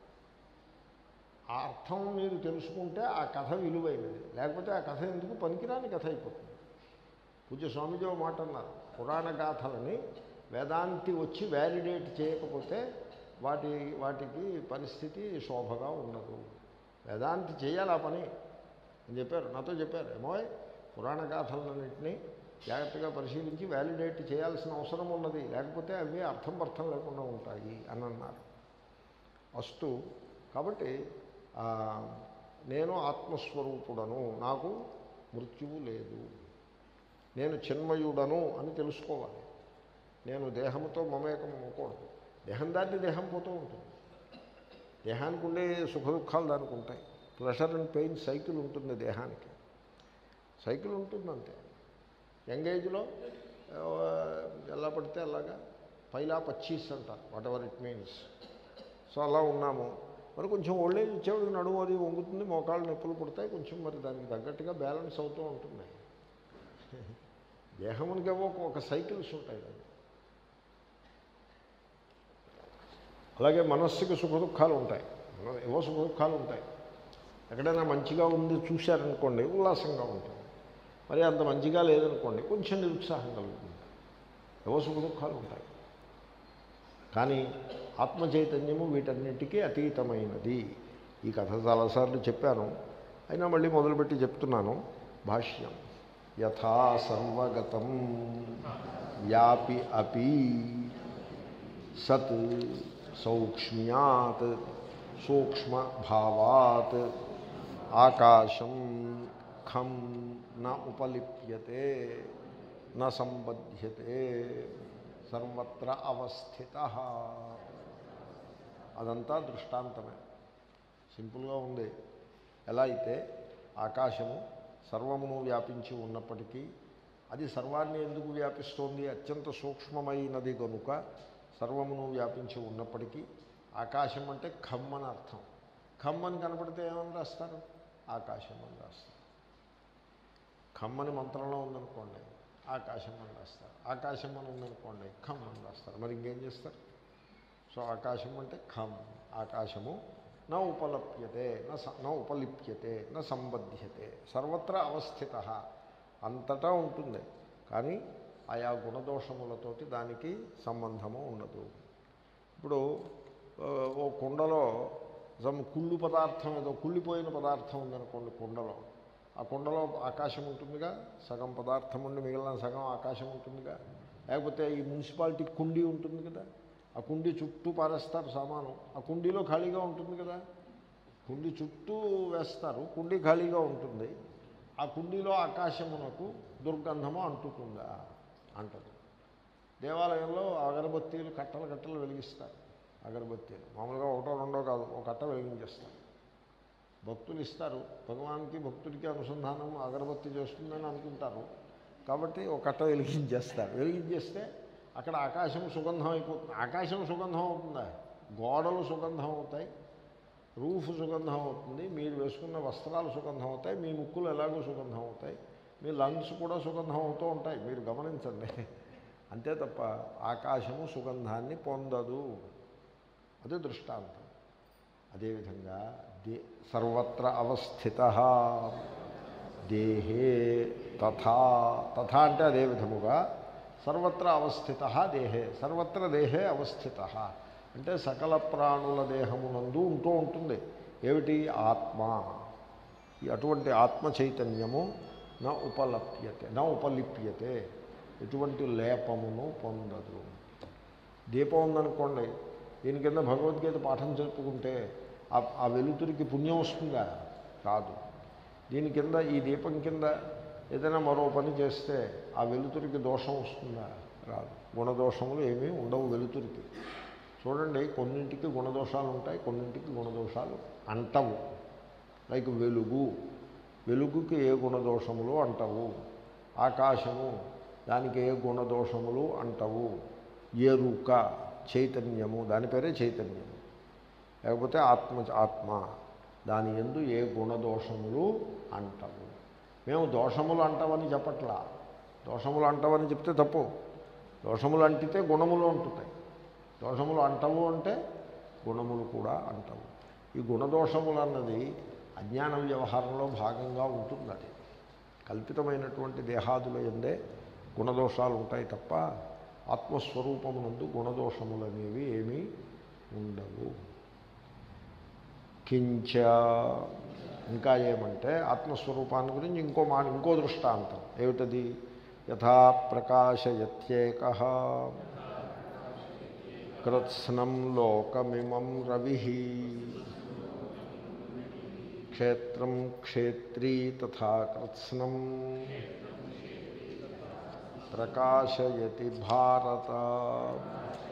Speaker 1: ఆ అర్థం మీరు తెలుసుకుంటే ఆ కథ విలువైనది లేకపోతే ఆ కథ ఎందుకు పనికిరాని కథ అయిపోతుంది పూజ్య స్వామిజీ ఓ మాట అన్నారు పురాణ గాథలని వేదాంతి వచ్చి వ్యాలిడేట్ చేయకపోతే వాటి వాటికి పరిస్థితి శోభగా ఉండదు వేదాంతి చేయాలి ఆ పని అని చెప్పారు నాతో చెప్పారు ఏమో పురాణ గాథలన్నింటినీ జాగ్రత్తగా పరిశీలించి వ్యాలిడేట్ చేయాల్సిన అవసరం ఉన్నది లేకపోతే అవి అర్థం అర్థం లేకుండా ఉంటాయి అని అన్నారు అస్తు కాబట్టి ఆ, నేను ఆత్మస్వరూపుడను నాకు మృత్యువు లేదు నేను చిన్మయుడను అని తెలుసుకోవాలి నేను దేహంతో మమేకం అవ్వకూడదు దేహం దాన్ని దేహం పోతూ ఉంటుంది దేహానికి ఉండే సుఖ దుఃఖాలు దానికి ఉంటాయి ప్రెషర్ అండ్ పెయిన్ సైకిల్ ఉంటుంది దేహానికి సైకిల్ ఉంటుందంతే యంగ్ ఏజ్లో ఎలా పడితే అలాగా పైలా పచ్చీస్ అంటారు whatever it means so అలా ఉన్నాము మరి కొంచెం ఓల్డ్ ఏజ్ వచ్చేవాడికి నడుము అది వంగుతుంది మోకాళ్ళు నొప్పులు పుడతాయి కొంచెం మరి దానికి తగ్గట్టుగా బ్యాలెన్స్ అవుతూ ఉంటుంది దేహమునికేవో ఒక సైకిల్స్ ఉంటాయి దాన్ని అలాగే మనస్సుకి సుఖ దుఃఖాలు ఉంటాయి మన- ఏవో సుఖ దుఃఖాలు ఉంటాయి ఎక్కడైనా మంచిగా ఉంది చూశారనుకోండి ఉల్లాసంగా ఉంటుంది మరి అంత మంచిగా లేదనుకోండి కొంచెం నిరుత్సాహం కలుగుతుంది ఏవో సుఖ దుఃఖాలు ఉంటాయి కానీ ఆత్మ చైతన్యము వీటన్నిటికీ అతీతమైనది ఈ కథ చాలాసార్లు చెప్పాను అయినా మళ్ళీ మొదలుపెట్టి చెప్తున్నాను భాష్యం యథా సర్వగతం వ్యాపి అపి సత్ సౌక్ష్మ్యాత్ సూక్ష్మభావాత్ ఆకాశం ఖం న ఉపలిప్యతే న సంబధ్యతే సర్వత్ర అవస్థిత అదంతా దృష్టాంతమే సింపుల్గా ఉంది ఎలా అయితే ఆకాశము సర్వమును వ్యాపించి ఉన్నప్పటికీ అది సర్వాన్ని ఎందుకు వ్యాపిస్తోంది అత్యంత సూక్ష్మమైనది కనుక సర్వమును వ్యాపించి ఉన్నప్పటికీ ఆకాశం అంటే ఖమ్ అని అర్థం ఖమ్ అని కనపడితే ఏమని రాస్తారు ఆకాశం అని రాస్తారు ఖమ్ అని మంత్రంలో ఉందనుకోండి ఆకాశం అని రాస్తారు ఆకాశం అని ఉందనుకోండి ఖమ్ అని రాస్తారు మరి ఇంకేం చేస్తారు సో ఆకాశం అంటే ఖమ్ ఆకాశము న ఉపలప్యతే న స- న ఉపలిప్యతే న సంబధ్యతే సర్వత్ర అవస్థిత అంతటా ఉంటుంది కానీ ఆయా గుణదోషములతోటి దానికి సంబంధము ఉండదు ఇప్పుడు ఆ, ఓ కుండలో సమ్ కుళ్ళు పదార్థం ఏదో కుళ్ళిపోయిన పదార్థం ఉందనుకోండి కుండలో ఆ కుండలో ఆకాశం ఉంటుందిగా సగం పదార్థం ఉండి మిగిలిన సగం ఆకాశం ఉంటుందిగా లేకపోతే ఈ మున్సిపాలిటీ కుండీ ఉంటుంది కదా ఆ కుండీ చుట్టూ పారేస్తారు సామాను ఆ కుండీలో ఖాళీగా ఉంటుంది కదా కుండీ చుట్టూ వేస్తారు కుండీ ఖాళీగా ఉంటుంది ఆ కుండీలో ఆకాశమునకు దుర్గంధము అంటుతుందా అంటదు దేవాలయంలో అగరబత్తీలు కట్టలు కట్టలు వెలిగిస్తారు అగరబత్తీలు మామూలుగా ఒకటో రెండో కాదు ఒక కట్ట వెలిగించేస్తారు భక్తులు ఇస్తారు భగవాన్కి భక్తుడికి అనుసంధానం అగరబత్తి చేస్తుందని అనుకుంటారు కాబట్టి ఒక కట్ట వెలిగించేస్తారు వెలిగించేస్తే అక్కడ ఆకాశం సుగంధం అయిపోతుంది ఆకాశం సుగంధం అవుతుందా గోడలు సుగంధం అవుతాయి రూఫ్ సుగంధం అవుతుంది మీరు వేసుకున్న వస్త్రాలు సుగంధం అవుతాయి మీ ముక్కులు ఎలాగో సుగంధం అవుతాయి మీ లంగ్స్ కూడా సుగంధం అవుతూ ఉంటాయి మీరు గమనించండి అంతే తప్ప ఆకాశము సుగంధాన్ని పొందదు అదే దృష్టాంతం అదేవిధంగా దే సర్వత్ర అవస్థిత దేహే తథా తథా అంటే అదే విధముగా సర్వత్ర అవస్థిత దేహే సర్వత్ర దేహే అవస్థిత అంటే సకల ప్రాణుల దేహమునందు ఉంటూ ఉంటుంది ఏమిటి ఆత్మ ఈ అటువంటి ఆత్మ చైతన్యము నా ఉపలప్యతే నా ఉపలిప్యతే ఎటువంటి లేపమును పొందదు దీపం ఉందనుకోండి దీని కింద భగవద్గీత పాఠం చెప్పుకుంటే ఆ- ఆ వెలుతురికి పుణ్యం వస్తుందా రాదు దీని కింద ఈ దీపం కింద ఏదైనా మరో పని చేస్తే ఆ వెలుతురికి దోషం వస్తుందా రాదు గుణదోషములు ఏమీ ఉండవు వెలుతురికి చూడండి కొన్నింటికి గుణదోషాలు ఉంటాయి కొన్నింటికి గుణదోషాలు అంటవు లైక్ వెలుగు వెలుగుకి ఏ గుణదోషములు అంటవు ఆకాశము దానికి ఏ గుణదోషములు అంటవు ఎరుక చైతన్యము దాని పేరే చైతన్యము లేకపోతే ఆత్మ ఆత్మ దాని ఎందు ఏ గుణదోషములు అంటవు మేము దోషములు అంటామని చెప్పట్లా దోషములు అంటామని చెప్తే తప్పు దోషములు అంటితే గుణములు అంటుతాయి దోషములు అంటవు అంటే గుణములు కూడా అంటవు ఈ గుణదోషములు అన్నది అజ్ఞాన వ్యవహారంలో భాగంగా ఉంటుంది అది కల్పితమైనటువంటి దేహాదుల ఎందే గుణదోషాలు ఉంటాయి తప్ప ఆత్మస్వరూపమునందు గుణదోషములనేవి ఏమీ ఉండవు కించ ఇంకా ఏమంటే ఆత్మస్వరూపాన్ని గురించి ఇంకో మాట ఇంకో దృష్టాంతం ఏమిటది యథా ప్రకాశయత్యేక కృత్స్నం లోకమిమం రవి క్షేత్రం క్షేత్రీ తథా కృత్స్నం ప్రకాశయతి భారత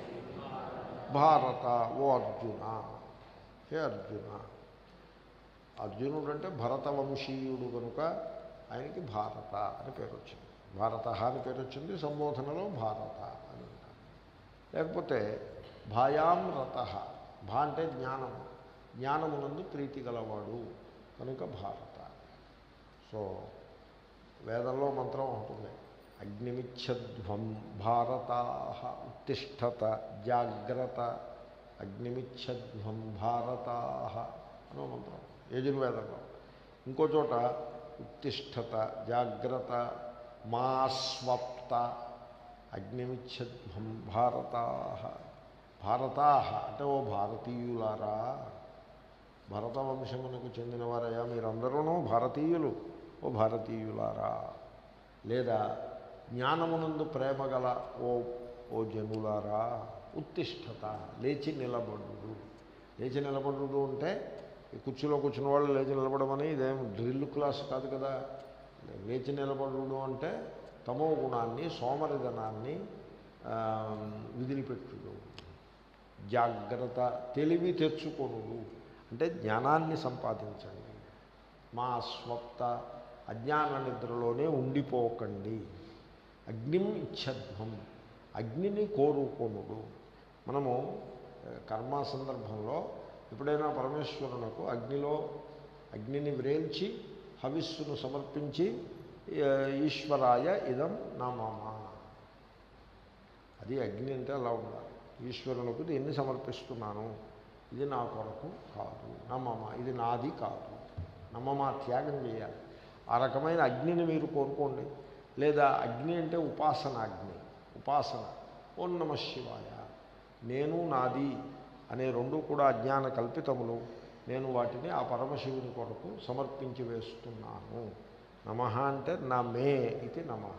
Speaker 1: భారత ఓ అర్జున హే అర్జున అర్జునుడు అంటే భరతవంశీయుడు కనుక ఆయనకి భారత అని పేరు వచ్చింది భారత అని పేరు వచ్చింది సంబోధనలో భారత అని అంటారు లేకపోతే భాయాం రత భా అంటే జ్ఞానము జ్ఞానమునందు ప్రీతి గలవాడు కనుక భారత సో వేదంలో మంత్రం ఉంటుంది అగ్నిమిచ్చధ్వం భారతా ఉత్తిష్టత జాగ్రత్త అగ్నిమిచ్చధ్వం భారతా అనో మంత్రం యజుర్వేదంలో ఇంకో చోట ఉత్తిష్టత జాగ్రత్త మా స్వప్త అగ్నిమిచ్చధ్వం భారతా భారతా అంటే ఓ భారతీయులారా భరతవంశమునకు చెందినవారయ్యా మీరందరూ భారతీయులు ఓ భారతీయులారా లేదా జ్ఞానమునందు ప్రేమ గల ఓ ఓ జనులారా ఉత్తిష్టత లేచి నిలబడు లేచి నిలబడు అంటే ఈ కుర్చీలో కూర్చున్న వాళ్ళు లేచి నిలబడమని ఇదేం డ్రిల్ క్లాస్ కాదు కదా లేచి నిలబడు అంటే తమో గుణాన్ని సోమరిధనాన్ని ఆ, విదిలిపెట్టుడు జాగ్రత్త తెలివి తెచ్చుకొనుడు అంటే జ్ఞానాన్ని సంపాదించండి మా స్వప్త అజ్ఞాన నిద్రలోనే ఉండిపోకండి అగ్నిం ఇచ్చధ్వం అగ్నిని కోరుకొనుడు మనము ఆ, కర్మ సందర్భంలో ఎప్పుడైనా పరమేశ్వరునకు అగ్నిలో అగ్నిని వ్రేల్చి హవిస్సును సమర్పించి ఆ, ఈశ్వరాయ ఇదం నా మామ అది అగ్ని అంటే అలా ఉండాలి ఈశ్వరునికి దీన్ని సమర్పిస్తున్నాను ఇది నా కొరకు కాదు నమ్మమ్మ ఇది నాది కాదు నమ్మమ్మ త్యాగం చేయాలి ఆ రకమైన అగ్నిని మీరు కోరుకోండి లేదా అగ్ని అంటే ఉపాసన అగ్ని ఉపాసన ఓం నమ శివాయ నేను నాది అనే రెండు కూడా అజ్ఞాన కల్పితములు నేను వాటిని ఆ పరమశివుని కొరకు సమర్పించి వేస్తున్నాను నమ అంటే నమే ఇది నమః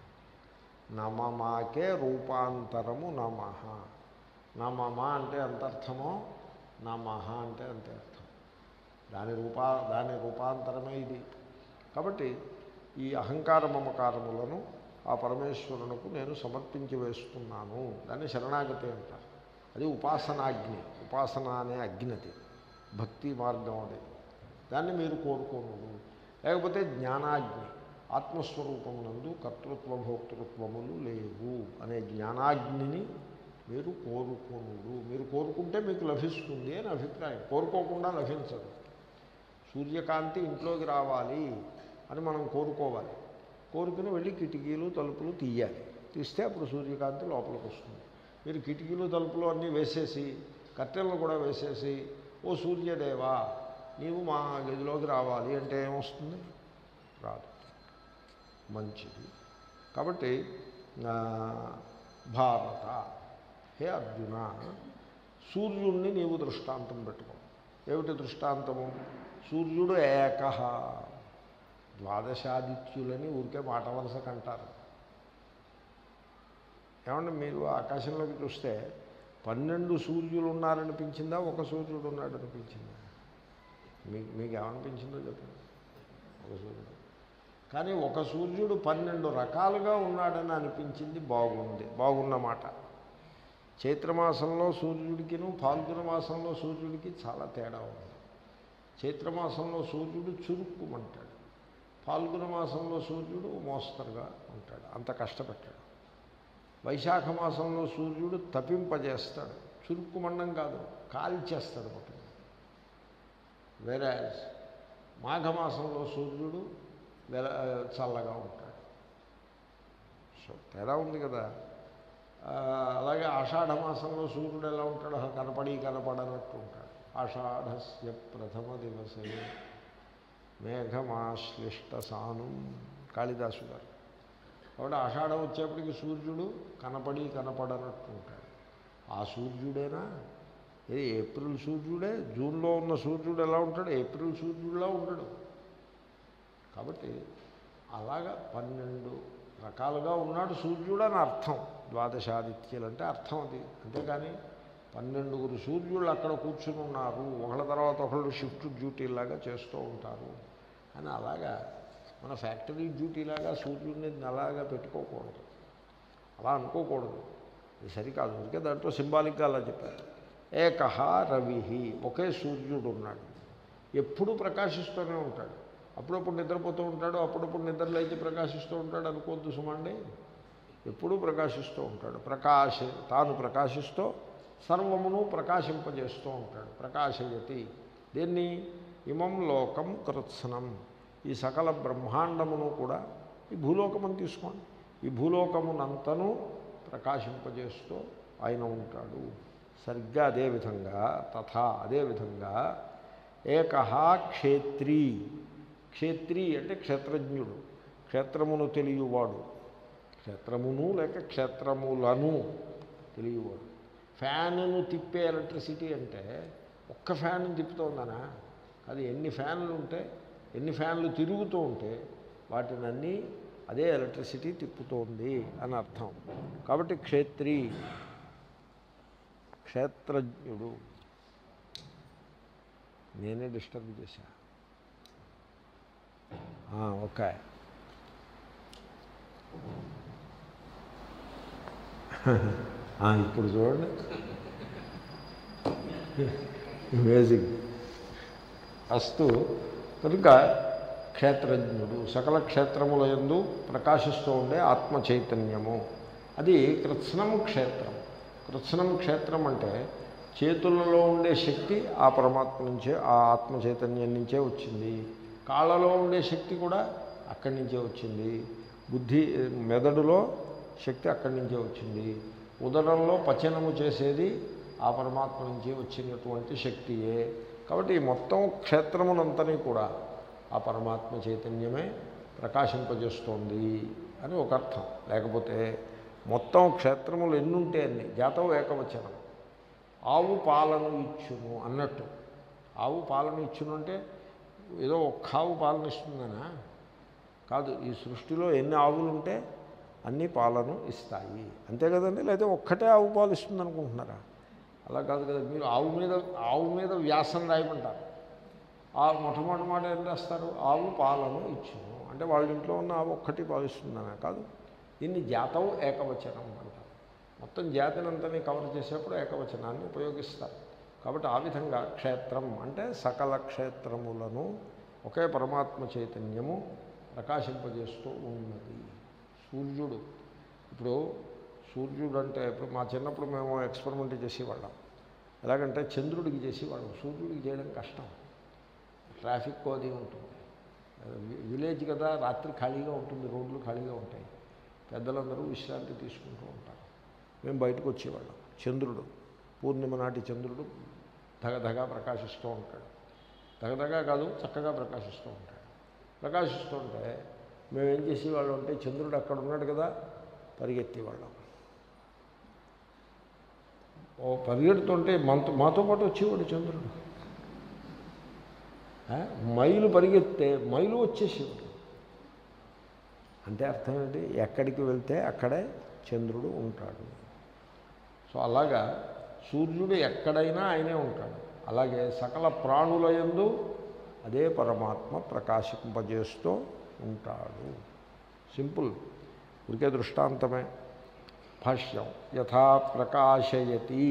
Speaker 1: నమమాకే రూపాంతరము నమ నమమ అంటే అంతర్థమో నమః అంటే అంతే అర్థం దాని రూపా దాని రూపాంతరమే ఇది కాబట్టి ఈ అహంకార మమకారములను ఆ పరమేశ్వరునకు నేను సమర్పించి వేస్తున్నాను దాన్ని శరణాగతి అంటారు అది ఉపాసనాగ్ని ఉపాసన అనే అగ్నతి భక్తి మార్గం అది దాన్ని మీరు కోరుకోను లేకపోతే జ్ఞానాగ్ని ఆత్మస్వరూపమునందు కర్తృత్వ భోక్తృత్వములు లేవు అనే జ్ఞానాగ్నిని మీరు కోరుకోనుడు మీరు కోరుకుంటే మీకు లభిస్తుంది అని అభిప్రాయం కోరుకోకుండా లభించదు సూర్యకాంతి ఇంట్లోకి రావాలి అని మనం కోరుకోవాలి కోరుకుని వెళ్ళి కిటికీలు తలుపులు తీయాలి తీస్తే అప్పుడు సూర్యకాంతి లోపలికి వస్తుంది మీరు కిటికీలు తలుపులు అన్నీ వేసేసి కట్టెలను కూడా వేసేసి ఓ సూర్యదేవా నీవు మా గదిలోకి రావాలి అంటే ఏమొస్తుంది రాదు మంచిది కాబట్టి ఆ, భారత హే అర్జున సూర్యుణ్ణి నీవు దృష్టాంతం పెట్టుకో ఏమిటి దృష్టాంతము సూర్యుడు ఏక ద్వాదశాదిత్యులని ఊరికే మాట వరుసకు అంటారు ఏమంటే మీరు ఆకాశంలోకి చూస్తే పన్నెండు సూర్యులు ఉన్నారనిపించిందా ఒక సూర్యుడు ఉన్నాడు అనిపించిందా మీకు మీకు ఏమనిపించిందో చెప్పండి ఒక సూర్యుడు కానీ ఒక సూర్యుడు పన్నెండు రకాలుగా ఉన్నాడని అనిపించింది బాగుంది బాగున్నమాట చైత్రమాసంలో సూర్యుడికిను ఫాల్గుణ మాసంలో సూర్యుడికి చాలా తేడా ఉంది చైత్రమాసంలో సూర్యుడు చురుక్కుమంటాడు ఫాల్గుణ మాసంలో సూర్యుడు మోస్తరుగా ఉంటాడు అంత కష్టపెట్టాడు వైశాఖ మాసంలో సూర్యుడు తపింపజేస్తాడు చురుక్కుమండం కాదు కాల్చేస్తాడు పక్కన వేరే మాఘమాసంలో సూర్యుడు వెల చల్లగా ఉంటాడు సో తేడా ఉంది కదా ఆ, అలాగే ఆషాఢ మాసంలో సూర్యుడు ఎలా ఉంటాడు కనపడి కనపడనట్టు ఉంటాడు ఆషాఢస్య ప్రథమ దివసే మేఘమాశ్లిష్ట సానుం కాళిదాసు గారు కాబట్టి ఆషాఢం వచ్చేప్పటికి సూర్యుడు కనపడి కనపడనట్టు ఉంటాడు ఆ సూర్యుడేనా ఇది ఏప్రిల్ సూర్యుడే జూన్లో ఉన్న సూర్యుడు ఎలా ఉంటాడు ఏప్రిల్ సూర్యుడులా ఉండడు కాబట్టి అలాగా పన్నెండు రకాలుగా ఉన్నాడు సూర్యుడు అని అర్థం ద్వాదశాదిత్యులు అంటే అర్థం అది అంతేకాని పన్నెండుగురు సూర్యుళ్ళు అక్కడ కూర్చుని ఉన్నారు ఒకళ్ళ తర్వాత ఒకళ్ళు షిఫ్ట్ డ్యూటీలాగా చేస్తూ ఉంటారు అని అలాగా మన ఫ్యాక్టరీ డ్యూటీలాగా సూర్యుడిని అలాగా పెట్టుకోకూడదు అలా అనుకోకూడదు ఇది సరికాదు అందుకే దాంట్లో సింబాలిక్గా అలా చెప్పారు ఏకహ రవి ఒకే సూర్యుడు ఉన్నాడు ఎప్పుడూ ప్రకాశిస్తూనే ఉంటాడు అప్పుడప్పుడు నిద్రపోతూ ఉంటాడు అప్పుడప్పుడు నిద్రలో అయితే ప్రకాశిస్తూ ఉంటాడు అనుకోవద్దు సుమండి ఎప్పుడూ ప్రకాశిస్తూ ఉంటాడు ప్రకాశ తాను ప్రకాశిస్తూ సర్వమును ప్రకాశింపజేస్తూ ఉంటాడు ప్రకాశయతి దీన్ని ఇమం లోకం కృత్సనం ఈ సకల బ్రహ్మాండమును కూడా ఈ భూలోకమని తీసుకోండి ఈ భూలోకమునంతను ప్రకాశింపజేస్తూ ఆయన ఉంటాడు సరిగ్గా అదేవిధంగా తథా అదేవిధంగా ఏక క్షేత్రీ క్షేత్రీ అంటే క్షేత్రజ్ఞుడు క్షేత్రమును తెలియవాడు క్షేత్రమును లేక క్షేత్రములను తెలియవాడు ఫ్యాన్ను తిప్పే ఎలక్ట్రిసిటీ అంటే ఒక్క ఫ్యాన్ తిప్పుతోందనా అది ఎన్ని ఫ్యాన్లు ఉంటే ఎన్ని ఫ్యాన్లు తిరుగుతూ ఉంటే వాటినన్నీ అదే ఎలక్ట్రిసిటీ తిప్పుతోంది అని అర్థం కాబట్టి క్షేత్రి క్షేత్రజ్ఞుడు నేనే డిస్టర్బ్ చేశా ఆ, ఓకే ఆ, ఇప్పుడు చూడండి అమేజింగ్ అస్తు కనుక క్షేత్రజ్ఞుడు సకల క్షేత్రముల యందు ప్రకాశిస్తూ ఉండే ఆత్మ చైతన్యము అది కృత్స్నం క్షేత్రం కృత్స్నం క్షేత్రం అంటే చేతులలో ఉండే శక్తి ఆ పరమాత్మ నుంచే ఆ ఆత్మ చైతన్యం నుంచే వచ్చింది కాళ్ళలో ఉండే శక్తి కూడా అక్కడి నుంచే వచ్చింది బుద్ధి మెదడులో శక్తి అక్కడి నుంచే వచ్చింది ఉదరంలో పచనము చేసేది ఆ పరమాత్మ నుంచి వచ్చినటువంటి శక్తియే కాబట్టి ఈ మొత్తం క్షేత్రమునంతని కూడా ఆ పరమాత్మ చైతన్యమే ప్రకాశింపజేస్తోంది అని ఒక అర్థం లేకపోతే మొత్తం క్షేత్రములు ఎన్నుంటే అన్ని జాతవు ఏకవచనం ఆవు పాలను ఇచ్చును అన్నట్టు ఆవు పాలను ఇచ్చును అంటే ఏదో ఒక్క ఆవు పాలన ఇస్తుందనా కాదు ఈ సృష్టిలో ఎన్ని ఆవులు ఉంటే అన్ని పాలను ఇస్తాయి అంతే కదండి లేకపోతే ఒక్కటే ఆవు పాలు ఇస్తుంది అనుకుంటున్నారా అలా కాదు కదా మీరు ఆవు మీద ఆవు మీద వ్యాసం రాయమంటారు ఆ మొట్టమొదటి మాట ఏం రాస్తారు ఆవు పాలను ఇచ్చును అంటే వాళ్ళ ఇంట్లో ఉన్న ఆవు ఒక్కటి పాలిస్తుందనా కాదు దీన్ని జాతం ఏకవచనం అంటారు మొత్తం జాతినంతని కవర్ చేసేప్పుడు ఏకవచనాన్ని ఉపయోగిస్తారు కాబట్టి ఆ విధంగా క్షేత్రం అంటే సకల క్షేత్రములను ఒకే పరమాత్మ చైతన్యము ప్రకాశింపజేస్తూ ఉన్నది సూర్యుడు ఇప్పుడు సూర్యుడు అంటే ఇప్పుడు మా చిన్నప్పుడు మేము ఎక్స్పెరిమెంట్ చేసేవాళ్ళం ఎలాగంటే చంద్రుడికి చేసేవాళ్ళం సూర్యుడికి చేయడం కష్టం ట్రాఫిక్ అది ఉంటుంది వి- విలేజ్ కదా రాత్రి ఖాళీగా ఉంటుంది రోడ్లు ఖాళీగా ఉంటాయి పెద్దలందరూ విశ్రాంతి తీసుకుంటూ ఉంటారు మేము బయటకు వచ్చేవాళ్ళం చంద్రుడు పూర్ణిమ నాటి చంద్రుడు ధగధగా ప్రకాశిస్తూ ఉంటాడు ధగధగా కాదు చక్కగా ప్రకాశిస్తూ ఉంటాడు ప్రకాశిస్తుంటే మేము ఏం చేసేవాళ్ళం అంటే చంద్రుడు అక్కడ ఉన్నాడు కదా పరిగెత్తేవాళ్ళం ఓ పరిగెడుతుంటే మనతో మాతో పాటు వచ్చేవాడు చంద్రుడు ఆ, మైలు పరిగెత్తే మైలు వచ్చేసేవాడు అంటే అర్థం ఏంటి ఎక్కడికి వెళ్తే అక్కడే చంద్రుడు ఉంటాడు సో అలాగా సూర్యుడు ఎక్కడైనా ఆయనే ఉంటాడు అలాగే సకల ప్రాణుల యందు అదే పరమాత్మ ప్రకాశింపజేస్తూ ఉంటాడు సింపుల్ ఉరికే దృష్టాంతమే భాష్యం యథా ప్రకాశయతి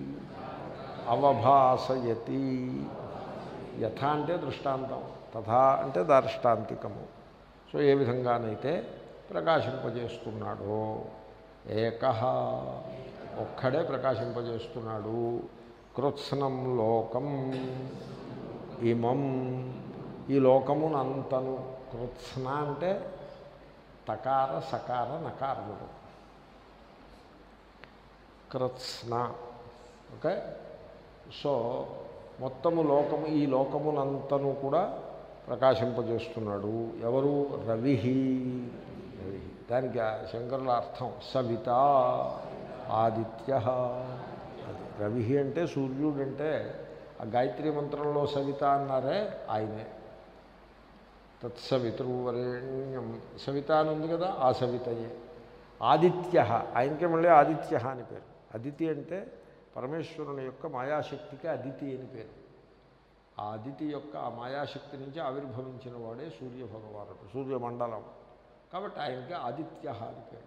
Speaker 1: అవభాసయతి యథ అంటే దృష్టాంతం తథా అంటే దార్ష్టాంతికము సో ఏ విధంగానైతే ప్రకాశింపజేస్తున్నాడో ఏక ఒక్కడే ప్రకాశింపజేస్తున్నాడు కృత్స్నం లోకం ఇమం ఈ లోకమునంతను కృత్స్న అంటే తకార సకార నకారములు కృత్స్న ఓకే సో మొత్తము లోకము ఈ లోకమునంతను కూడా ప్రకాశింపజేస్తున్నాడు ఎవరు రవి రవి దానికి ఆ శంకరుల అర్థం సవిత ఆదిత్య అది రవి అంటే సూర్యుడు అంటే ఆ గాయత్రి మంత్రంలో సవిత అన్నారే ఆయనే తత్సవితృవరేణ్యం సవిత అని ఉంది కదా ఆ సవితయే ఆదిత్య ఆయనకే మళ్ళీ ఆదిత్య అని పేరు అదితి అంటే పరమేశ్వరుని యొక్క మాయాశక్తికి అదితి అని పేరు ఆ అదితి యొక్క ఆ మాయాశక్తి నుంచి ఆవిర్భవించిన వాడే సూర్య భగవానుడు సూర్యమండలం కాబట్టి ఆయనకి ఆదిత్య అని పేరు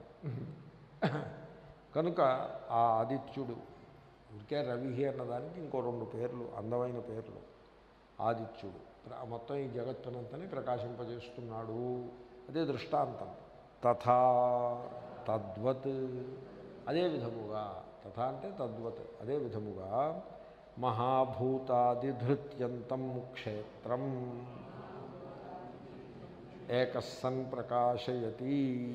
Speaker 1: కనుక ఆ ఆదిత్యుడు ఊరికే రవి అన్నదానికి ఇంకో రెండు పేర్లు అందమైన పేర్లు ఆదిత్యుడు ప్ర- మొత్తం ఈ జగత్తునంతని ప్రకాశింపజేస్తున్నాడు అదే దృష్టాంతం తథా తద్వత్ అదే విధముగా తథా అంటే తద్వత్ అదే విధముగా మహాభూతాదిధృత్యంతం క్షేత్రం ఏకస్సన్ ప్రకాశయతి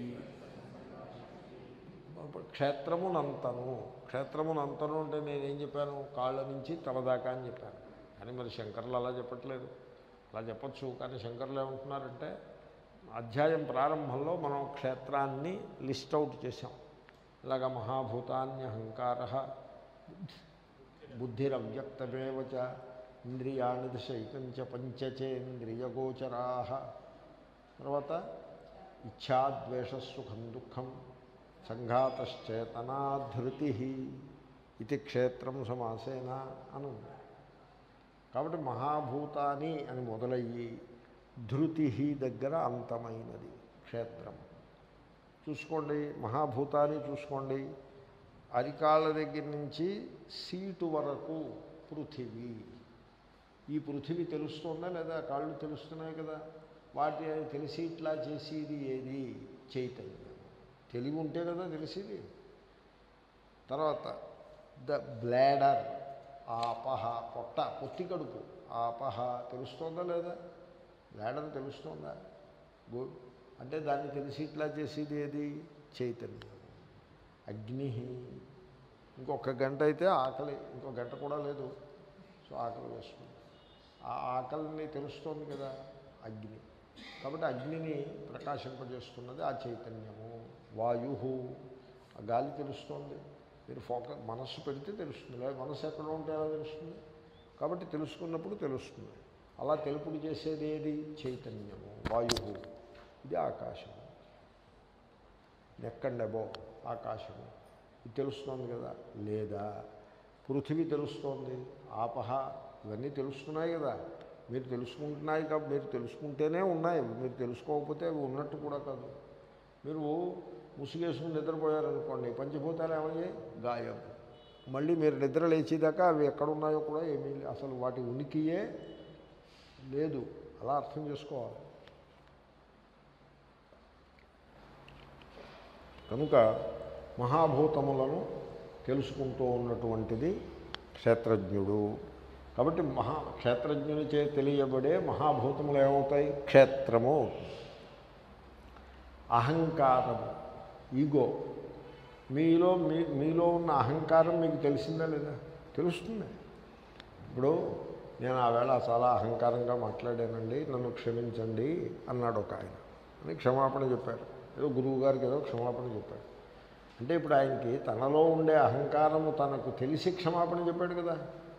Speaker 1: క్షేత్రమునంతను క్షేత్రమునంతను అంటే నేనేం చెప్పాను కాళ్ళ నుంచి తల దాకా అని చెప్పాను కానీ మరి శంకర్లు అలా చెప్పట్లేదు అలా చెప్పచ్చు కానీ శంకర్లు ఏమంటున్నారంటే అధ్యాయం ప్రారంభంలో మనం క్షేత్రాన్ని లిస్ట్ అవుట్ చేసాం ఇలాగ మహాభూతాన్యహంకార బుద్ధిరవ్యక్తమేవ చ ఇంద్రియాణి దశైకంచ పంచచేంద్రియగోచరా తర్వాత ఇచ్ఛాద్వేషసుఖం దుఃఖం సంఘాతశ్చేతనాధృతి ఇది క్షేత్రం సమాసేన అని ఉంది కాబట్టి మహాభూతాని అని మొదలయ్యి ధృతి దగ్గర అంతమైనది క్షేత్రం చూసుకోండి మహాభూతాన్ని చూసుకోండి అరికాళ్ళ దగ్గర నుంచి సీటు వరకు పృథివీ ఈ పృథివీ తెలుస్తుందా లేదా కాళ్ళు తెలుస్తున్నాయి కదా వాటి తెలిసి ఇట్లా చేసేది ఏది చైతన్యం తెలివి ఉంటే కదా తెలిసేది తర్వాత ద బ్లాడర్ ఆపహ పొట్ట పొత్తి కడుపు ఆపహ తెలుస్తోందా లేదా బ్లాడర్ తెలుస్తోందా గుడ్ అంటే దాన్ని తెలిసి ఇట్లా చేసేది ఏది చైతన్యం అగ్ని ఇంకొక గంట అయితే ఆకలి ఇంకో గంట కూడా లేదు సో ఆకలి వేస్తుంది ఆ ఆకలిని తెలుస్తోంది కదా అగ్ని కాబట్టి అగ్నిని ప్రకాశింపజేస్తున్నది ఆ చైతన్యము వాయు ఆ గాలి తెలుస్తోంది మీరు ఫోకస్ మనస్సు పెడితే తెలుస్తుంది లేదా మనస్సు ఎక్కడ ఉంటే ఎలా తెలుస్తుంది కాబట్టి తెలుసుకున్నప్పుడు తెలుస్తుంది అలా తెలుపుడు చేసేది ఏది చైతన్యము వాయువు ఇది ఆకాశము నెక్కండి అబో ఆకాశము ఇది తెలుస్తోంది కదా లేదా పృథివీ తెలుస్తోంది ఆపహ ఇవన్నీ తెలుస్తున్నాయి కదా మీరు తెలుసుకుంటున్నాయి కాబట్టి మీరు తెలుసుకుంటేనే ఉన్నాయి మీరు తెలుసుకోకపోతే అవి ఉన్నట్టు కూడా కాదు మీరు ముసుగేసుకుని నిద్రపోయారనుకోండి పంచభూతాలు ఏమయ్యాయి గాయం మళ్ళీ మీరు నిద్ర లేచేదాకా అవి ఎక్కడున్నాయో కూడా ఏమీ లే- అసలు వాటి ఉనికియే లేదు అలా అర్థం చేసుకోవాలి కనుక మహాభూతములను తెలుసుకుంటూ ఉన్నటువంటిది క్షేత్రజ్ఞుడు కాబట్టి మహా క్షేత్రజ్ఞుని చే తెలియబడే మహాభూతములు ఏమవుతాయి క్షేత్రము అవుతుంది అహంకారము ఈగో మీలో మీ మీలో ఉన్న అహంకారం మీకు తెలిసిందా లేదా తెలుస్తుంది ఇప్పుడు నేను ఆ వేళ చాలా అహంకారంగా మాట్లాడానండి నన్ను క్షమించండి అన్నాడు ఒక ఆయన అని క్షమాపణ చెప్పారు ఏదో గురువు గారికి ఏదో క్షమాపణ చెప్పాడు అంటే ఇప్పుడు ఆయనకి తనలో ఉండే అహంకారము తనకు తెలిసి క్షమాపణ చెప్పాడు కదా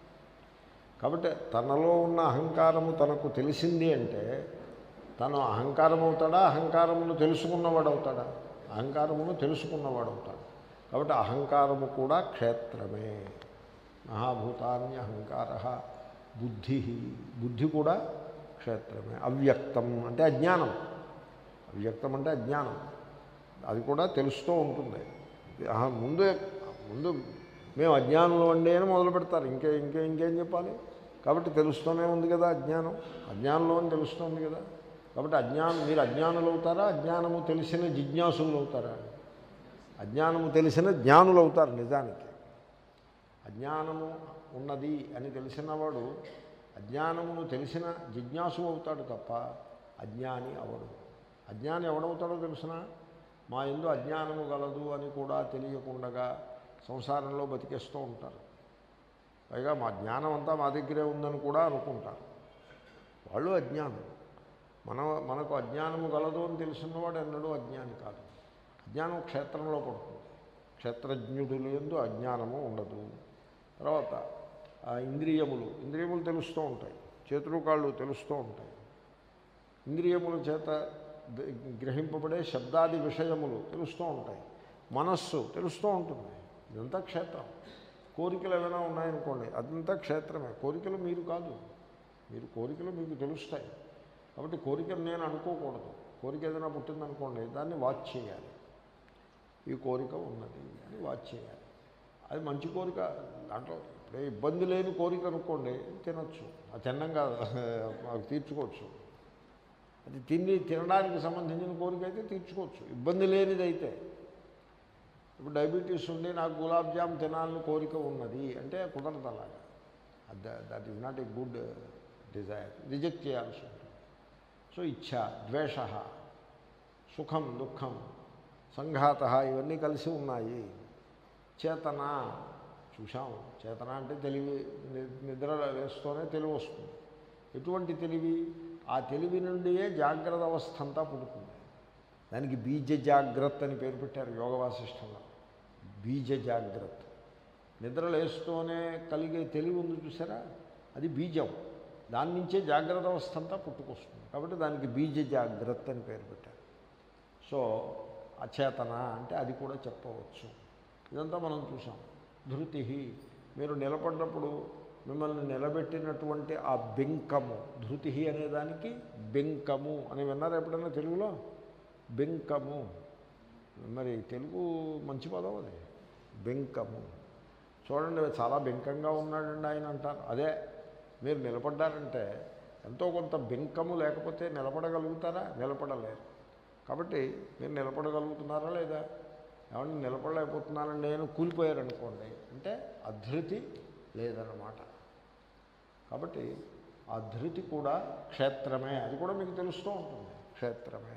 Speaker 1: కాబట్టి తనలో ఉన్న అహంకారము తనకు తెలిసింది అంటే తను అహంకారం అవుతాడా అహంకారమును తెలుసుకున్నవాడు అవుతాడా అహంకారమును తెలుసుకున్నవాడు అవుతాడు కాబట్టి అహంకారము కూడా క్షేత్రమే మహాభూతాన్ని అహంకార బుద్ధి బుద్ధి కూడా క్షేత్రమే అవ్యక్తం అంటే అజ్ఞానం అవ్యక్తం అంటే అజ్ఞానం అది కూడా తెలుస్తూ ఉంటుంది ఆహా, ముందు ముందు మేము అజ్ఞానంలో అండి అని మొదలు పెడతారు ఇంకే ఇంకే ఇంకేం చెప్పాలి కాబట్టి తెలుస్తూనే ఉంది కదా అజ్ఞానం అజ్ఞానంలో అని తెలుస్తుంది కదా కాబట్టి అజ్ఞానం మీరు అజ్ఞానులు అవుతారా అజ్ఞానము తెలిసిన జిజ్ఞాసులు అవుతారా అజ్ఞానము తెలిసిన జ్ఞానులు అవుతారు నిజానికి అజ్ఞానము ఉన్నది అని తెలిసినవాడు అజ్ఞానమును తెలిసిన జిజ్ఞాసు అవుతాడు తప్ప అజ్ఞాని అవడు అజ్ఞాని ఎవడవుతాడో తెలిసిన మా ఎందు అజ్ఞానము గలదు అని కూడా తెలియకుండగా సంసారంలో బతికేస్తూ ఉంటారు పైగా మా జ్ఞానం అంతా మా దగ్గరే ఉందని కూడా అనుకుంటారు వాళ్ళు అజ్ఞానం మన మనకు అజ్ఞానము గలదు అని తెలిసినవాడు ఎన్నడూ అజ్ఞాని కాదు అజ్ఞానం క్షేత్రంలో పడుతుంది క్షేత్రజ్ఞుడులు ఎందు అజ్ఞానము ఉండదు తర్వాత ఆ ఇంద్రియములు ఇంద్రియములు తెలుస్తూ ఉంటాయి చేతులు కాళ్ళు తెలుస్తూ ఉంటాయి ఇంద్రియముల చేత ద- గ్రహింపబడే శబ్దాది విషయములు తెలుస్తూ ఉంటాయి మనస్సు తెలుస్తూ ఉంటుంది ఇదంతా క్షేత్రం కోరికలు ఏమైనా ఉన్నాయనుకోండి అదంతా క్షేత్రమే కోరికలు మీరు కాదు మీరు కోరికలు మీకు తెలుస్తాయి కాబట్టి కోరికను నేను అనుకోకూడదు కోరిక ఏదైనా పుట్టిందనుకోండి దాన్ని వాచ్ చేయాలి ఈ కోరిక ఉన్నది అని వాచ్ చేయాలి అది మంచి కోరిక దాంట్లో ఇప్పుడే ఇబ్బంది లేని కోరిక అనుకోండి తినొచ్చు ఆ తిన్నం కాదు మాకు తీర్చుకోవచ్చు అది తిని తినడానికి సంబంధించిన కోరిక అయితే తీర్చుకోవచ్చు ఇబ్బంది లేనిది అయితే ఇప్పుడు డయాబెటీస్ ఉండి నాకు గులాబ్ జామ్ తినాలని కోరిక ఉన్నది అంటే కుదరదు అలాగా that is not a good desire reject చేయాల్సి ఉంటుంది సో ఇచ్ఛ ద్వేష సుఖం దుఃఖం సంఘాత ఇవన్నీ కలిసి ఉన్నాయి చేతన చూసాం చేతన అంటే తెలివి ని- నిద్ర వేస్తూనే తెలివి వస్తుంది ఎటువంటి తెలివి ఆ తెలివి నుండియే జాగ్రత్త అవస్థ అంతా పుడుతుంది దానికి బీజ జాగ్రత్త అని పేరు పెట్టారు యోగ వాసిష్టంలో బీజ జాగ్రత్త నిద్ర లేస్తూనే కలిగే తెలివి ఉంది చూసారా అది బీజం దాని నుంచే జాగ్రత్త అవస్థ అంతా పుట్టుకొస్తుంది కాబట్టి దానికి బీజ జాగ్రత్త అని పేరు పెట్టారు సో అచేతన అంటే అది కూడా చెప్పవచ్చు ఇదంతా మనం చూసాం ధృతి మీరు నిలబడినప్పుడు మిమ్మల్ని నిలబెట్టినటువంటి ఆ బెంకము ధృతి అనేదానికి బెంకము అని విన్నారా ఎప్పుడైనా తెలుగులో బెంకము మరి తెలుగు మంచి పదం అది బెంకము చూడండి చాలా బెంకంగా ఉన్నాడండి ఆయన అంటారు అదే మీరు నిలబడ్డారంటే ఎంతో కొంత బెంకము లేకపోతే నిలబడగలుగుతారా నిలబడలేరు కాబట్టి మీరు నిలబడగలుగుతున్నారా లేదా ఏమన్నా నిలబడలేకపోతున్నానండి నేను కూలిపోయారనుకోండి అంటే అధృతి లేదన్నమాట కాబట్టి ఆ ధృతి కూడా క్షేత్రమే అది కూడా మీకు తెలుస్తూ ఉంటుంది క్షేత్రమే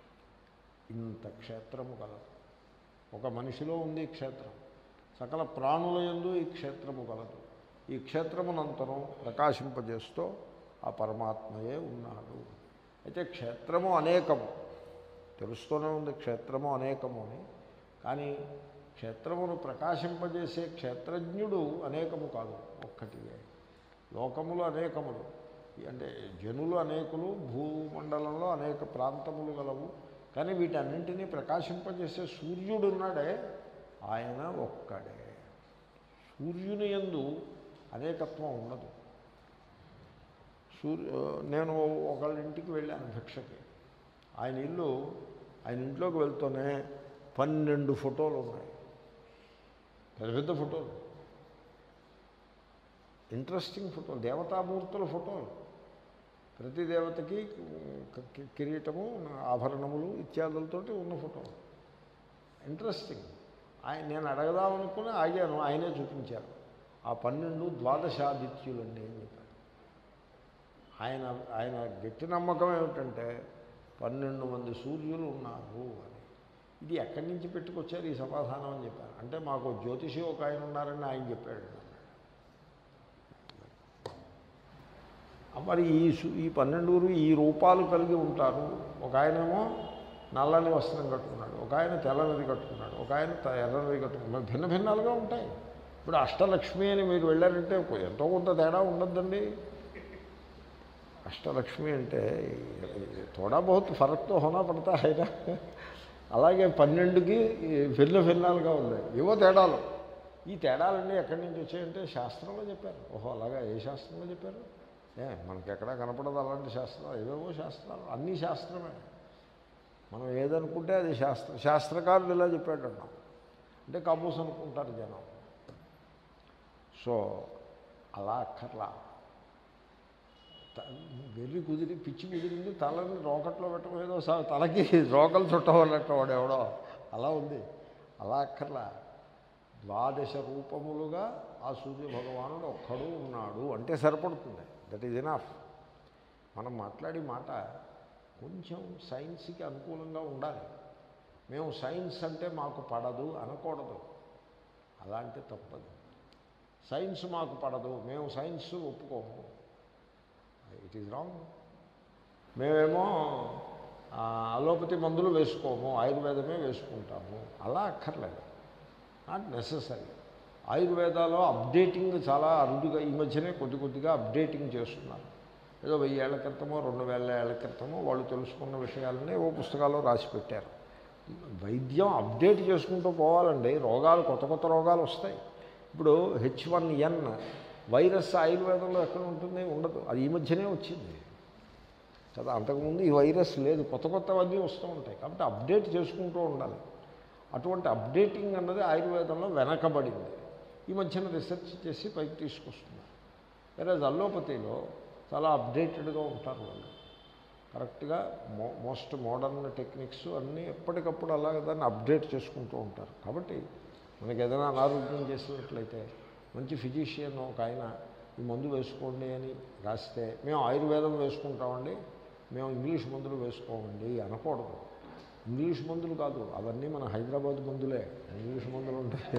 Speaker 1: ఇంత క్షేత్రము కలదు ఒక మనిషిలో ఉంది ఈ క్షేత్రం సకల ప్రాణుల యందు ఈ క్షేత్రము కలదు ఈ క్షేత్రమునంతరం ప్రకాశింపజేస్తూ ఆ పరమాత్మయే ఉన్నాడు అయితే క్షేత్రము అనేకము తెలుస్తూనే ఉంది క్షేత్రము అనేకము అని కానీ క్షేత్రమును ప్రకాశింపజేసే క్షేత్రజ్ఞుడు అనేకము కాదు ఒక్కటియే లోకములు అనేకములు అంటే జనులు అనేకులు భూమండలంలో అనేక ప్రాంతములు గలవు కానీ వీటన్నింటినీ ప్రకాశింపజేసే సూర్యుడు ఉన్నాడే ఆయన ఒక్కడే సూర్యుని యందు అనేకత్వం ఉండదు సూర్య నేను ఒకళ్ళ ఇంటికి వెళ్ళాను భిక్షకి ఆయన ఇల్లు ఆయన ఇంట్లోకి వెళ్తూనే పన్నెండు ఫోటోలు ఉన్నాయి పెద్ద పెద్ద ఫోటోలు ఇంట్రెస్టింగ్ ఫోటోలు దేవతామూర్తుల ఫోటోలు ప్రతి దేవతకి కి- కి- కిరీటము ఆభరణములు ఇత్యాదులతోటి ఉన్న ఫోటోలు ఇంట్రెస్టింగ్ ఆయన నేను అడగదామనుకుని ఆగాను ఆయనే చూపించారు ఆ పన్నెండు ద్వాదశాదిత్యులండి అని చెప్పారు ఆయన ఆయన గట్టి నమ్మకం ఏమిటంటే పన్నెండు మంది సూర్యులు ఉన్నారు అని ఇది ఎక్కడి నుంచి పెట్టుకొచ్చారు ఈ సమాధానం అని చెప్పారు అంటే మాకు జ్యోతిషి ఒక ఆయన ఉన్నారని ఆయన చెప్పాడు మరి ఈ సు- ఈ పన్నెండుగురు ఈ రూపాలు కలిగి ఉంటారు ఒక ఆయనేమో నల్లని వస్త్రం కట్టుకున్నాడు ఒక ఆయన తెల్లనిది కట్టుకున్నాడు ఒక ఆయన త- ఎర్రనిది కట్టుకున్నాడు మరి భిన్న భిన్నాలుగా ఉంటాయి ఇప్పుడు అష్టలక్ష్మి అని మీరు వెళ్ళారంటే ఎంతో కొంత తేడా ఉండద్దండి అష్టలక్ష్మి అంటే తోడా బహుత్ ఫరక్తో హోనా పడతా అయినా అలాగే పన్నెండుకి భిన్న భిన్నాలుగా ఉన్నాయి ఏవో తేడాలు ఈ తేడాలన్నీ ఎక్కడి నుంచి వచ్చాయంటే శాస్త్రంలో చెప్పారు ఓహో అలాగా ఏ శాస్త్రంలో చెప్పారు ఏ మనకి ఎక్కడా కనపడదు అలాంటి శాస్త్రాలు ఏవేవో శాస్త్రాలు అన్నీ శాస్త్రమే మనం ఏదనుకుంటే అది శాస్త్ర శాస్త్రకారులు ఇలా చెప్పాడు అన్నాం అంటే కబూస్ అనుకుంటారు జనం సో అలా అక్కర్లా త- వెర్రి కుదిరి పిచ్చి కుదిరింది తలని రోకట్లో పెట్టడం ఏదో సా- తలకి రోకలు చుట్టవన్నట్టు వాడు ఎవడో అలా ఉంది అలా అక్కర్లా ద్వాదశ రూపములుగా ఆ సూర్య భగవానుడు ఒక్కడు ఉన్నాడు అంటే సరిపడుతుంది దట్ ఈజ్ ఎనఫ్ మనం మాట్లాడే మాట కొంచెం సైన్స్కి అనుకూలంగా ఉండాలి మేము సైన్స్ అంటే మాకు పడదు అనకూడదు అలా అంటే తప్పదు సైన్స్ మాకు పడదు మేము సైన్స్ ఒప్పుకోము ఇట్ ఈజ్ రాంగ్ మేమేమో ఆ, అలోపతి మందులు వేసుకోము ఆయుర్వేదమే వేసుకుంటాము అలా అక్కర్లేదు నాట్ నెససరీ ఆయుర్వేదాలో అప్డేటింగ్ చాలా అరుదుగా ఈ మధ్యనే కొద్ది కొద్దిగా అప్డేటింగ్ చేస్తున్నారు ఏదో వెయ్యి ఏళ్ల క్రితమో రెండు వేల ఏళ్ల క్రితమో వాళ్ళు తెలుసుకున్న విషయాలనే ఓ పుస్తకాల్లో రాసి పెట్టారు వైద్యం అప్డేట్ చేసుకుంటూ పోవాలండి రోగాలు కొత్త కొత్త రోగాలు వస్తాయి ఇప్పుడు హెచ్ వన్ ఎన్ వైరస్ ఆయుర్వేదంలో ఎక్కడ ఉంటుంది ఉండదు అది ఈ మధ్యనే వచ్చింది కదా అంతకుముందు ఈ వైరస్ లేదు కొత్త కొత్తవన్నీ వస్తూ ఉంటాయి కాబట్టి అప్డేట్ చేసుకుంటూ ఉండాలి అటువంటి అప్డేటింగ్ అన్నది ఆయుర్వేదంలో వెనకబడింది ఈ మధ్యన రీసెర్చ్ చేసి పైకి తీసుకొస్తున్నారు వేరే అల్లోపతిలో చాలా అప్డేటెడ్గా ఉంటారు వాళ్ళు కరెక్ట్గా మో మోస్ట్ మోడర్న్ టెక్నిక్స్ అన్నీ ఎప్పటికప్పుడు అలాగే దాన్ని అప్డేట్ చేసుకుంటూ ఉంటారు కాబట్టి మనకి ఏదైనా అనారోగ్యం చేసినట్లయితే మంచి ఫిజిషియన్ ఒక ఆయన ఈ మందు వేసుకోండి అని రాస్తే మేము ఆయుర్వేదం వేసుకుంటామండి మేము ఇంగ్లీష్ మందులు వేసుకోమండి అనకూడదు ఇంగ్లీష్ మందులు కాదు అవన్నీ మన హైదరాబాద్ మందులే ఇంగ్లీష్ మందులు ఉంటాయి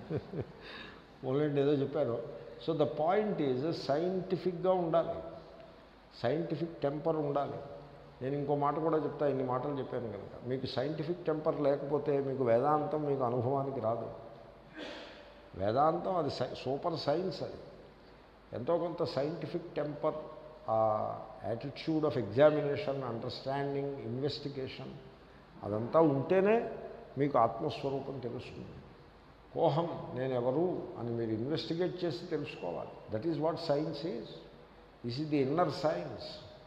Speaker 1: ఓన్లీ ఏదో చెప్పారు సో ద పాయింట్ ఈజ్ సైంటిఫిక్గా ఉండాలి సైంటిఫిక్ టెంపర్ ఉండాలి నేను ఇంకో మాట కూడా చెప్తా ఇన్ని మాటలు చెప్పాను కనుక మీకు సైంటిఫిక్ టెంపర్ లేకపోతే మీకు వేదాంతం మీకు అనుభవానికి రాదు వేదాంతం అది సై సూపర్ సైన్స్ అది ఎంతో కొంత సైంటిఫిక్ టెంపర్ ఆ attitude of examination understanding investigation అదంతా ఉంటేనే మీకు ఆత్మస్వరూపం తెలుస్తుంది కోహం నేను ఎవరు అని మీరు ఇన్వెస్టిగేట్ చేసి తెలుసుకోవాలి that is what science is this is the inner science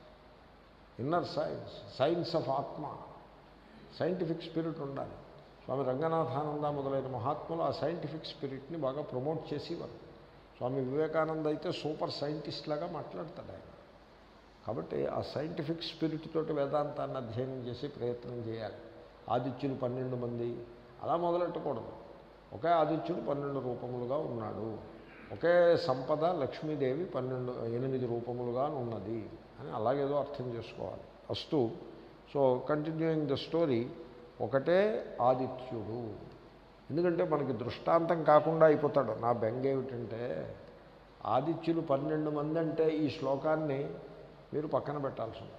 Speaker 1: inner science science of atma scientific spirit ఉండాలి స్వామి రంగనాథానంద మొదలైన మహాత్ములు ఆ సైంటిఫిక్ స్పిరిట్ని బాగా ప్రమోట్ చేసేవారు స్వామి వివేకానంద అయితే సూపర్ సైంటిస్ట్ లాగా మాట్లాడతాడు ఆయన కాబట్టి ఆ సైంటిఫిక్ స్పిరిట్ తోటి వేదాంతాన్ని అధ్యయనం చేసి ప్రయత్నం చేయాలి ఆదిత్యులు పన్నెండు మంది అలా మొదలెట్టకూడదు ఒకే ఆదిత్యుడు పన్నెండు రూపములుగా ఉన్నాడు ఒకే సంపద లక్ష్మీదేవి పన్నెండు ఎనిమిది రూపములుగా ఉన్నది అని అలాగేదో అర్థం చేసుకోవాలి అస్తు సో కంటిన్యూయింగ్ ద స్టోరీ ఒకటే ఆదిత్యుడు ఎందుకంటే మనకి దృష్టాంతం కాకుండా అయిపోతాడు నా బెంగ ఏమిటంటే ఆదిత్యులు పన్నెండు మంది అంటే ఈ శ్లోకాన్ని మీరు పక్కన పెట్టాల్సి ఉంటుంది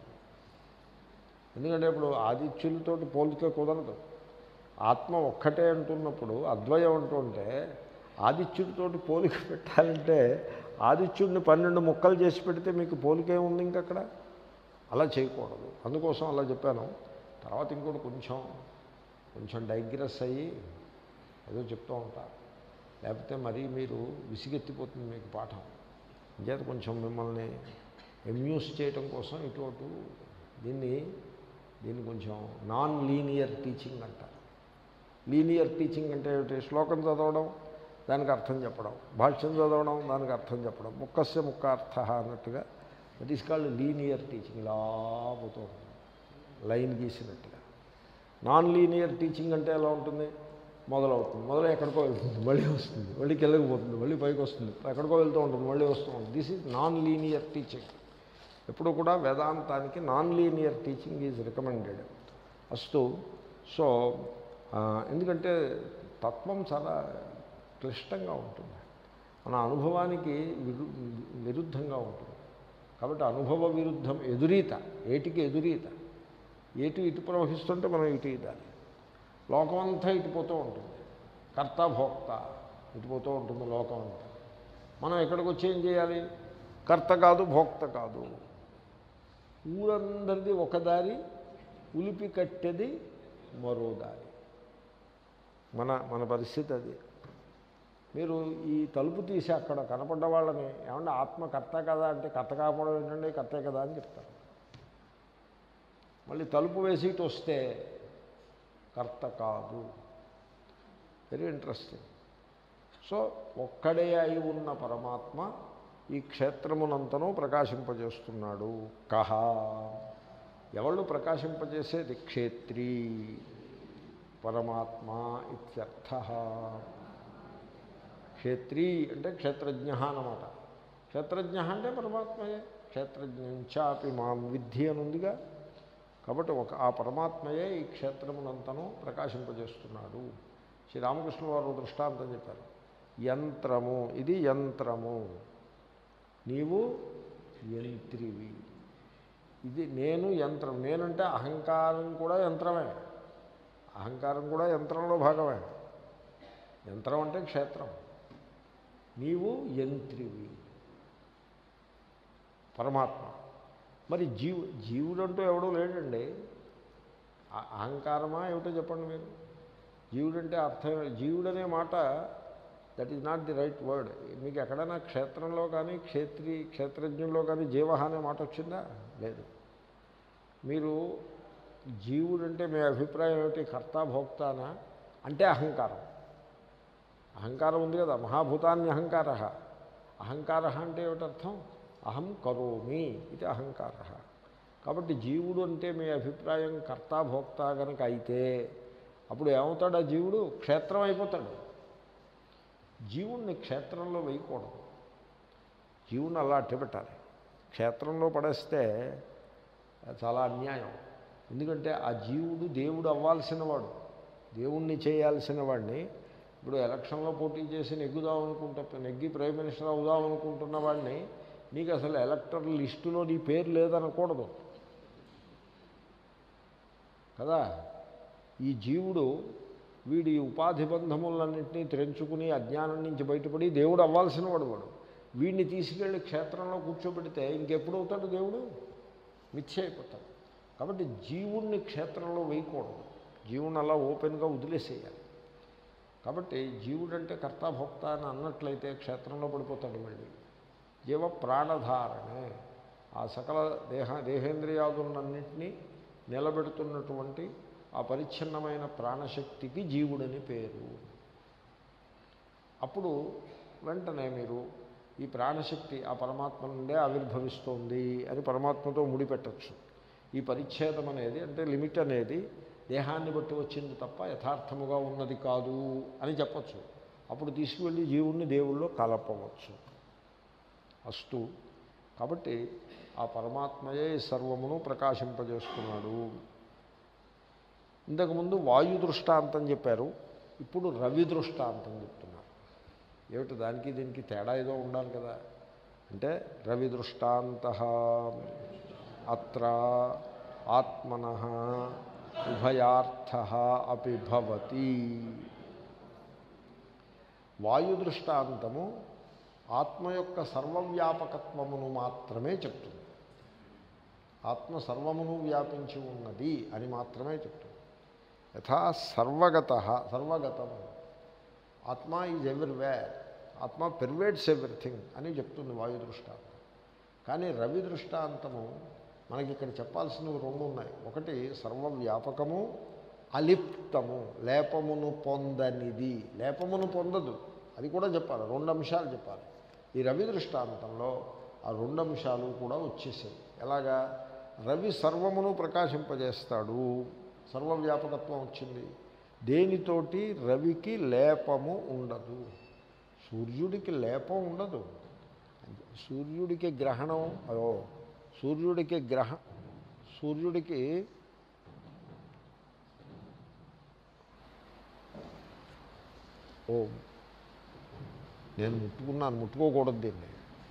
Speaker 1: ఎందుకంటే ఇప్పుడు ఆదిత్యులతోటి పోలిక కుదరదు ఆత్మ ఒక్కటే అంటున్నప్పుడు అద్వయం అంటుంటే ఆదిత్యుడితోటి పోలిక పెట్టాలంటే ఆదిత్యుడిని పన్నెండు ముక్కలు చేసి పెడితే మీకు పోలిక ఏముంది ఇంకక్కడ అలా చేయకూడదు అందుకోసం అలా చెప్పాను తర్వాత ఇంకోటి కొంచెం కొంచెం డైగ్రెస్ అయ్యి ఏదో చెప్తూ ఉంటారు లేకపోతే మరీ మీరు విసిగెత్తిపోతుంది మీకు పాఠం ఇంకేత కొంచెం మిమ్మల్ని అమ్యూస్ చేయటం కోసం ఇటు అటు దీన్ని దీన్ని కొంచెం నాన్ లీనియర్ టీచింగ్ అంటారు లీనియర్ టీచింగ్ అంటే ఏమిటి శ్లోకం చదవడం దానికి అర్థం చెప్పడం భాష్యం చదవడం దానికి అర్థం చెప్పడం ముక్కస్య ముక్క అర్థ అన్నట్టుగా that is called linear teaching ఇలా పోతూ ఉంటుంది లైన్ గీసినట్టుగా నాన్ లీనియర్ టీచింగ్ అంటే ఎలా ఉంటుంది మొదలవుతుంది మొదలు ఎక్కడికో వెళ్తుంది మళ్ళీ వస్తుంది మళ్ళీ కిందకి పోతుంది మళ్ళీ పైకి వస్తుంది ఎక్కడికో వెళ్తూ ఉంటుంది మళ్ళీ వస్తూ ఉంటుంది this is non linear teaching ఎప్పుడు కూడా వేదాంతానికి non linear teaching is recommended అస్తు సో ఎందుకంటే తత్వం చాలా క్లిష్టంగా ఉంటుంది మన అనుభవానికి విరు విరుద్ధంగా ఉంటుంది కాబట్టి అనుభవ విరుద్ధం ఎదురీత ఏటికి ఎదురీత ఏటు ఇటు ప్రవహిస్తుంటే మనం ఇటు ఇదాలి లోకం అంతా ఇటుపోతూ ఉంటుంది కర్త భోక్త ఇటుపోతూ ఉంటుంది లోకం అంతా మనం ఎక్కడికి వచ్చి ఏం చేయాలి కర్త కాదు భోక్త కాదు ఊరందరిది ఒక దారి ఉలిపి కట్టేది మరో దారి మన మన పరిస్థితి అది మీరు ఈ తలుపు తీసి అక్కడ కనపడ్డ వాళ్ళని ఏమన్నా ఆత్మ కర్త కదా అంటే కర్త కాకపోవడం ఏంటంటే కర్తే కదా అని చెప్తారు మళ్ళీ తలుపు వేసి ఇటు వస్తే కర్త కాదు వెరీ ఇంట్రెస్టింగ్ సో ఒక్కడే అయి ఉన్న పరమాత్మ ఈ క్షేత్రమునంతను ప్రకాశింపజేస్తున్నాడు కహ ఎవళ్ళు ప్రకాశింపజేసేది క్షేత్రీ పరమాత్మ ఇత్యర్థ క్షేత్రీ అంటే క్షేత్రజ్ఞ అన్నమాట క్షేత్రజ్ఞ అంటే పరమాత్మయే క్షేత్రజ్ఞంచాపి మాం విద్ధి అని ఉందిగా కాబట్టి ఒక ఆ పరమాత్మయే ఈ క్షేత్రమునంతను ప్రకాశింపజేస్తున్నాడు శ్రీరామకృష్ణ వారు దృష్టాంతం చెప్పారు యంత్రము ఇది యంత్రము నీవు యంత్రివి ఇది నేను యంత్రం నేనంటే అహంకారం కూడా యంత్రమే అహంకారం కూడా యంత్రంలో భాగమే యంత్రం అంటే క్షేత్రం నీవు యంత్రివి పరమాత్మ మరి జీవు జీవుడంటూ ఎవడో లేడండి అ- అహంకారమా ఏమిటో చెప్పండి మీరు జీవుడంటే అర్థం జీవుడనే మాట that is not the right word మీకు ఎక్కడైనా క్షేత్రంలో కానీ క్షేత్రి క్షేత్రజ్ఞంలో కానీ జీవ అనే మాట వచ్చిందా లేదు మీరు జీవుడంటే మీ అభిప్రాయం ఏమిటి కర్త భోక్తానా అంటే అహంకారం అహంకారం ఉంది కదా మహాభూతాన్ని అహంకార అహంకార అంటే ఏమిటర్థం అహం కరోమి ఇది అహంకార కాబట్టి జీవుడు అంటే మీ అభిప్రాయం కర్త భోక్త కనుక అయితే అప్పుడు ఏమవుతాడు ఆ జీవుడు క్షేత్రం అయిపోతాడు జీవుణ్ణి క్షేత్రంలో వేయకూడదు జీవుని అలా అట్టబెట్టాలి క్షేత్రంలో పడేస్తే చాలా అన్యాయం ఎందుకంటే ఆ జీవుడు దేవుడు అవ్వాల్సిన వాడు దేవుణ్ణి చేయాల్సిన వాడిని ఇప్పుడు ఎలక్షన్లో పోటీ చేసి నెగ్గుదాం అనుకుంటా నెగ్గి ప్రైమ్ మినిస్టర్ అవుదాం అనుకుంటున్న వాడిని నీకు అసలు ఎలక్టర్ లిస్టులో నీ పేరు లేదనకూడదు కదా ఈ జీవుడు వీడి ఉపాధి బంధములన్నింటినీ తెంచుకుని అజ్ఞానం నుంచి బయటపడి దేవుడు అవ్వాల్సిన వాడు వాడు వీడిని తీసుకెళ్ళి క్షేత్రంలో కూర్చోబెడితే ఇంకెప్పుడు అవుతాడు దేవుడు మిథ్య అయిపోతాడు కాబట్టి జీవుణ్ణి క్షేత్రంలో వేయకూడదు జీవుని అలా ఓపెన్గా వదిలేసేయాలి కాబట్టి జీవుడంటే కర్తాభోక్త అని అన్నట్లయితే క్షేత్రంలో పడిపోతాడు మళ్ళీ జీవ ప్రాణధారణే ఆ సకల దేహ దేహేంద్రియాదులన్నింటినీ నిలబెడుతున్నటువంటి ఆ పరిచ్ఛిన్నమైన ప్రాణశక్తికి జీవుడని పేరు అప్పుడు వెంటనే మీరు ఈ ప్రాణశక్తి ఆ పరమాత్మ నుండే ఆవిర్భవిస్తోంది అని పరమాత్మతో ముడిపెట్టచ్చు ఈ పరిచ్ఛేదం అనేది అంటే లిమిట్ అనేది దేహాన్ని బట్టి వచ్చింది తప్ప యథార్థముగా ఉన్నది కాదు అని చెప్పచ్చు అప్పుడు తీసుకువెళ్ళి జీవుణ్ణి దేవుల్లో కలపవచ్చు అస్తు కాబట్టి ఆ పరమాత్మయే ఈ సర్వమును ప్రకాశింపజేస్తున్నాడు ఇంతకుముందు వాయు దృష్టాంతం చెప్పారు ఇప్పుడు రవి దృష్టాంతం చెప్తున్నారు ఏమిటి దానికి దీనికి తేడా ఏదో ఉండాలి కదా అంటే రవి దృష్టాంత అత్ర ఆత్మన ఉభయార్థ అపి భవతి వాయు దృష్టాంతము ఆత్మ యొక్క సర్వవ్యాపకత్వమును మాత్రమే చెప్తుంది ఆత్మ సర్వమును వ్యాపించి ఉన్నది అని మాత్రమే చెప్తుంది యథా సర్వగత సర్వగతం atma is everywhere atma pervades everything అని చెప్తుంది వాయు దృష్టాంతం కానీ రవి దృష్టాంతము మనకి ఇక్కడ చెప్పాల్సినవి రెండు ఉన్నాయి ఒకటి సర్వవ్యాపకము అలిప్తము లేపమును పొందనిది లేపమును పొందదు అది కూడా చెప్పాలి రెండు అంశాలు చెప్పాలి ఈ రవి దృష్టాంతంలో ఆ రెండు అంశాలు కూడా వచ్చేసాయి ఎలాగా రవి సర్వమును ప్రకాశింపజేస్తాడు సర్వవ్యాపకత్వం వచ్చింది దేనితోటి రవికి లేపము ఉండదు సూర్యుడికి లేపం ఉండదు సూర్యుడికి గ్రహణం అదో సూర్యుడికి గ్రహ సూర్యుడికి ఓ నేను ముట్టుకున్నాను ముట్టుకోకూడదు దీన్ని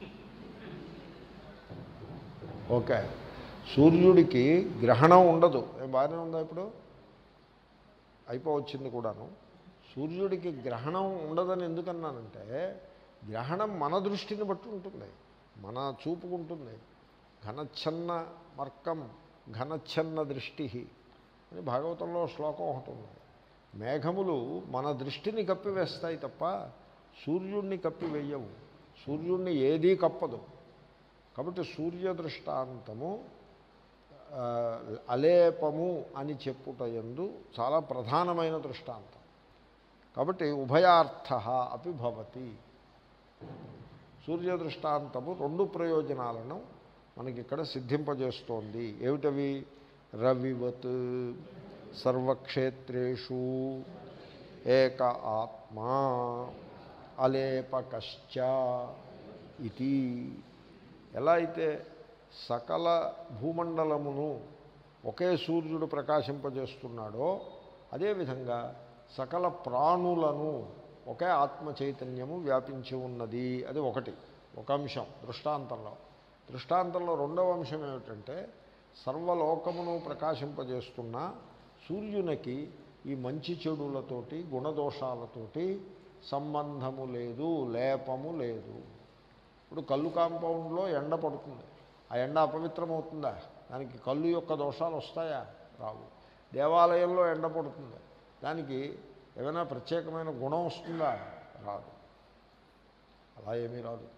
Speaker 1: ఓకే సూర్యుడికి గ్రహణం ఉండదు ఏం బాగానే ఉందా ఇప్పుడు అయిపోవచ్చింది కూడాను సూర్యుడికి గ్రహణం ఉండదని ఎందుకన్నానంటే గ్రహణం మన దృష్టిని బట్టి ఉంటుంది మన చూపుకుంటుంది ఘనచ్ఛన్న మర్కం ఘనచ్ఛన్న దృష్టి అని భాగవతంలో శ్లోకం ఒకటి ఉంది మేఘములు మన దృష్టిని కప్పివేస్తాయి తప్ప సూర్యుడిని కప్పివేయవు సూర్యుడిని ఏదీ కప్పదు కాబట్టి సూర్య దృష్టాంతము ఆ, అలేపము అని చెప్పుటయందు చాలా ప్రధానమైన దృష్టాంతం కాబట్టి ఉభయార్థ అపి భవతి సూర్య దృష్టాంతము రెండు ప్రయోజనాలను మనకి ఇక్కడ సిద్ధింపజేస్తోంది ఏమిటవి రవివత్ సర్వక్షేత్రేషు ఏక ఆత్మా అలేపకశ్చ ఇది ఎలా అయితే సకల భూమండలమును ఒకే సూర్యుడు ప్రకాశింపజేస్తున్నాడో అదేవిధంగా సకల ప్రాణులను ఒకే ఆత్మ చైతన్యము వ్యాపించి ఉన్నది అది ఒకటి ఒక అంశం దృష్టాంతంలో దృష్టాంతంలో రెండవ అంశం ఏమిటంటే సర్వలోకమును ప్రకాశింపజేస్తున్న సూర్యునికి ఈ మంచి చెడులతోటి గుణదోషాలతోటి సంబంధము లేదు లేపము లేదు ఇప్పుడు కళ్ళు కాంపౌండ్లో ఎండ పడుతుంది ఆ ఎండ అపవిత్రమవుతుందా దానికి కళ్ళు యొక్క దోషాలు వస్తాయా రావు దేవాలయంలో ఎండ పడుతుంది దానికి ఏమైనా ప్రత్యేకమైన గుణం వస్తుందా రాదు అలా ఏమీ రాదు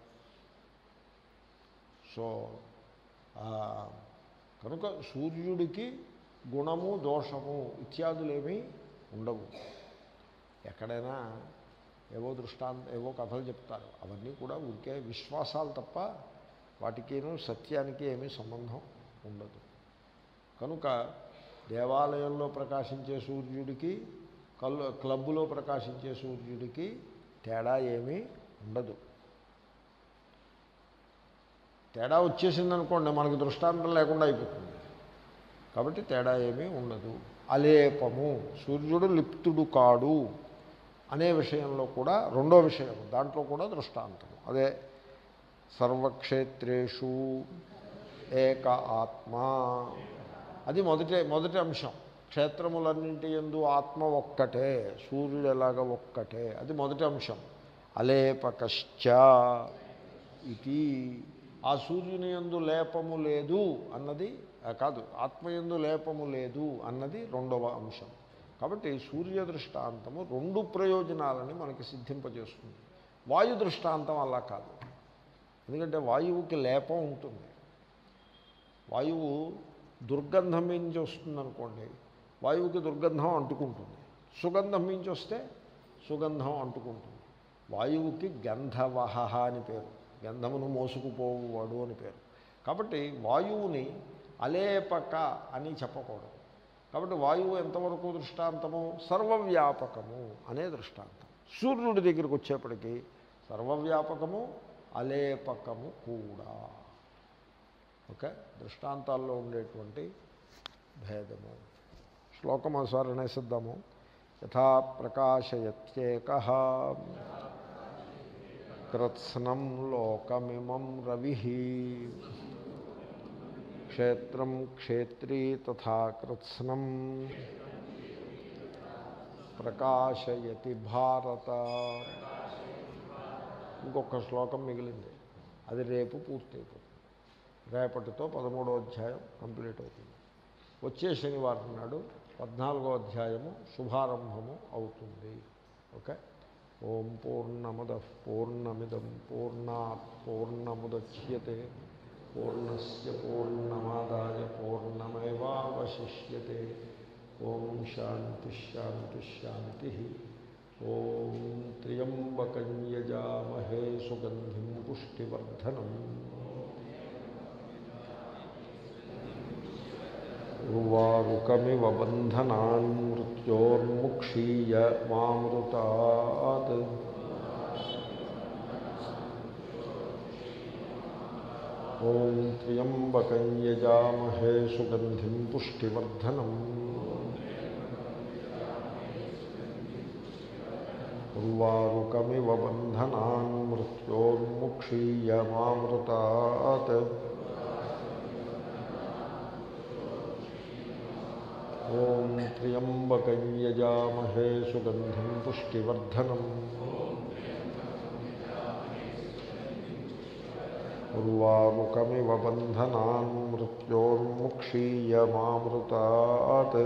Speaker 1: సో ఆ, కనుక సూర్యుడికి గుణము దోషము ఇత్యాదులేమీ ఉండవు ఎక్కడైనా ఏవో దృష్టాంత ఏవో కథలు చెప్తారు అవన్నీ కూడా ఊరికే విశ్వాసాలు తప్ప వాటికిను సత్యానికి ఏమీ సంబంధం ఉండదు కనుక దేవాలయంలో ప్రకాశించే సూర్యుడికి కల్ క్లబ్బులో ప్రకాశించే సూర్యుడికి తేడా ఏమీ ఉండదు తేడా వచ్చేసిందనుకోండి మనకి దృష్టాంతం లేకుండా అయిపోతుంది కాబట్టి తేడా ఏమీ ఉండదు అలేపము సూర్యుడు లిప్తుడు కాడు అనే విషయంలో కూడా రెండో విషయం దాంట్లో కూడా దృష్టాంతం అదే సర్వక్షేత్రేషు ఏక ఆత్మ అది మొదటి మొదటి అంశం క్షేత్రములన్నింటి ఎందు ఆత్మ ఒక్కటే సూర్యుడు ఎలాగ ఒక్కటే అది మొదటి అంశం అలేపకశ్చ ఇది ఆ సూర్యుని ఎందు లేపము లేదు అన్నది ఆ, కాదు ఆత్మయందు లేపము లేదు అన్నది రెండవ అంశం కాబట్టి సూర్య దృష్టాంతము రెండు ప్రయోజనాలని మనకి సిద్ధింపజేస్తుంది వాయు దృష్టాంతం అలా కాదు ఎందుకంటే వాయువుకి లేపం ఉంటుంది వాయువు దుర్గంధం నుంచి వస్తుంది అనుకోండి వాయువుకి దుర్గంధం అంటుకుంటుంది సుగంధం నుంచి వస్తే సుగంధం అంటుకుంటుంది వాయువుకి గంధవహ అని పేరు గంధమును మోసుకుపోవాడు అని పేరు కాబట్టి వాయువుని అలేపక అని చెప్పకూడదు కాబట్టి వాయువు ఎంతవరకు దృష్టాంతము సర్వవ్యాపకము అనే దృష్టాంతం సూర్యుడి దగ్గరికి వచ్చేప్పటికీ సర్వవ్యాపకము అలేపకము కూడా ఓకే దృష్టాంతాల్లో ఉండేటువంటి భేదము శ్లోకం ఒకసారి అనేసిద్దాము యథా ప్రకాశయత్యేక కృత్స్నం లోకమిమం రవి క్షేత్రం క్షేత్రీ తథా కృత్స్నం ప్రకాశయతి భారత ఇంకొక శ్లోకం మిగిలింది అది రేపు పూర్తయిపోతుంది రేపటితో పదమూడో అధ్యాయం కంప్లీట్ అవుతుంది వచ్చే శనివారం నాడు పద్నాలుగో అధ్యాయము శుభారంభము అవుతుంది ఓకే ఓం పూర్ణమద పూర్ణమిదం పూర్ణాత్ పూర్ణముద్యతే పూర్ణస్ పూర్ణమాదాయ పూర్ణమేవాశిష్యతే ఓం శాంతి శాంతి శాంతి ఓం త్ర్యంబకం యజామహే సుగంధిం పుష్టివర్ధనం ఉర్వారుకమివ బంధనాన్ మృత్యోర్ముక్షీయ మామృతాత్ ఓం త్ర్యంబకం యజామహే సుగంధిం పుష్టివర్ధనం ఉర్వారుకమివ బంధనాన్ మృత్యోర్ముక్షీయ మామృతాత్ ఓం త్ర్యంబకం యజామహే సుగంధిం పుష్టివర్ధనం ఉర్వాముకమివ బంధనాన్ మృత్యోర్ముక్షీయ మామృతాత్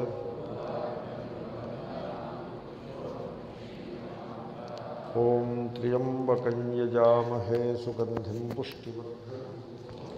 Speaker 1: ఓం త్ర్యంబకం యజామహే సుగంధిం పుష్టివర్ధనం